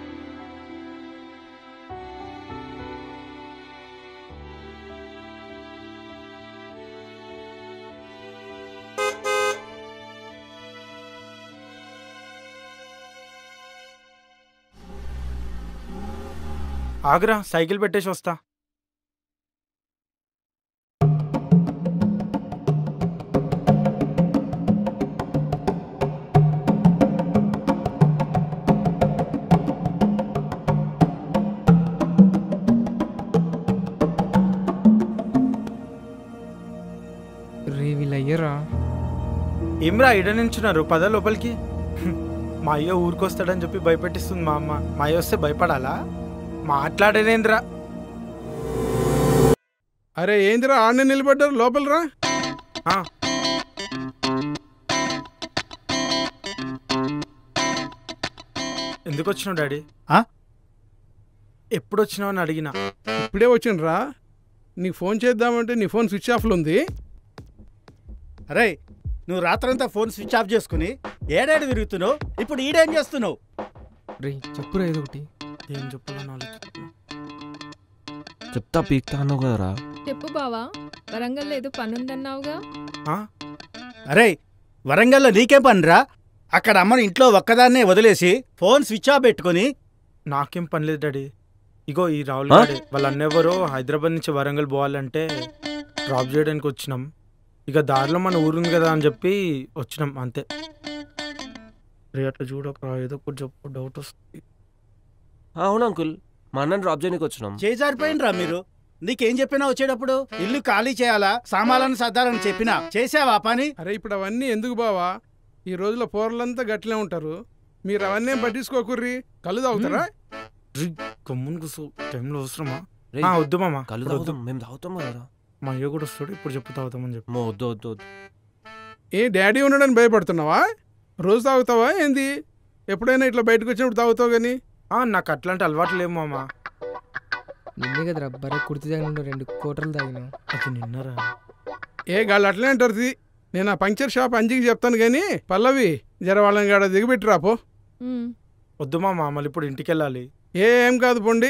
ఆగురా సైకిల్ పెట్టేసి వస్తా రే వీళ్ళయ్యరా ఏమ్రా ఇడ నించున్నారు పద లోపలికి హ్మ్. మా అయ్య ఊరికొస్తాడని చెప్పి భయపెట్టిస్తుంది మా అమ్మ మా అయ్య వస్తే భయపడాలా మాట్లాడేదేంద్రా అరే ఏందిరా ఆడనే నిలబడ్డారు లోపలరా ఆ, ఎందుకు వచ్చినావు డాడీ ఆ? ఎప్పుడు వచ్చినావు అని అడిగిన ఇప్పుడే వచ్చిండ్రా నీకు ఫోన్ చేద్దామంటే నీ ఫోన్ స్విచ్ ఆఫ్లో ఉంది అరే నువ్వు రాత్రంతా ఫోన్ స్విచ్ ఆఫ్ చేసుకుని ఏడాడు తిరుగుతున్నావు ఇప్పుడు ఈడేం చేస్తున్నావు రే చెప్పురా ఏదో ఒకటి ఏం చెప్పాలని ఆలోచిస్తున్నా చెప్తా పీక్తా అన్నావు కదరా చెప్పు బావా వరంగల్లో ఏదో పనుందన్నావుగా ఆ? అరే వరంగల్లో నీకేం పనిరా అక్కడ అమ్మని ఇంట్లో ఒక్కదాన్నే వదిలేసి ఫోన్ స్విచ్ ఆఫ్ పెట్టుకుని నాకేం పని లేదు డాడీ ఇగో ఈ రాహుల్ ఆ? గాడే వాళ్ళ అన్నెవరో హైదరాబాద్ నుంచి వరంగల్ పోవాలంటే డ్రాప్ చేయడానికి వచ్చినాం ఇక దారిలో మన ఊరుంది కదా అని చెప్పి వచ్చినాం అంతే రే అట్లా చూడక ఏదో ఒకటి చెప్పు డౌట్ వస్తుంది అవును అంకుల్ మా అన్నని డ్రాప్ చేయడానికి వచ్చినాం చేజారిపోయినరా మీరు నీకేం చెప్పినా వచ్చేటప్పుడు ఇల్లు ఖాళీ చేయాలా సామాలను సర్దాలని చెప్పినా చేసావా ఆ పని అరే ఇప్పుడు అవన్నీ ఎందుకు బావా ఈ రోజుల్లో పోరలంతా గట్లే ఉంటారు మీరు అవన్నీ ఏం పట్టించుకోకుర్రి కళ్ళు తాగుతారా గమ్మున కూర్చో టైంలో అవసరమా రేయ్, ఆ, వద్దు మామ కళ్ళు ఇప్పుడు వద్దు తాగుతాం మేము తాగుతాం కదరా మా అయ్య కూడా వస్తాడు ఇప్పుడు చెప్పు తాగుతామని చెప్పి మో వద్దు వద్దు వద్దు ఏ డాడీ ఉన్నాడని భయపడుతున్నావా రోజు తాగుతావా ఏంది ఎప్పుడైనా ఇట్లా బయటకు వచ్చినప్పుడు తాగుతావు కానీ నాకు అట్లాంటి అలవాటు లేవు మామ నిన్నే కదరా బర్రె కుర్తి తగిన రెండు కోటలు తాగినావు అది నిన్నరా ఏ గాళ్ళు అట్లనే అంటారు తీ. నేను ఆ పంక్చర్ షాప్ అంజికి చెప్తాను కానీ పల్లవి జర వాళ్ళని కాడ దిగబెట్టి రాపో వద్దు మామ మళ్ళీ ఇప్పుడు ఇంటికి వెళ్ళాలి ఏ ఏం కాదు పొండి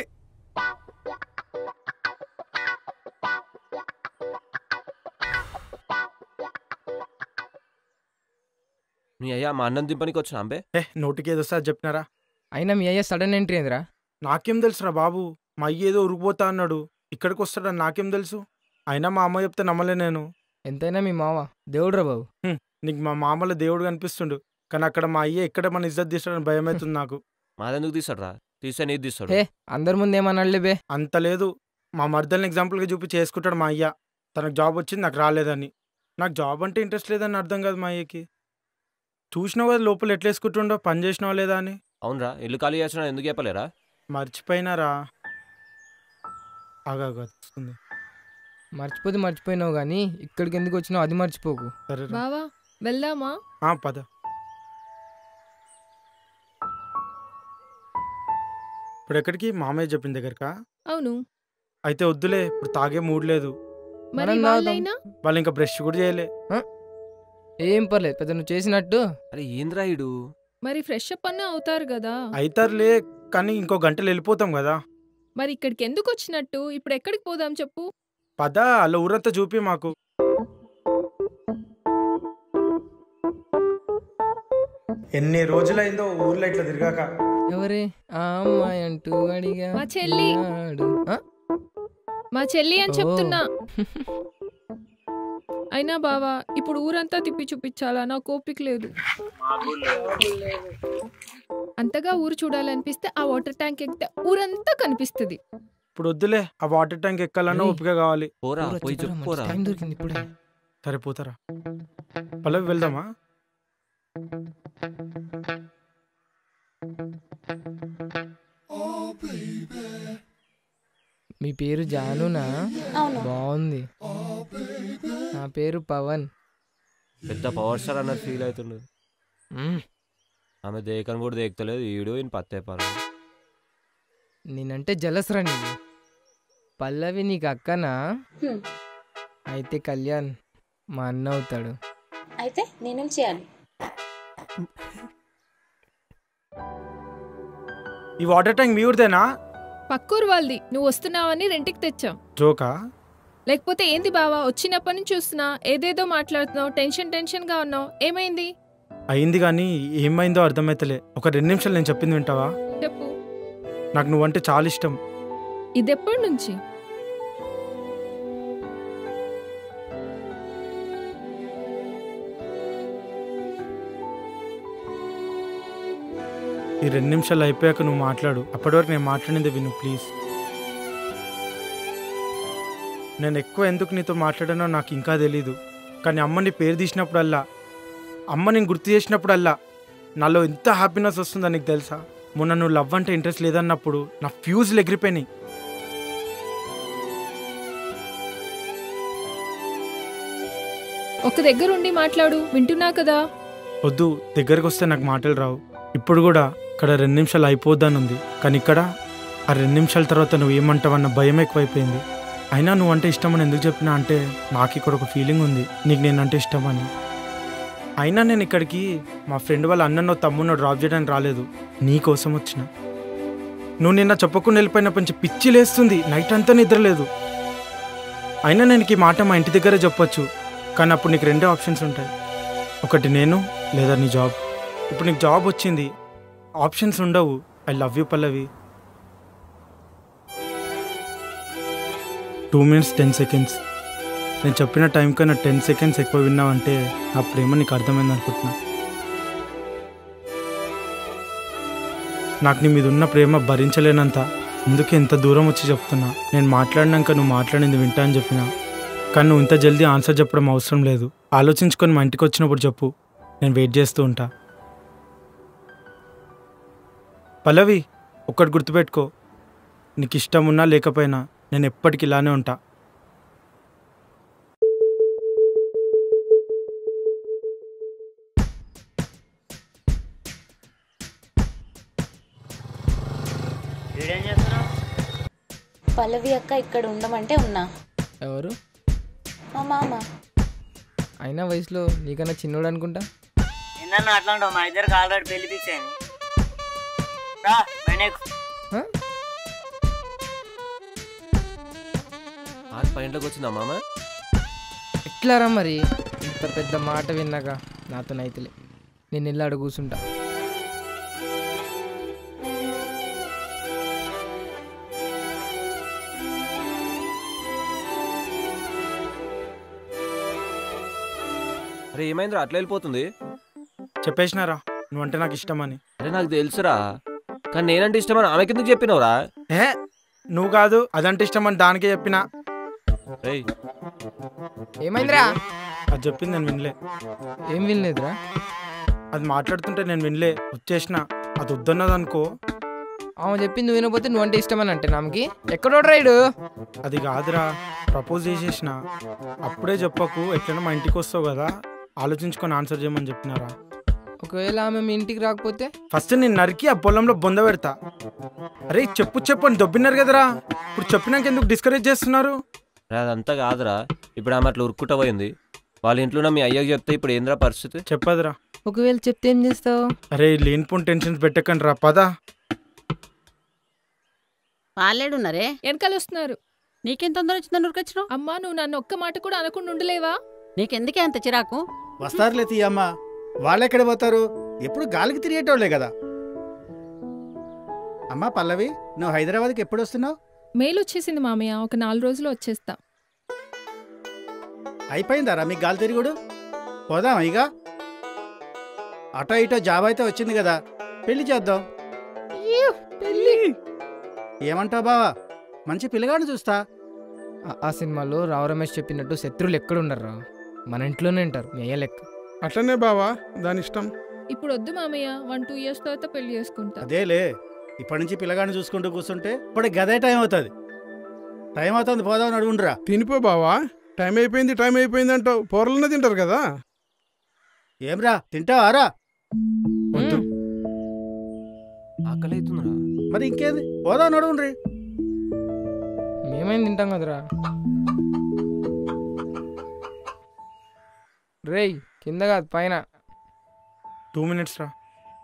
నీ అయ్యా మా అన్నం దింపనికి వచ్చిన అంబే ఏ నోటికి ఏదో సార్ చెప్పినారా అయినా మీ అయ్య సడన్ ఎంట్రీ ఏందిరా నాకేం తెలుసురా బాబు మా అయ్య ఏదో ఉరికిపోతా అన్నాడు ఇక్కడికి వస్తాడని నాకేం తెలుసు అయినా మా అమ్మ చెప్తే నమ్మలే నేను ఎంతైనా మీ మావ దేవుడురా బాబు హ్మ్, నీకు మా మామల దేవుడు కనిపిస్తుండు కానీ అక్కడ మా అయ్య ఎక్కడ మన ఇజ్జత్ తీస్తాడని భయం అవుతుంది నాకు మాదెందుకు తీస్తాడు రా తీస్తే నీది తీస్తాడు హే అందరి ముందు ఏమన్నాడులే బే అంత లేదు మా మర్దల్ని ఎగ్జాంపుల్గా చూపి చేసుకుంటాడు మా అయ్య తనకు జాబ్ వచ్చింది నాకు రాలేదని నాకు జాబ్ అంటే ఇంట్రెస్ట్ లేదని అర్థం కాదు మా అయ్యకి చూసినావు కదా లోపల ఎట్లా వేసుకుంటుండో పని చేసినావా లేదా అని అవునరా ఇల్లు ఖాళీ చేసిన ఎందుకు చెప్పలేరా మర్చిపోయినారా ఆగా వస్తుంది మర్చిపోతే మర్చిపోయినావు కానీ ఇక్కడికి ఎందుకు వచ్చినావు అది మర్చిపోకు సరే బావా వెళ్దామా పద ఇప్పుడు ఎక్కడికి మామయ్య చెప్పిన దగ్గరకా అవును అయితే వద్దులే ఇప్పుడు తాగే మూడ్ లేదు మరి మనం తాగుదాం. వాళ్ళైనా వాళ్ళు ఇంకా బ్రష్ కూడా చేయలే ఏం పర్లేదు పెద్ద నువ్వు చేసినట్టు అరే ఏంద్రా ఇడు మరి ఫ్రెష్ అప్ అన్న అవుతారు కదా అవుతారులే కానీ ఇంకో గంటలు వెళ్ళిపోతాం కదా మరి ఇక్కడికి ఎందుకు వచ్చినట్టు ఇప్పుడు ఎక్కడికి పోదాం చెప్పు పద అలా ఊరంతా చూపి మాకు ఎన్ని రోజులైందో ఊర్లో ఇట్లా తిరగాక ఎవరే ఆ అమ్మాయి అంటూ అడిగా మా చెల్లి. నాడు. ఆ? మా చెల్లి అని ఓ. చెప్తున్నా అయినా బావా ఇప్పుడు ఊరంతా తిప్పి చూపించాలా నాకు ఓపిక లేదు అంతగా ఊరు చూడాలనిపిస్తే ఆ వాటర్ ట్యాంక్ ఎక్కితే ఊరంతా కనిపిస్తుంది ఇప్పుడు వద్దులే ఆ వాటర్ ట్యాంక్ ఎక్కాలన్నా ఏయ్. ఓపిక కావాలి పోరా ఊరు పోయి వచ్చేసారా? చెప్పు మంచి పోరా టైం దొరికింది ఇప్పుడే సరే పోతారా పల్లవి వెళ్దామా మీ పేరు జానునా అవును. బాగుంది నా పేరు పవన్ పెద్ద పవర్ స్టార్ అన్నట్టు ఫీల్ అవుతుండు మ్మ్. ఆమె దేకని కూడా దేకతలేదు ఈడు ఈయన పత్తే పరా నేనంటే జలసరా నీకు పల్లవి నీకు అక్కనా హ్మ్. అయితే కళ్యాణ్ మా అన్న అవుతాడు అయితే నేనేం చేయాలి ఈ వాటర్ ట్యాంక్ మీ ఊరిదేనా పక్కూరు వాళ్ళది నువ్వు వస్తున్నావని రెంట్కి తెచ్చాం జోకా లేకపోతే ఏంది బావా వచ్చినప్పటి నుంచి చూస్తున్నా ఏదేదో మాట్లాడుతున్నావు టెన్షన్ టెన్షన్గా ఉన్నావు ఏమైంది అయింది కానీ ఏమైందో అర్థమైతలే ఒక రెండు నిమిషాలు నేను చెప్పింది వింటావా చెప్పు నాకు నువ్వంటే చాలా ఇష్టం ఇది ఎప్పటి నుంచి ఈ రెండు నిమిషాలు అయిపోయాక నువ్వు మాట్లాడు అప్పటి వరకు నేను మాట్లాడింది విను ప్లీజ్ నేను ఎక్కువ ఎందుకు నీతో మాట్లాడానో నాకు ఇంకా తెలీదు కానీ అమ్మ నీ పేరు తీసినప్పుడల్లా అమ్మ నేను గుర్తు చేసినప్పుడల్లా నాలో ఎంత హ్యాపీనెస్ వస్తుందో నీకు తెలుసా మొన్న నువ్వు లవ్ అంటే ఇంట్రెస్ట్ లేదన్నప్పుడు నా ఫ్యూజ్లు ఎగిరిపోయినాయి ఒక దగ్గర ఉండి మాట్లాడు వింటున్నా కదా వద్దు దగ్గరకు వస్తే నాకు మాటలు రావు ఇప్పుడు కూడా ఇక్కడ రెండు నిమిషాలు అయిపోద్దని ఉంది కానీ ఇక్కడ ఆ రెండు నిమిషాల తర్వాత నువ్వు ఏమంటావన్న భయం ఎక్కువైపోయింది అయినా నువ్వు అంటే ఇష్టమని ఎందుకు చెప్పినా అంటే నాకు ఇక్కడ ఒక ఫీలింగ్ ఉంది నీకు నేనంటే ఇష్టమని అయినా నేను ఇక్కడికి మా ఫ్రెండ్ వాళ్ళ అన్ననో తమ్మునో డ్రాప్ చేయడానికి రాలేదు నీ కోసం వచ్చిన నువ్వు నిన్న చెప్పకుండా వెళ్ళిపోయినప్పటి నుంచి పిచ్చి లేస్తుంది నైట్ అంతా నిద్రలేదు అయినా నేను ఈ మాట మా ఇంటి దగ్గరే చెప్పొచ్చు కానీ అప్పుడు నీకు రెండే ఆప్షన్స్ ఉంటాయి ఒకటి నేను లేదా నీ జాబ్ ఇప్పుడు నీకు జాబ్ వచ్చింది ఆప్షన్స్ ఉండవు I love you Pallavi two minutes ten seconds నేను చెప్పిన టైం కన్నా టెన్ సెకండ్స్ ఎక్కువ విన్నావంటే నా ప్రేమ నీకు అర్థమైంది అనుకుంటున్నా నాకు నీ మీద ఉన్న ప్రేమ భరించలేనంత అందుకే ఇంత దూరం వచ్చి చెప్తున్నా నేను మాట్లాడినాక నువ్వు మాట్లాడింది వింటా అని చెప్పిన కానీ నువ్వు ఇంత జల్దీ ఆన్సర్ చెప్పడం అవసరం లేదు ఆలోచించుకొని మా ఇంటికి వచ్చినప్పుడు చెప్పు నేను వెయిట్ చేస్తూ ఉంటా పల్లవి ఒక్కటి గుర్తుపెట్టుకో నీకు ఇష్టం ఉన్నా లేకపోయినా నేను ఎప్పటికీ ఇలానే ఉంటా వీడేం చేస్తున్నావు పల్లవి అక్క ఇక్కడ ఉండమంటే ఉన్నా ఎవరు మా మామ అయినా వయసులో నీకన్నా చిన్నోడు అనుకుంటా ఏందన్నా అట్లాంటావు మా ఇద్దరికి ఆల్రెడీ పెళ్లి ఫిక్స్ అయింది రా బండెక్కు. ఆరు పైంట్లోకి వచ్చిందా మామ ఎట్లారా మరి ఇంత పెద్ద మాట విన్నాక నాతో నైతులే నేను ఇల్లు అడుగు కూర్చుంటా అరే ఏమైందిరా అట్లా వెళ్ళిపోతుంది చెప్పేసినారా నువ్వంటే నాకు ఇష్టమని అరే నాకు తెలుసురా కానీ నేనంటే ఇష్టమని ఆమె కిందకి చెప్పినవురా ఏ నువ్వు కాదు అదంటే ఇష్టమని దానికే చెప్పినా రేయ్ ఏమైందిరా అది చెప్పింది నేను వినలే ఏం వినలేదురా అది మాట్లాడుతుంటే నేను వినలే వచ్చేసిన అది వద్దన్నది అనుకో ఆమె చెప్పింది నువ్వు వినకపోతే నువ్వంటే ఇష్టమని అంటే నామకి ఎక్కడో రైడు అది కాదురా ప్రపోజ్ చేసేసిన అప్పుడే చెప్పకు ఎట్లైనా మా ఇంటికి వస్తావు కదా ఆలోచించుకొని ఆన్సర్ చేయమని చెప్పినారా ఒకవేళ ఆమె మీ ఇంటికి రాకపోతే ఫస్ట్ నేను నరికి ఆ పొలంలో బొంద పెడతా అరే చెప్పు చెప్పు అని దొబ్బినారు కదరా ఇప్పుడు చెప్పినాక ఎందుకు డిస్కరేజ్ చేస్తున్నారు రే అదంతా కాదురా ఇప్పుడు ఆమె అట్లా ఉరుక్కుంట పోయింది వాళ్ళ ఇంట్లో ఉన్న మీ అయ్యకి చెప్తే ఇప్పుడు ఏంద్రా పరిస్థితి చెప్పదురా ఒకవేళ చెప్తే ఏం చేస్తావు అరే లేనిపోని టెన్షన్స్ పెట్టకండి రా పదా వాళ్ళేడున్నారే వెనకాల వస్తున్నారు నీకేం తొందర వచ్చిందని ఉరికొచ్చినావు అమ్మా నువ్వు నన్ను ఒక్క మాట కూడా అనకుండా ఉండలేవా నీకెందుకే అంత చిరాకు వస్తారులే తీయమ్మ వాళ్ళెక్కడ పోతారు ఎప్పుడు గాలికి తిరిగేటోళ్లే కదా అమ్మా పల్లవి నువ్వు హైదరాబాద్కి ఎప్పుడు వస్తున్నావు మెయిల్ వచ్చేసింది మామయ్య ఒక నాలుగు రోజులు వచ్చేస్తా అయిపోయిందారా మీకు గాలి తిరుగుడు పోదాం ఇక అటో ఇటో జాబ్ అయితే వచ్చింది కదా పెళ్లి చేద్దాం ఏమంటావు బావా మంచి పిల్లగాడు చూస్తా ఆ- ఆ సినిమాలో రావు రమేష్ చెప్పినట్టు శత్రువులు ఎక్కడ ఉండరు మన ఇంట్లోనే ఉంటారు మీ అయ్య లెక్క అట్లనే బావా దాని ఇష్టం ఇప్పుడు వద్దు మామయ్య వన్ టూ ఇయర్స్ తర్వాత పెళ్లి చేసుకుంటా అదేలే ఇప్పటి నుంచి పిల్లగాడిని చూసుకుంటూ కూర్చుంటే ఇప్పుడు గదే టైం అవుతుంది టైం అవుతుంది పోదాం అడుగుండ్రా తినిపో బావా టైం అయిపోయింది టైం అయిపోయింది అంటావు పోరలనే తింటారు కదా ఏమ్రా తింటావారా వద్దు ఆకలి అవుతుందిరా మరి ఇంకేంది పోదాం నడుగుండ్రి మేమైనా తింటాం కదరా రేయ్ కింద కాదు పైన టూ మినిట్స్ రా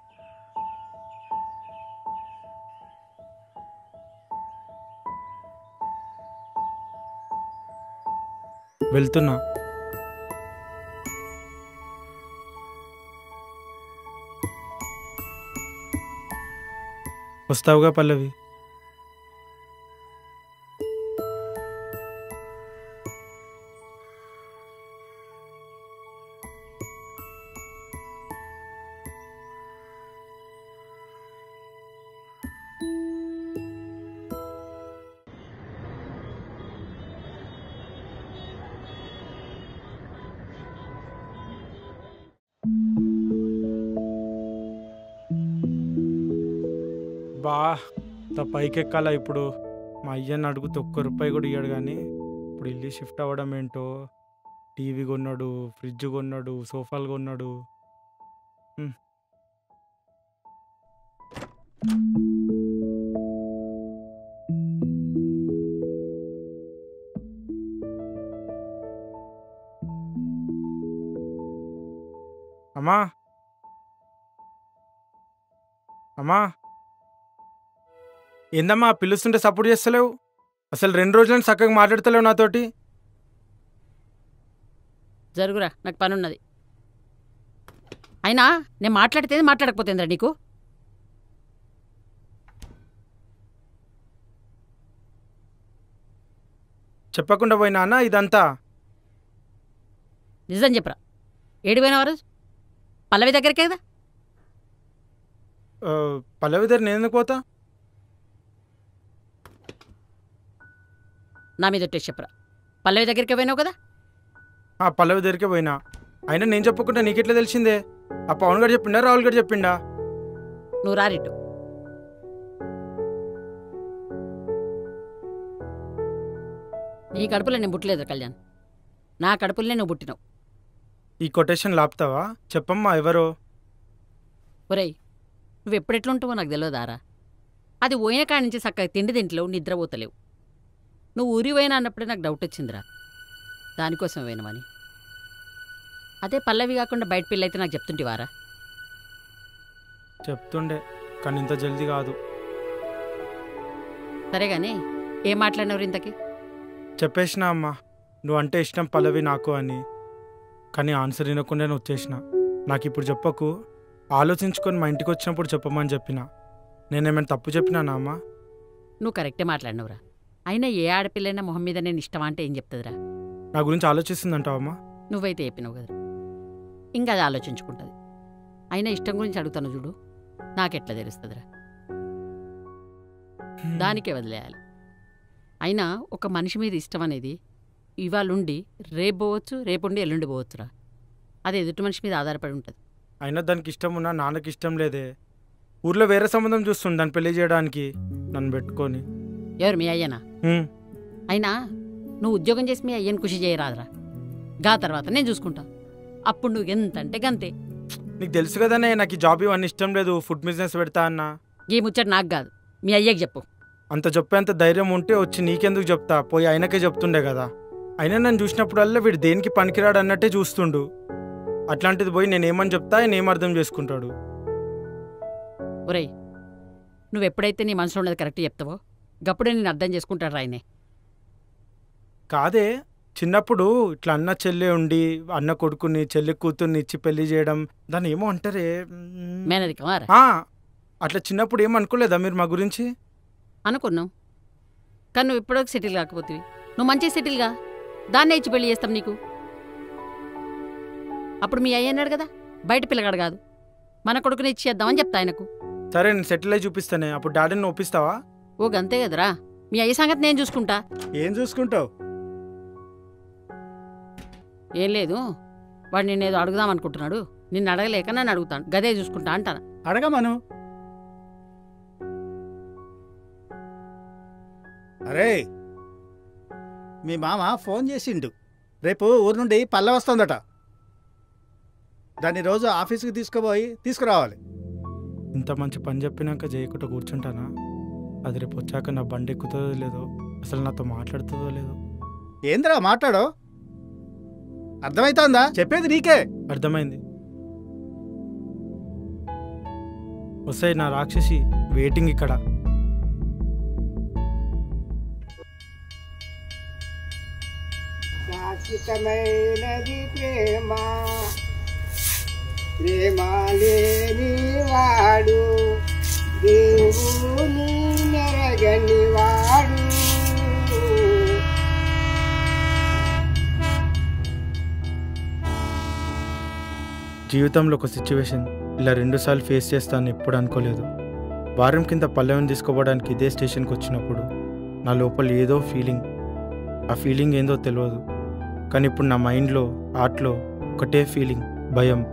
వెళ్తున్నా వస్తావుగా పల్లవి బా ఇంత పైకెక్కాలా ఇప్పుడు మా అయ్యని అడిగితే ఒక్క రూపాయి కూడా ఇయ్యాడు కానీ ఇప్పుడు ఇల్లు షిఫ్ట్ అవ్వడం ఏంటో టీవీ కొన్నాడు ఫ్రిడ్జ్ కొన్నాడు సోఫాలు కొన్నాడు హ్మ్. అమ్మా అమ్మా ఏందమ్మా పిలుస్తుంటే సపోర్ట్ చేస్తలేవు అసలు రెండు రోజులని చక్కగా మాట్లాడతలేవు నాతోటి జరుగురా నాకు పని ఉన్నది అయినా నేను మాట్లాడితే మాట్లాడకపోతేంద్రా నీకు చెప్పకుండా పోయినా అన్న ఇదంతా నిజం చెప్పరా ఏడిపోయినవారు పల్లవి దగ్గరికే కదా ఆ, పల్లవి దగ్గర నేను ఎందుకు పోతా నా మీద ఒట్టేసి చెప్పరా పల్లవి దగ్గరికి పోయినావు కదా ఆ పల్లవి దగ్గరికే పోయినా అయినా నేను చెప్పకుండా నీకెట్లా తెలిసిందే ఆ పవన్ గారు చెప్పిండా రాహుల్ గారు చెప్పిండా నువ్వు రారిట్టు నీ కడుపులో నేను పుట్టలేదు కళ్యాణ్ నా కడుపులోనే నువ్వు పుట్టినావు ఈ కొటేషన్ లాపుతావా చెప్పమ్మా ఎవరో ఒరేయ్ నువ్వు ఎప్పుడెట్లుంటావో నాకు తెలియదారా అది పోయిన కాడి నుంచి చక్కగా తిండి తింటలేవు నిద్రపోతలేవు నువ్వు ఊరి పోయినా అన్నప్పుడే నాకు డౌట్ వచ్చిందిరా దానికోసం పోయినమని అదే పల్లవి కాకుండా బయట పిల్ల అయితే నాకు చెప్తుంటివారా చెప్తుండే కానీ ఇంత జల్దీ కాదు సరే కానీ ఏం మాట్లాడినవరు ఇంతకి చెప్పేసిన అమ్మా నువ్వు అంటే ఇష్టం పల్లవి నాకు అని కానీ ఆన్సర్ వినకుండానే వచ్చేసిన నాకు ఇప్పుడు చెప్పకు ఆలోచించుకొని మా ఇంటికి వచ్చినప్పుడు చెప్పమని చెప్పిన నేనేమైనా తప్పు చెప్పినానా అమ్మా నువ్వు కరెక్టే మాట్లాడినవురా అయినా ఏ ఆడపిల్లైనా మొహం మీద నేను ఇష్టమా అంటే ఏం చెప్తుందిరా నా గురించి ఆలోచిస్తుందంటావమ్మా నువ్వైతే చెప్పినావు కదరా ఇంకా అది ఆలోచించుకుంటుంది అయినా ఇష్టం గురించి అడుగుతాను చూడు నాకెట్లా తెలుస్తుందిరా దానికే వదిలేయాలి అయినా ఒక మనిషి మీద ఇష్టం అనేది ఇవాళ ఉండి రేపు పోవచ్చు రేపుండి ఎల్లుండి పోవచ్చురా అది ఎదుటి మనిషి మీద ఆధారపడి ఉంటుంది అయినా దానికి ఇష్టం ఉన్నా నాన్నకి ఇష్టం లేదే ఊర్లో వేరే సంబంధం చూస్తుంది దాన్ని పెళ్లి చేయడానికి నన్ను పెట్టుకొని ఎవరు మీ అయ్యనా హ్మ్. అయినా నువ్వు ఉద్యోగం చేసి మీ అయ్యని కృషి చేయరాదురా గా తర్వాత నేను చూసుకుంటా అప్పుడు నువ్వు ఎంత అంటే గంతే నీకు తెలుసు కదనే నాకు ఈ జాబ్ ఇవన్నీ ఇష్టం లేదు ఫుడ్ బిజినెస్ పెడతా అన్నా ఈ ముచ్చట నాకు కాదు మీ అయ్యకి చెప్పు అంత చెప్పేంత ధైర్యం ఉంటే వచ్చి నీకెందుకు చెప్తా పోయి ఆయనకే చెప్తుండే కదా అయినా నన్ను చూసినప్పుడల్లా వీడు దేనికి పనికిరాడు అన్నట్టే చూస్తుండు అట్లాంటిది పోయి నేను ఏమని చెప్తా ఆయన ఏం అర్థం చేసుకుంటాడు ఒరేయ్ నువ్వు ఎప్పుడైతే నీ మనసులో ఉన్నది కరెక్ట్ చెప్తావో గప్పుడే నేను అర్థం చేసుకుంటాడు రాయనే కాదే చిన్నప్పుడు ఇట్లా అన్న చెల్లె ఉండి అన్న కొడుకుని చెల్లి కూతుర్ని ఇచ్చి పెళ్లి చేయడం దాన్ని ఏమో అంటారే మ్మ్. మేనరికమారా ఆ, అట్లా చిన్నప్పుడు ఏం అనుకోలేదా మీరు మా గురించి అనుకున్నావు కానీ నువ్వు ఇప్పటివరకు సెటిల్ కాకపోతే నువ్వు మంచి సెటిల్గా దాన్నే ఇచ్చి పెళ్లి చేస్తాం నీకు అప్పుడు మీ అయ్య అన్నాడు కదా బయట పిల్లగాడు కాదు మన కొడుకుని ఇచ్చేద్దామని చెప్తా ఆయనకు సరే నేను సెటిల్ అయి చూపిస్తానే అప్పుడు డాడీని ఒప్పిస్తావా ఓ గంతే కదరా మీ అయ్య సంగతి నేను చూసుకుంటా ఏం చూసుకుంటావు ఏం లేదు వాడు నిన్నేదో అడుగుదాం అనుకుంటున్నాడు నిన్ను అడగలేక నన్ను అడుగుతాను గదే చూసుకుంటా అంటాను అడగమను అరే మీ మామ ఫోన్ చేసిండు రేపు ఊరు నుండి పల్ల వస్తుందట దాన్ని రోజు ఆఫీస్కి తీసుకుపోయి తీసుకురావాలి ఇంత మంచి పని చెప్పినాక చేయకుండా కూర్చుంటానా అది రేపు వచ్చాక నా బండి ఎక్కుతుందో లేదో అసలు నాతో మాట్లాడుతుందో లేదో ఏందిరా మాట్లాడో అర్థమైతోందా చెప్పేది నీకే అర్థమైంది వస్తాయి నా రాక్షసి వెయిటింగ్ ఇక్కడ శాశ్వతమైనది ప్రేమ ప్రేమ లేని వాడు దేవుని మెరగని వాడు జీవితంలో ఒక సిచ్యువేషన్ ఇలా రెండుసార్లు ఫేస్ చేస్తానని ఎప్పుడు అనుకోలేదు వారం కింద పల్లెవని తీసుకోవడానికి ఇదే స్టేషన్కి వచ్చినప్పుడు నా లోపల ఏదో ఫీలింగ్ ఆ ఫీలింగ్ ఏందో తెలియదు కానీ ఇప్పుడు నా మైండ్లో ఆర్ట్లో ఒకటే ఫీలింగ్ భయం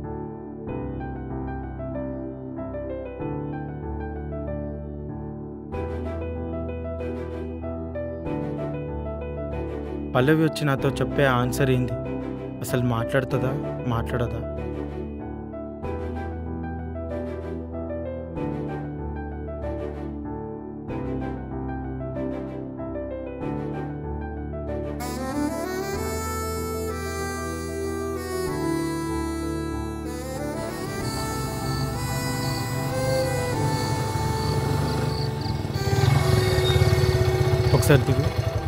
పల్లవి వచ్చి నాతో చెప్పే ఆన్సర్ ఏంది అసలు మాట్లాడుతుందా మాట్లాడదా ఒకసారి దిగు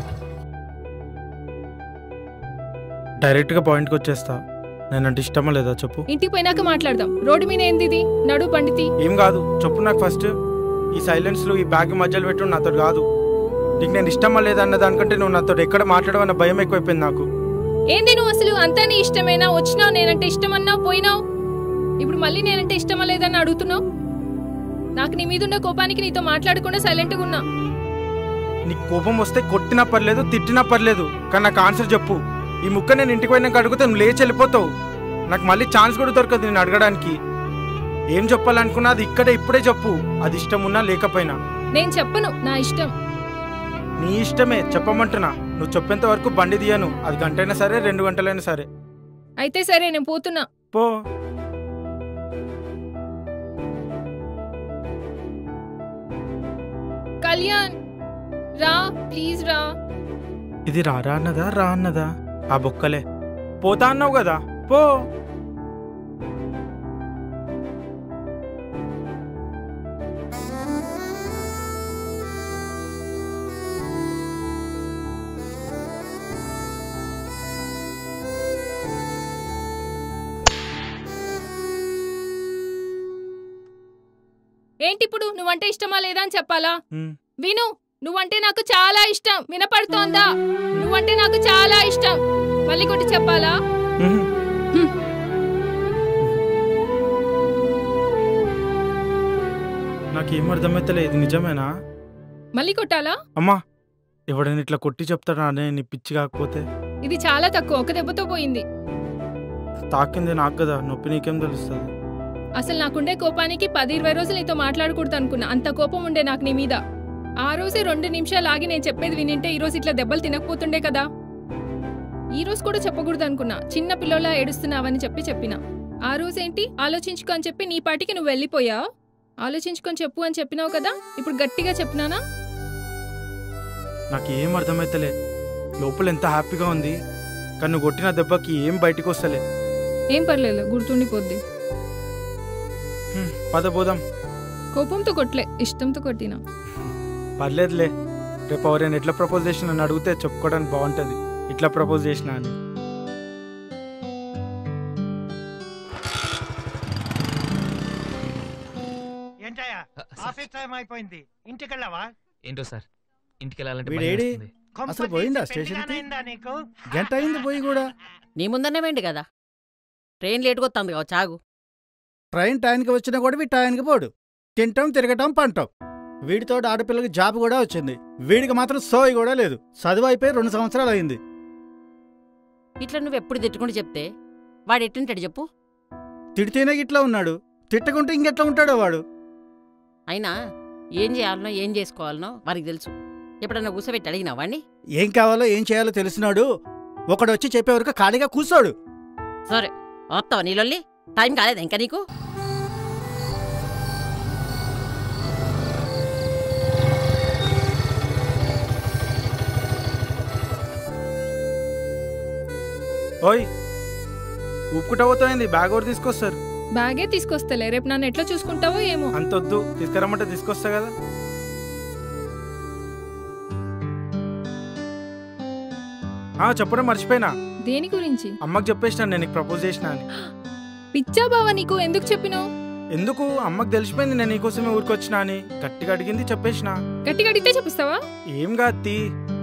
డైరెక్ట్గా పాయింట్కి వచ్చేస్తా నేనంటే ఇష్టమా లేదా చెప్పు ఇంటికి పోయినాక మాట్లాడదాం రోడ్డు మీద ఏంది ఇది నడు పండితి ఏం కాదు చెప్పు నాకు ఫస్ట్ ఈ సైలెన్స్లో ఈ బ్యాగ్ మధ్యలో పెట్టు నాతో కాదు నీకు నేను ఇష్టమా లేదా అన్న దానికంటే నువ్వు నాతో ఎక్కడ మాట్లాడవన్న భయం ఎక్కువైపోయింది నాకు ఏంది నువ్వు అసలు అంతా నీ ఇష్టమేనా వచ్చినావు నేనంటే ఇష్టమన్నావు పోయినావు ఇప్పుడు మళ్ళీ నేనంటే ఇష్టమా లేదని అడుగుతున్నావు నాకు నీ మీద ఉన్న కోపానికి నీతో మాట్లాడకుండా సైలెంట్గా ఉన్నా నీకు కోపం వస్తే కొట్టినా పర్లేదు తిట్టినా పర్లేదు కానీ నాకు ఆన్సర్ చెప్పు ఈ ముక్క నేను ఇంటికి పోయినాక అడిగితే నువ్వు లేచి వెళ్ళిపోతావు నాకు మళ్ళీ ఛాన్స్ కూడా దొరకదు నేను అడగడానికి ఏం చెప్పాలనుకున్నా అది ఇక్కడే ఇప్పుడే చెప్పు అది ఇష్టం ఉన్నా లేకపోయినా నేను చెప్పను నా ఇష్టం నీ ఇష్టమే చెప్పమంటున్నా నువ్వు చెప్పేంత వరకు బండి తీయను అది గంటైనా సరే రెండు గంటలైనా సరే అయితే సరే నేను పోతున్నా పో కళ్యాణ్ రా ప్లీజ్ రా ఇది రారా అన్నదా రా అన్నదా ఆ బొక్కలే పోతా అన్నావు కదా పో ఏంటి ఇప్పుడు నువ్వంటే ఇష్టమా లేదా అని చెప్పాలా హ్మ్. విను నువ్వంటే నాకు చాలా ఇష్టం వినపడుతోందా నువ్వంటే నాకు చాలా ఇష్టం మళ్ళీ కొట్టి చెప్పాలా హ్మ్. నాకేం అర్థమైతలే ఇది నిజమేనా మళ్ళీ కొట్టాలా అమ్మా ఎవడైనా ఇట్లా కొట్టి చెప్తాడా అనే నీ పిచ్చి కాకపోతే ఇది చాలా తక్కువ ఒక దెబ్బతో పోయింది తాకింది నాకు కదా నొప్పి నీకేం తెలుస్తుంది అసలు నాకుండే కోపానికి పది ఇరవై రోజులు నీతో మాట్లాడకూడదు అనుకున్నా అంత కోపం ఉండే నాకు నీ మీద ఆ రోజే రెండు నిమిషాలు ఆగి నేను చెప్పేది వినింటే ఈ రోజు ఇట్లా దెబ్బలు తినకపోతుండే కదా ఈ రోజు కూడా చెప్పకూడదు అనుకున్నా చిన్న పిల్లలా ఏడుస్తున్నావని చెప్పి చెప్పిన ఆ రోజేంటి ఆలోచించుకో అని చెప్పి నీ పాటికి నువ్వు వెళ్ళిపోయావు ఆలోచించుకొని చెప్పు అని చెప్పినావు కదా ఇప్పుడు గట్టిగా చెప్పినానా నాకు ఏం అర్థమైతలే లోపల ఎంత హ్యాపీగా ఉంది కానీ నువ్వు కొట్టిన దెబ్బకి ఏం బయటికి వస్తలే ఏం పర్లేదు గుర్తుండిపోద్ది హ్మ్, పద పోదాం కోపంతో కొట్లే ఇష్టంతో కొట్టినా పర్లేదులే రేపు ఎవరైనా ఎట్లా ప్రపోజ్ చేసిన నన్ను అడిగితే చెప్పుకోవడానికి బాగుంటుంది ఇట్లా ప్రపోజ్ చేసిన అని ఏంటయ్యా ఆఫీస్ టైం అయిపోయింది ఇంటికి వెళ్ళావా ఏంటో సార్ ఇంటికి వెళ్ళాలంటే వీడేడి భయం వేస్తుంది. అసలు పోయిందా స్టేషన్కి గంట అయింది పోయి కూడా నీ ముందనే వెండి కదా ట్రైన్ లేటుగా వస్తుంది కావచ్చు ఆగు ట్రైన్ టైంకి వచ్చినా కూడా వీడు టైంకి పోడు తింటాం తిరగటం పంటాం వీడితో ఆడపిల్లకి జాబ్ కూడా వచ్చింది వీడికి మాత్రం సోయి కూడా లేదు చదువు అయిపోయి రెండు సంవత్సరాలు అయింది ఇట్లా నువ్వు ఎప్పుడు తిట్టుకుంటూ చెప్తే వాడు ఎట్టుంటాడు చెప్పు తిడితేనే ఇట్లా ఉన్నాడు తిట్టకుంటే ఇంకెట్లా ఉంటాడో వాడు అయినా ఏం చేయాలనో ఏం చేసుకోవాలనో వారికి తెలుసు ఎప్పుడన్నా కూర్చోబెట్టి అడిగినా వాడిని ఏం కావాలో ఏం చేయాలో తెలిసినాడు ఒకడు వచ్చి చెప్పే వరకు ఖాళీగా కూర్చోడు సరే వస్తావా నీళ్ళొల్లి టైం కాలేదా ఇంకా నీకు ఓయ్ ఉప్పుకుంటా పోతాయింది బ్యాగ్ ఒకటి తీసుకొస్తారు బ్యాగే తీసుకొస్తలే రేపు నన్ను ఎట్లా చూసుకుంటావో ఏమో అంత వద్దు తీసుకురమ్మంటే తీసుకొస్తా కదా ఆ, చెప్పడం మర్చిపోయినా దేని గురించి అమ్మకి చెప్పేసిన నేను నీకు ప్రపోజ్ చేసిన అని పిచ్చా బావా నీకు ఎందుకు చెప్పినావు ఎందుకు అమ్మకి తెలిసిపోయింది నేను నీకోసమే ఊరికొచ్చిన అని గట్టిగా అడిగింది చెప్పేసిన గట్టిగా అడిగితే చెప్పిస్తావా ఏం కాత్తి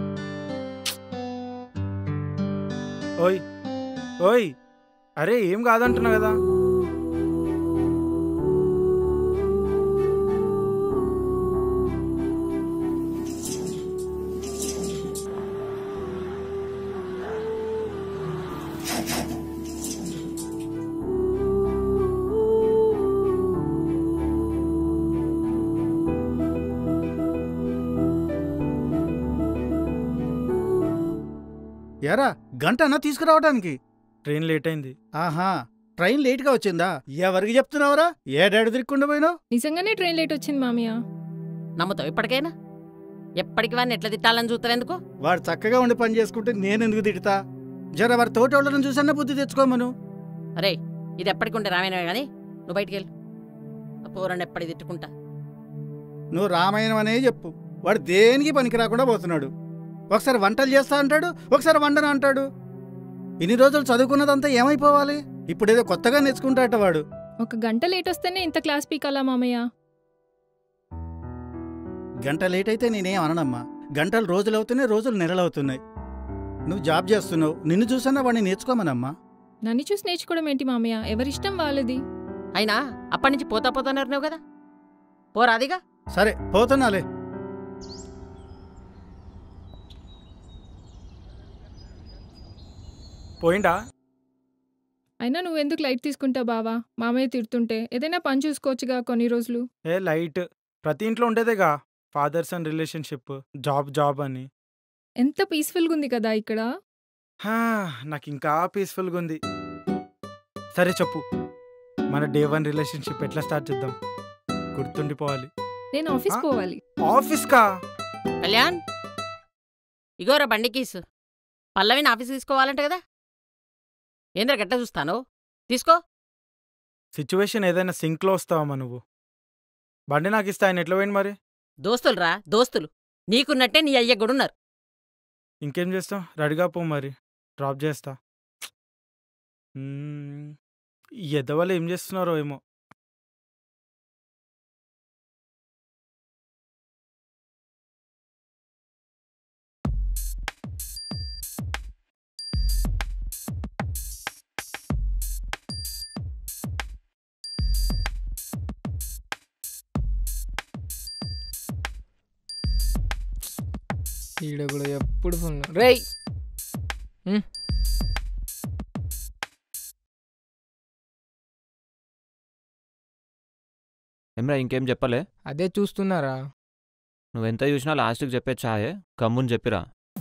ఓయ్ ఓయ్ అరే ఏం కాదంటున్నా కదా ఎరా గంటనా తీసుకురావడానికి ట్రైన్ లేట్ అయింది ఆహా ట్రైన్ లేట్గా వచ్చిందా ఎవరికి చెప్తున్నావురా ఏడాడు తిరుక్కుండా పోయినావు నిజంగానే ట్రైన్ లేట్ వచ్చింది మామయ్య నమ్ముతావు ఇప్పటికైనా ఎప్పటికి వాడిని ఎట్లా తిట్టాలని చూస్తావు ఎందుకు వాడు చక్కగా ఉండి పని చేసుకుంటే నేను ఎందుకు తిడతా జర వారి తోటి వాళ్ళని చూసన్న బుద్ధి తెచ్చుకోమను అరే ఇది ఎప్పటికి ఉంటే రామాయణమే కానీ నువ్వు బయటికి వెళ్ళు ఆ పోరాన్ని ఎప్పటికి తిట్టుకుంటా నువ్వు రామాయణం అనే చెప్పు వాడు దేనికి పనికి రాకుండా పోతున్నాడు ఒకసారి వంటలు చేస్తా అంటాడు ఒకసారి వండను అంటాడు ఇన్ని రోజులు చదువుకున్నదంతా ఏమైపోవాలి ఇప్పుడేదో కొత్తగా నేర్చుకుంటాట వాడు ఒక గంట లేట్ వస్తేనే ఇంత క్లాస్ పీకాలా మామయ్య గంట లేట్ అయితే నేనేం అననమ్మా గంటలు రోజులు అవుతున్నాయి రోజులు నెలలు అవుతున్నాయి నువ్వు జాబ్ చేస్తున్నావు నిన్ను చూసన్నా వాడిని నేర్చుకోమనమ్మా నన్ను చూసి నేర్చుకోవడం ఏంటి మామయ్య ఎవరిష్టం వాళ్ళది అయినా అప్పటి నుంచి పోతా పోతాన్నారు నువ్వు కదా పోరాదిగా సరే పోతున్నాలే పోయిండా అయినా నువ్వు ఎందుకు లైట్ తీసుకుంటావు బావా మామయ్య తిడుతుంటే ఏదైనా పని చూసుకోవచ్చుగా కొన్ని రోజులు ఏ లైట్ ప్రతి ఇంట్లో ఉండేదేగా fathers and relationship job job అని ఎంత పీస్ఫుల్గా ఉంది కదా ఇక్కడ హా, నాకు ఇంకా పీస్ఫుల్గా ఉంది సరే చెప్పు మన డే వన్ రిలేషన్షిప్ ఎట్లా స్టార్ట్ చేద్దాం గుర్తుండిపోవాలి నేను ఆఫీస్ పోవాలి ఆఫీస్ కా కళ్యాణ్ ఇగోరా బండి కీస్ పల్లవిని ఆఫీస్ తీసుకోవాలంట కదా ఏంద్ర గట్ట చూస్తాను తీసుకో సిచ్యువేషన్ ఏదైనా సింక్లో వస్తావమ్మా నువ్వు బండి నాకు ఇస్తా ఆయన ఎట్లా పోయింది మరి దోస్తులురా దోస్తులు నీకున్నట్టే నీ అయ్య కూడా ఉన్నారు ఇంకేం చేస్తాం రెడీగా పో మరి డ్రాప్ చేస్తా మ్మ్. ఈ ఎద్దవాళ్ళు ఏం చేస్తున్నారో ఏమో ఈడ కూడా ఎప్పుడు ఫోన్ రేయ్ ఉమ్. ఏమ్రా ఇంకేం చెప్పలే అదే చూస్తున్నారా నువ్వెంత చూసినా లాస్ట్కి చెప్పే ఛాయే కమ్ముని చెప్పిరా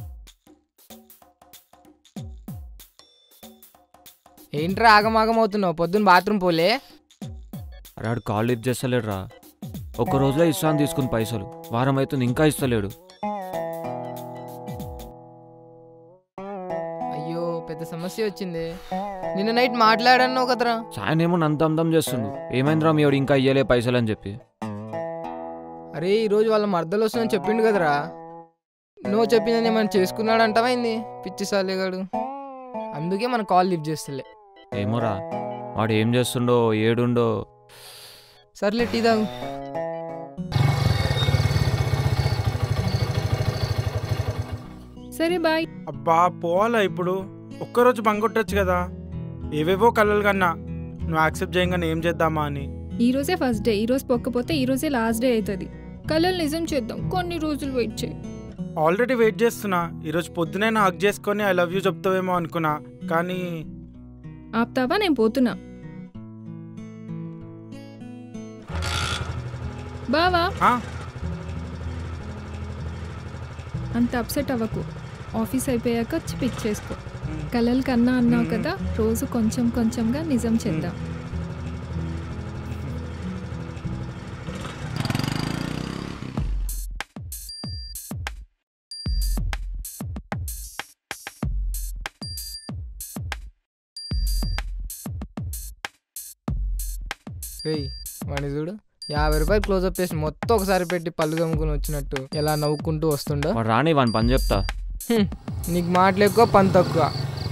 ఏంట్రా ఆగమాగం అవుతున్నావు పొద్దున్న బాత్రూమ్ పోలే అరే ఆడు కాల్ లిఫ్ట్ చేస్తలేడురా ఒక్క రోజులో ఇస్తాను తీసుకుని పైసలు వారం అవుతుంది ఇంకా ఇస్తలేడు అయ్యో పెద్ద సమస్య వచ్చింది నిన్న నైట్ మాట్లాడన్నావు కదరా సాయనేమో నంత అందం చేస్తుండు ఏమైందిరా మీ వాడు ఇంకా ఇయ్యలే పైసలు అని చెప్పి అరే ఈరోజు వాళ్ళ మర్దలు వస్తుందని చెప్పిండు కదరా నువ్వు చెప్పిందని ఏమైనా చేసుకున్నాడు అంటావైంది పిచ్చి సాలేగాడు అందుకే మన కాల్ లిఫ్ట్ చేస్తలే ఏమోరా వాడు ఏం చేస్తుండో ఏడుండో సర్లే టీ తాగు సరే బాయ్ అబ్బా పోవాలా ఇప్పుడు ఒక్కరోజు బంగొట్టచ్చు కదా ఏవేవో కలలు కన్నా నువ్వు యాక్సెప్ట్ చేయగానే ఏం చేద్దామా అని ఈ రోజే ఫస్ట్ డే ఈ రోజు పొక్కపోతే ఈ రోజే లాస్ట్ డే అవుతుంది కలలు నిజం చేద్దాం కొన్ని రోజులు వెయిట్ చేయి ఆల్రెడీ వెయిట్ చేస్తున్నా ఈరోజు పొద్దునే హక్ చేసుకొని ఐ లవ్ యూ చెప్తావేమో అనుకున్నా కానీ ఆపుతావా నేను పోతున్నా బావా ఆ, అంత అప్సెట్ అవ్వకు ఆఫీస్ అయిపోయాక వచ్చి పిక్ చేసుకో కలలు కన్నా అన్నావు కదా రోజు కొంచెం కొంచెంగా నిజం చేద్దాం రేయ్ వాడిని చూడు యాభై రూపాయలు క్లోజప్ చేసి మొత్తం ఒకసారి పెట్టి పళ్ళు దమ్ముకుని వచ్చినట్టు ఎలా నవ్వుకుంటూ వస్తుండో వాడు రాని వాని పని చెప్తా హ్మ్, నీకు మాటలు ఎక్కువ పని తక్కువ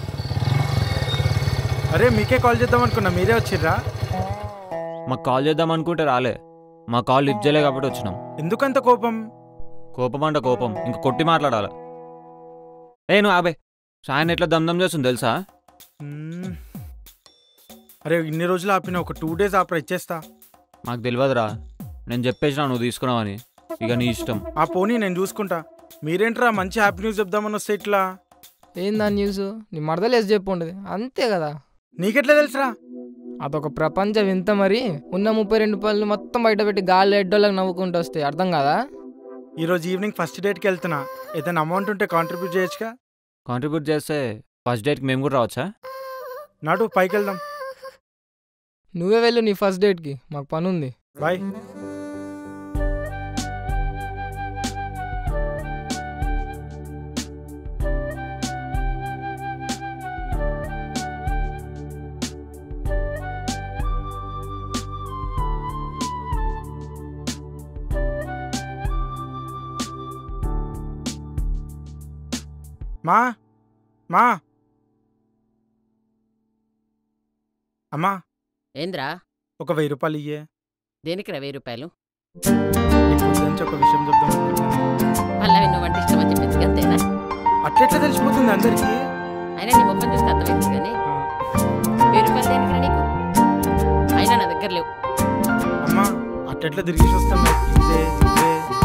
అరే మీకే కాల్ చేద్దాం అనుకున్నా మీరే వచ్చిర్రా మాకు కాల్ చేద్దాం అనుకుంటే రాలే మా కాల్ లిఫ్ట్ చేయలే కాబట్టి వచ్చినాం ఎందుకంత కోపం కోపం అంట కోపం ఇంక కొట్టి మాట్లాడాల ఏ నువ్వు ఆబే సాయన్ ఎట్లా దమ్దం చేస్తుంది తెలుసా మ్మ్. అరే ఇన్ని రోజులు ఆపిన ఒక టూ డేస్ ఆపరా ఇచ్చేస్తా మాకు తెలియదురా నేను చెప్పేసినా నువ్వు తీసుకున్నావని ఇక నీ ఇష్టం ఆ పోనీ నేను చూసుకుంటా మీరేంట్రా మంచి హ్యాపీ న్యూస్ చెప్దామని వస్తే ఇట్లా ఏందా న్యూస్ నీ మరదలేసి చెప్పు ఉండదు అంతే కదా నీకెట్లా తెలుసురా అదొక ప్రపంచ వింత మరి ఉన్న ముప్పై రెండు పనులు మొత్తం బయట పెట్టి గాలి ఎడ్డోళ్ళకి నవ్వుకుంటూ వస్తాయి అర్థం కాదా ఈరోజు ఈవినింగ్ ఫస్ట్ డేట్కి వెళ్తున్నా ఏదైనా అమౌంట్ ఉంటే కాంట్రిబ్యూట్ చేయొచ్చుగా కాంట్రిబ్యూట్ చేస్తే ఫస్ట్ డేట్కి మేము కూడా రావచ్చా నాటు పైకి వెళ్దాం నువ్వే వెళ్ళు నీ ఫస్ట్ డేట్కి మాకు పని ఉంది బాయ్ మా మా అమ్మా ఏంద్రా ఒక వెయ్యి రూపాయలు ఇయ్యే దేనికి వెయ్యి రూపాయలు నీకు గురించి ఒక విషయం చెప్దాం అనుకుంటున్నా. పల్లవి నువ్వంటే ఇష్టం అని చెప్పింది అంతేనా అట్లెట్లా తెలిసిపోతుంది అందరికీ అయినా నీ ముఖం చూస్తే అర్థమైంది కానీ వెయ్యి రూపాయలు దేనికిరా నీకు అయినా నా దగ్గర లేవు అమ్మా అట్లెట్లా తిరిగి వస్తాను ఇదే ఇదే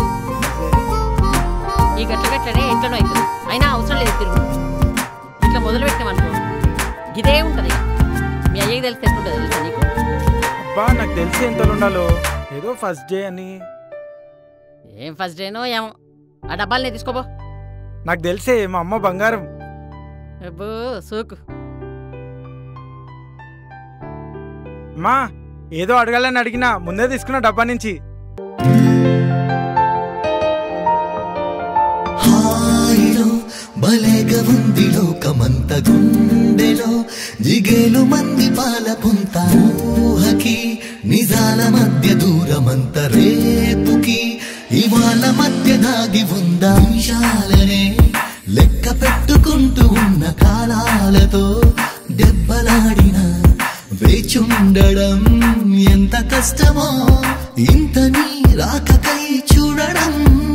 ఈ గట్ల గట్లనే ఎట్లనో అవుతుంది అయినా అవసరం లేదు తిరుగు ఇట్లా మొదలు పెట్టామనుకో ఇదే ఉంటుంది ఇక. మీ అయ్యకి తెలిస్తే ఎట్లుంటుంది తెలుసా నీకు అబ్బా నాకు తెలిసి ఎంత ఉండాలో ఏదో ఫస్ట్ డే అని ఏం ఫస్ట్ డేనో ఏమో ఆ డబ్బాలని తీసుకోబో నాకు తెలిసే మా అమ్మ బంగారం అబ్బో సోకు అమ్మా ఏదో అడగాలని అడిగినా ముందే తీసుకున్న డబ్బా నుంచి భలేగా ఉంది లోకమంత గుండెలో జిగేలు మంది పాల పుంత ఊహకి నిజాల మధ్య దూరమంత రేపుకి ఇవాళ మధ్య దాగి ఉందా నిమిషాలనే లెక్క పెట్టుకుంటూ ఉన్న కాలాలతో దెబ్బలాడిన వేచుండడం ఎంత కష్టమో ఇంత నీ రాకకై చూడడం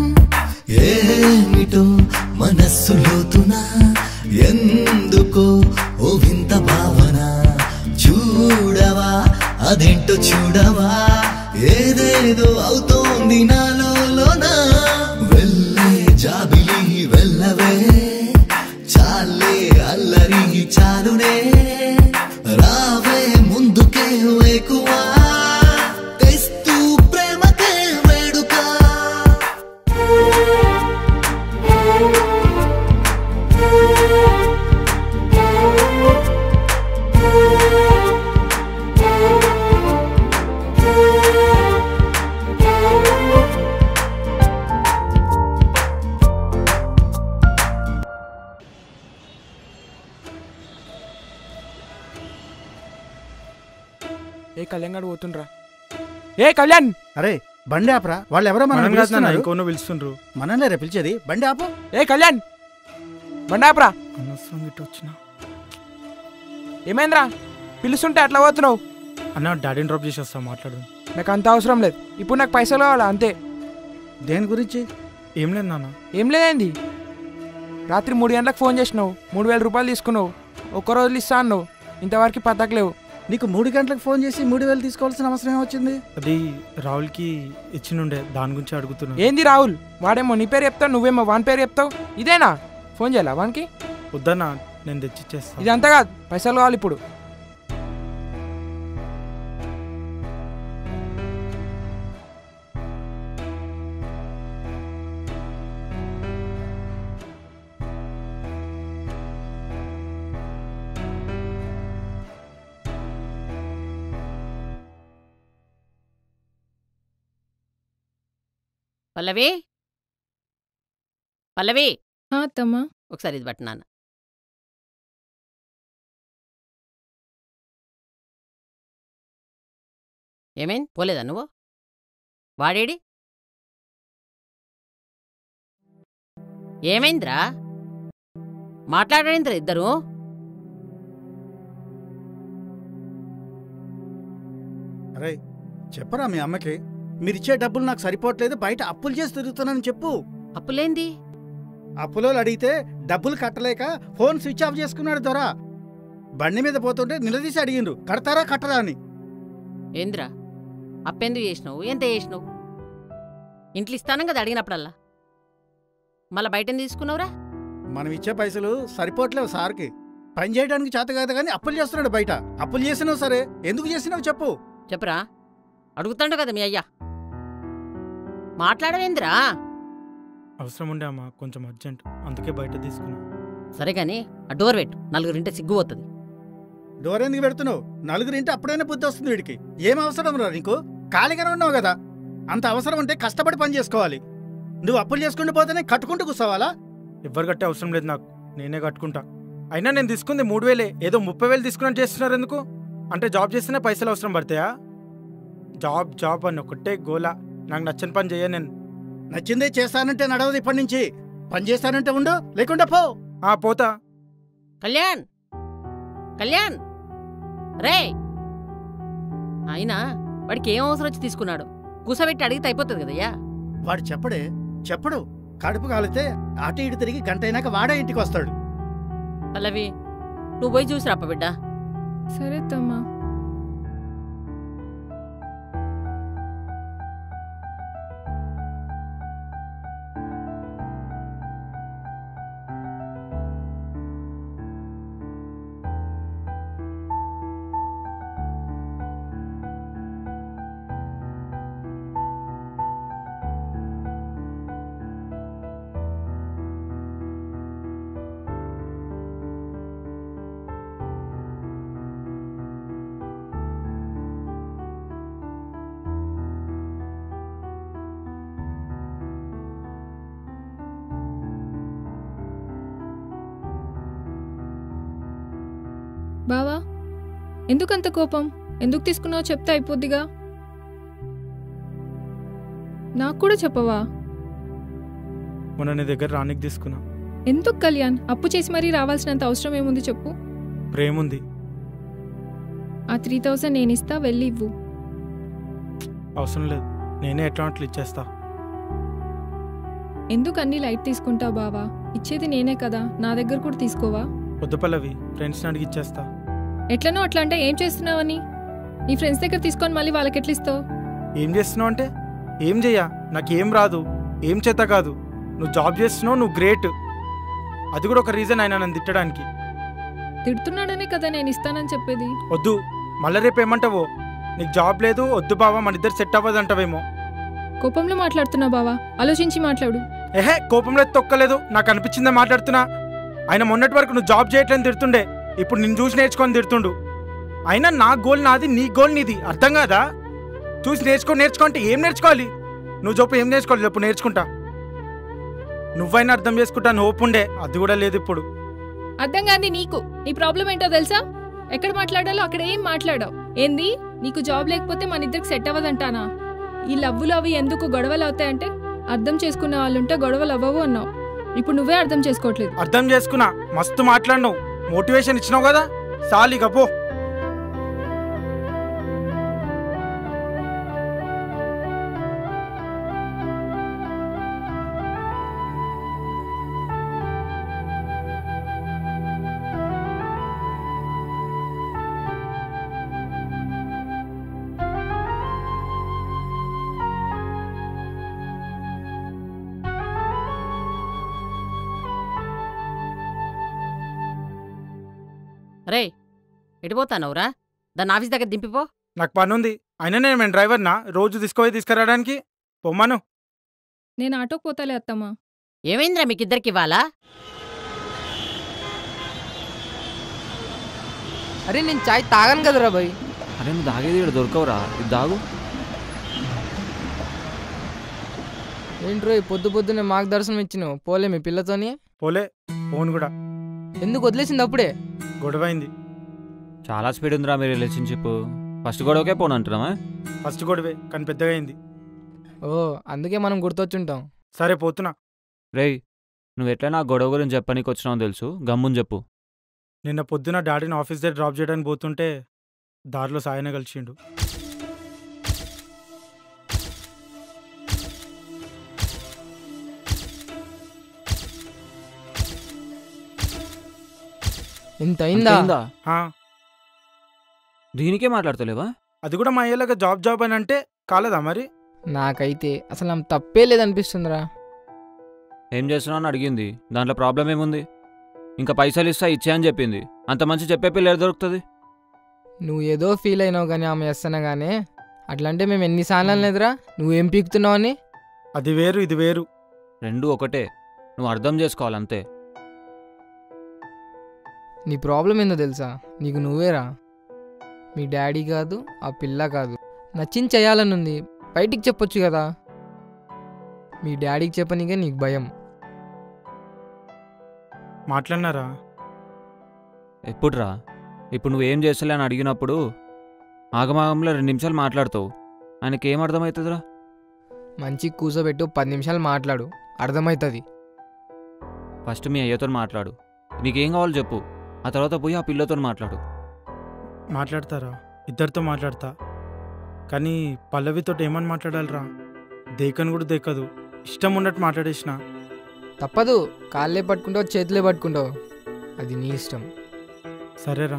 ఏమిటో మనస్సు లోతున ఎందుకో ఓ వింత భావన చూడవా అదేంటో చూడవా ఏదేదో అవుతోంది నాలో లోన వెళ్ళే జాబిలి వెళ్ళవే చాలే అల్లరి చాలునే రావే ముందుకే వేకువా తెస్తూ ప్రేమకే వేడుక ఏ కళ్యాణ్ గారు పోతుండ్రా ఏ కళ్యాణ్ అరే బండి ఆపరా వాళ్ళు ఎవరో మనం మనం కాదు నాన్న, పిలుస్తున్నారు ఇంకోనో పిలుస్తుండ్రు మనల్ని రే పిలిచేది బండి ఆపు ఏ కళ్యాణ్ బండాపరా అనవసరం ఇటు వచ్చిన ఏమైందిరా పిలుస్తుంటే అట్లా పోతున్నావు అన్న డాడీని డ్రాప్ చేసి వస్తా మాట్లాడు నాకు అంత అవసరం లేదు ఇప్పుడు నాకు పైసలు కావాలా అంతే దేని గురించి ఏం లేదు నాన్న ఏం లేదండి రాత్రి మూడు గంటలకు ఫోన్ చేసినావు మూడు వేల రూపాయలు తీసుకున్నావు ఒక్క రోజులు ఇస్తా అన్నావు ఇంతవరకు పతకలేవు నీకు మూడు గంటలకు ఫోన్ చేసి మూడు వేలు తీసుకోవాల్సిన అవసరం ఏమొచ్చింది అది రాహుల్కి ఇచ్చినుండే దాని గురించి అడుగుతున్నా ఏంది రాహుల్ వాడేమో నీ పేరు చెప్తావు నువ్వేమో వాని పేరు చెప్తావు ఇదేనా ఫోన్ చేయాలా వానికి వద్దన్నా నేను తెచ్చిచ్చేస్తా ఇదంతా కాదు పైసలు కావాలి ఇప్పుడు పల్లవి పల్లవి అత్తమ్మా ఒకసారి ఇది బట్టి నాన్న ఏమైంది పోలేదా నువ్వు వాడేడి ఏమైందిరా మాట్లాడేంద్రా ఇద్దరు అరే చెప్పరా మీ అమ్మకి మీరిచ్చే డబ్బులు నాకు సరిపోవట్లేదు బయట అప్పులు చేసి తిరుగుతున్నానని చెప్పు అప్పులేంది అప్పులో అడిగితే డబ్బులు కట్టలేక ఫోన్ స్విచ్ ఆఫ్ చేసుకున్నాడు దొరా బండి మీద పోతుంటే నిలదీసి అడిగిండ్రు కడతారా కట్టరా అని ఏంద్రా అప్పెందుకు చేసినావు ఎంత చేసినావు ఇంట్లో ఇస్తానం కదా అడిగినప్పుడల్లా మళ్ళీ బయట తీసుకున్నావురా మనం ఇచ్చే పైసలు సరిపోవట్లేవు సార్కి పని చేయడానికి చేత కాదు కానీ అప్పులు చేస్తున్నాడు బయట అప్పులు చేసినావు సరే ఎందుకు చేసినావు చెప్పు చెప్పురా అడుగుతాడు కదా మీ అయ్యా మాట్లాడవేందిరా అవసరం ఉండే అమ్మా కొంచెం అర్జెంట్ అందుకే బయట తీసుకున్నా సరే కానీ ఆ డోర్ పెట్టు నలుగురింటే సిగ్గు పోతుంది డోర్ ఎందుకు పెడుతున్నావు నలుగురింటి అప్పుడైనా బుద్ధి వస్తుంది వీడికి ఏం అవసరం రా నీకు ఖాళీగానే ఉన్నావు కదా అంత అవసరం ఉంటే కష్టపడి పని చేసుకోవాలి నువ్వు అప్పులు చేసుకుంటూ పోతేనే కట్టుకుంటూ కూర్చోవాలా ఎవ్వరు కట్టే అవసరం లేదు నాకు నేనే కట్టుకుంటా అయినా నేను తీసుకుంది మూడు వేలే ఏదో ముప్పై వేలు తీసుకున్నట్టు చేస్తున్నారు ఎందుకు అంటే జాబ్ చేస్తేనే పైసలు అవసరం పడతాయా జాబ్ జాబ్ అని ఒకటే గోలా నాకు నచ్చని పని చేయ నేను నచ్చిందే చేస్తానంటే నడవదు ఇప్పటి నుంచి పని చేస్తానంటే ఉండు లేకుండా పో ఆ పోతా కళ్యాణ్ కళ్యాణ్ రే అయినా వాడికి ఏం అవసరం వచ్చి తీసుకున్నాడు కూసబెట్టి అడిగితే అయిపోతుంది కదయ్యా వాడు చెప్పడే చెప్పడు కడుపు కాలితే అటు ఇటు తిరిగి గంట అయినాక వాడే ఇంటికి వస్తాడు పల్లవి నువ్వు పోయి చూసి రాప్ప బిడ్డ సరే తమ్మా బావా ఎందుకంత కోపం ఎందుకు తీసుకున్నావో చెప్తే అయిపోద్దిగా నాకు కూడా చెప్పవా మొన్న నీ దగ్గర రానికి తీసుకున్నా ఎందుకు కళ్యాణ్ అప్పు చేసి మరీ రావాల్సినంత అవసరం ఏముంది చెప్పు ప్రేముంది ఆ త్రీ థౌసండ్ నేను ఇస్తా వెళ్ళి ఇవ్వు అవసరం లేదు నేనే ఎట్లా అట్లా ఇచ్చేస్తా ఎందుకు అన్ని లైట్ తీసుకుంటావు బావా ఇచ్చేది నేనే కదా నా దగ్గర కూడా తీసుకోవా వద్దు పల్లవి ఫ్రెండ్స్ని అడిగి ఇచ్చేస్తా ఎట్లనో అట్లా అంటే ఏం చేస్తున్నావని నీ ఫ్రెండ్స్ దగ్గర తీసుకొని మళ్ళీ వాళ్ళకి ఎట్లా ఇస్తావు ఏం చేస్తున్నావు అంటే ఏం చెయ్యా నాకేం రాదు ఏం చేత కాదు నువ్వు జాబ్ చేస్తున్నావు నువ్వు గ్రేట్ అది కూడా ఒక రీజన్ అయినా నన్ను తిట్టడానికి తిడుతున్నాడనే కదా నేను ఇస్తానని చెప్పేది వద్దు మళ్ళీ రేపు ఏమంటావో నీకు జాబ్ లేదు వద్దు బావా మన ఇద్దరు సెట్ అవ్వదు అంటావేమో కోపంలో మాట్లాడుతున్నావు బావా ఆలోచించి మాట్లాడు ఏహే కోపంలో తొక్కలేదు నాకు అనిపించిందే మాట్లాడుతున్నా ఆయన మొన్నటి వరకు నువ్వు జాబ్ చేయట్లేని తిడుతుండే ఇప్పుడు నిన్ను చూసి నేర్చుకొని తిడుతుండు అయినా నా గోల్ నాది నీ గోల్ నీది అర్థం కాదా చూసి నేర్చుకో నేర్చుకో అంటే ఏం నేర్చుకోవాలి నువ్వు చెప్పు ఏం నేర్చుకోవాలి చెప్పు నేర్చుకుంటా నువ్వైనా అర్థం చేసుకుంటా అని హోప్ ఉండే అది కూడా లేదు ఇప్పుడు అర్థం కాదు నీకు నీ ప్రాబ్లం ఏంటో తెలుసా ఎక్కడ మాట్లాడాలో అక్కడ ఏం మాట్లాడావు ఏంది నీకు జాబ్ లేకపోతే మన ఇద్దరికి సెట్ అవ్వదంటానా ఈ లవ్వులు అవి ఎందుకు గొడవలు అవుతాయంటే అర్థం చేసుకునే వాళ్ళుంటే గొడవలు అవ్వవు అన్నావు ఇప్పుడు నువ్వే అర్థం చేసుకోవట్లేదు అర్థం చేసుకున్నా మస్తు మాట్లాడినావు మోటివేషన్ ఇచ్చినావు కదా సాలిగా పో రే ఎడిపోతానవురా దాన్ని ఆఫీస్ దగ్గర దింపిపో నాకు పని ఉంది అయినా నేను మేము డ్రైవర్నా రోజు తీసుకుపోయి తీసుకురావడానికి పొమ్మను నేను ఆటోకి పోతాలే అత్తమ్మా ఏమైందిరా మీకిద్దరికి ఇవ్వాలా అరే నేను చాయ్ తాగను కదరా భయ్ అరే నువ్వు దాగేది ఇక్కడ దొరకవురా ఇది దాగు ఏంట్రో ఈ పొద్దు పొద్దునే మాకు దర్శనం ఇచ్చినావు పోలే మీ పిల్లతోని పోలే ఫోన్ కూడా ఎందుకు వదిలేసింది అప్పుడే గొడవైంది చాలా స్పీడ్ ఉందిరా మీ రిలేషన్షిప్ ఫస్ట్ గొడవకే పోను అంటున్నావా ఫస్ట్ గొడవే కానీ పెద్దగా అయింది ఓ అందుకే మనం గుర్తొచ్చుంటాం సరే పోతున్నా రేయ్ నువ్వు ఎట్లా నా గొడవ గురించి చెప్పనీకి వచ్చినావు తెలుసు గమ్ముని చెప్పు నిన్న పొద్దున డాడీని ఆఫీస్ దగ్గర డ్రాప్ చేయడానికి పోతుంటే దారిలో సాయన కలిసిండు ఇంత అయిందా అంత అయిందా? ఆ, దీనికే మాట్లాడతలేవా అది కూడా మా అయ్యేలాగా జాబ్ జాబ్ అని అంటే కాలేదా మరి నాకైతే అసలు ఆమె తప్పే లేదనిపిస్తుందిరా ఏం చేస్తున్నావు అని అడిగింది దాంట్లో ప్రాబ్లం ఏముంది ఇంకా పైసలు ఇస్తా ఇచ్చే అని చెప్పింది అంత మంచి చెప్పే పిల్ల ఎక్కడ దొరుకుతుంది నువ్వు ఏదో ఫీల్ అయినావు కానీ ఆమె చేస్తానగానే అట్లంటే మేము ఎన్నిసార్లు అనలేదురా నువ్వేం పీకుతున్నావు అని అది వేరు ఇది వేరు రెండు ఒకటే నువ్వు అర్థం చేసుకోవాలంతే నీ ప్రాబ్లం ఏందో తెలుసా నీకు నువ్వేరా మీ డాడీ కాదు ఆ పిల్ల కాదు నచ్చింది చేయాలనుంది బయటికి చెప్పొచ్చు కదా మీ డాడీకి చెప్పనీకే నీకు భయం మాట్లాడినారా ఎప్పుడురా ఇప్పుడు నువ్వేం చేస్తలే అని అడిగినప్పుడు ఆగమాగంలో రెండు నిమిషాలు మాట్లాడతావు ఆయనకి ఏం అర్థమవుతుందిరా మంచి కూసోబెట్టు పది నిమిషాలు మాట్లాడు అర్థమవుతుంది ఫస్ట్ మీ అయ్యతో మాట్లాడు నీకేం కావాలో చెప్పు ఆ తర్వాత పోయి ఆ పిల్లతో మాట్లాడు మాట్లాడతారా ఇద్దరితో మాట్లాడతా కానీ పల్లవితో ఏమని మాట్లాడాలిరా దేకని కూడా దేకదు ఇష్టం ఉన్నట్టు మాట్లాడేసిన తప్పదు కాళ్ళే పట్టుకుంటావు చేతులే పట్టుకుంటావు అది నీ ఇష్టం సరేరా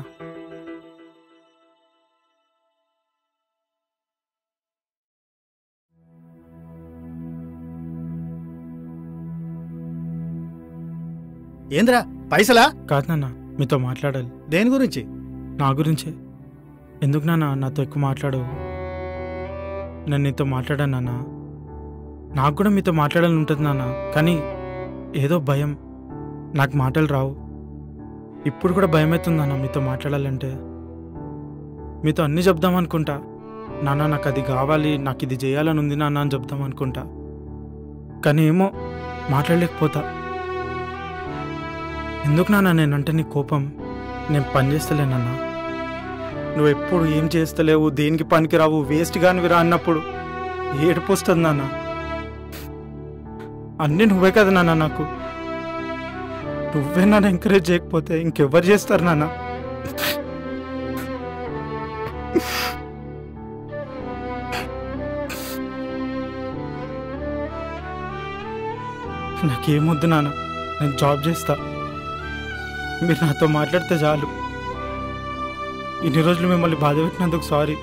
ఏంద్రా పైసలా కాదు నాన్న మీతో మాట్లాడాలి దేని గురించి నా గురించే ఎందుకు నాన్న నాతో ఎక్కువ మాట్లాడవు నేను నీతో మాట్లాడాను నాన్న నాకు కూడా మీతో మాట్లాడాలని ఉంటుంది నాన్న కానీ ఏదో భయం నాకు మాటలు రావు ఇప్పుడు కూడా భయం అవుతుంది నాన్న మీతో మాట్లాడాలంటే మీతో అన్నీ చెప్దాం అనుకుంటా నాన్న నాకు అది కావాలి నాకు ఇది చేయాలని ఉంది నాన్న అని చెప్దాం అనుకుంటా కానీ ఏమో మాట్లాడలేకపోతా ఎందుకు నాన్న నేనంటే నీ కోపం నేను పని చేస్తలేనన్నా నువ్వు ఎప్పుడు ఏం చేస్తలేవు దేనికి పనికిరావు వేస్ట్ కానివిరా అన్నప్పుడు ఏడుపు వస్తుంది నాన్న అన్నీ నువ్వే కదా నాన్న నాకు నువ్వే నన్ను ఎంకరేజ్ చేయకపోతే ఇంకెవ్వరు చేస్తారు నాన్న నాకేమొద్దు నాన్న నేను జాబ్ చేస్తా మీరు నాతో మాట్లాడితే చాలు ఇన్ని రోజులు మిమ్మల్ని బాధ పెట్టినందుకు సారీ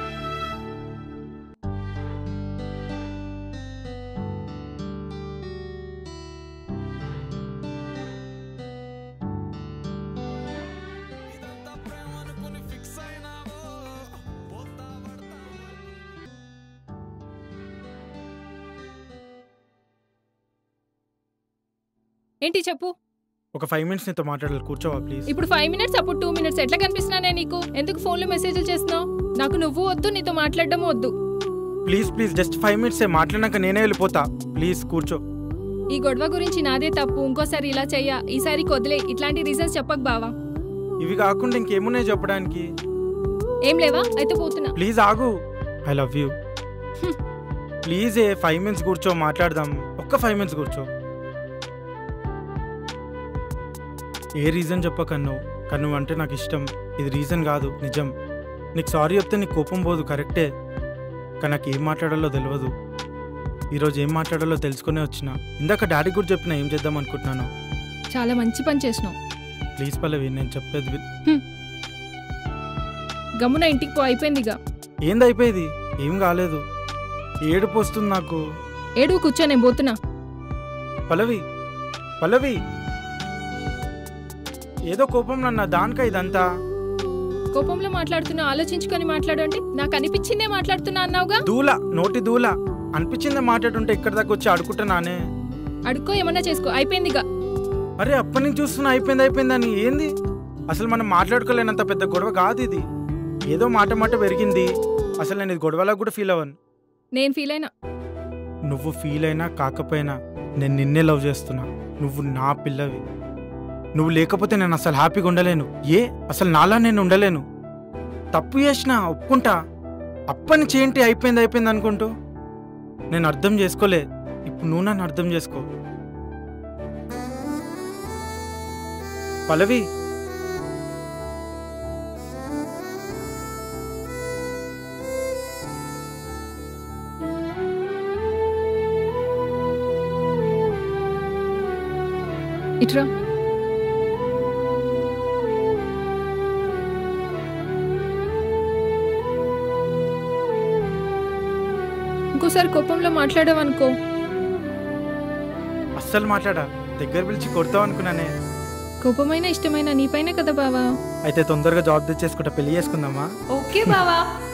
ఏంటి చెప్పు ఒక ఫైవ్ మినిట్స్ నీతో మాట్లాడాలి కూర్చోవా ప్లీజ్ ఇప్పుడు ఫైవ్ మినిట్స్ అప్పుడు టూ మినిట్స్ ఎట్లా కనిపిస్తున్నానే నీకు ఎందుకు ఫోన్లో మెసేజ్లు చేస్తున్నావు నాకు నువ్వు వద్దు నీతో మాట్లాడడం వద్దు ప్లీజ్ ప్లీజ్ జస్ట్ ఫైవ్ మినిట్సే మాట్లాడినాక నేనే వెళ్ళిపోతా ప్లీజ్ కూర్చో ఈ గొడవ గురించి నాదే తప్పు ఇంకోసారి ఇలా చెయ్య ఈసారి వదిలే ఇట్లాంటి రీజన్స్ చెప్పకు బావా ఇవి కాకుండా ఇంకేమున్నాయి చెప్పడానికి ఏం లేవా అయితే పోతున్నా ప్లీజ్ ఆగు I love you please a five minutes కూర్చో మాట్లాడదాం ఒక్క ఫైవ్ మినిట్స్ కూర్చో ఏ రీజన్ చెప్పకన్నావు కానీ నువ్వు అంటే నాకు ఇష్టం ఇది రీజన్ కాదు నిజం నీకు సారీ చెప్తే నీకు కోపం పోదు కరెక్టే కానీ నాకు ఏం మాట్లాడాలో తెలియదు ఈరోజు ఏం మాట్లాడాలో తెలుసుకునే వచ్చిన ఇందాక డాడీ కూడా చెప్పిన ఏం చేద్దాం అనుకుంటున్నాను చాలా మంచి పని చేసినావు ప్లీజ్ పల్లవి నేను చెప్పేది విన్. గమ్మున ఇంటికి పో అయిపోయిందిగా ఏంది అయిపోయేది ఏం కాలేదు ఏడుపు వస్తుంది నాకు ఏడు కూర్చో నేను పోతున్నా పల్లవి పల్లవి ఏదో కోపం నన్న దానిక ఇదంతా కోపంలో మాట్లాడుతున్నా ఆలోచించుకొని మాట్లాడండి నాకు అనిపించిందే మాట్లాడుతున్నా అన్నావుగా దూల నోటి దూల అనిపించింది మాట్లాడుంటే ఇక్కడ దాకా వచ్చి అడుకుంటున్నానే అడుక్కో ఏమన్నా చేసుకో అయిపోయిందిగా అరే అప్పటి నుంచి చూస్తున్నా అయిపోయింది అయిపోయిందని ఏంది అసలు మనం మాట్లాడుకోలేనంత పెద్ద గొడవ కాదు ఇది ఏదో మాట మాట పెరిగింది అసలు నేను ఇది గొడవలా కూడా ఫీల్ అవ్వను నేను ఫీల్ అయినా నువ్వు ఫీల్ అయినా కాకపోయినా నేను నిన్నే లవ్ చేస్తున్నా నువ్వు నా పిల్లవి నువ్వు లేకపోతే నేను అసలు హ్యాపీగా ఉండలేను ఏ అసలు నాలా నేను ఉండలేను తప్పు చేసినా ఒప్పుకుంటా అప్పని చేయంటి అయిపోయింది అయిపోయింది అనుకుంటూ నేను అర్థం చేసుకోలే ఇప్పుడు నువ్వు నన్ను అర్థం చేసుకో పల్లవి ఇట్రా ఇంకోసారి కోపంలో మాట్లాడావనుకో అస్సలు మాట్లాడా దగ్గర పిలిచి కొడతావు అనుకున్నానే కోపమైన ఇష్టమైన నీపైనే కదా బావా అయితే తొందరగా జాబ్ తెచ్చేసుకుంటా పెళ్లి చేసుకుందామా ఓకే బావా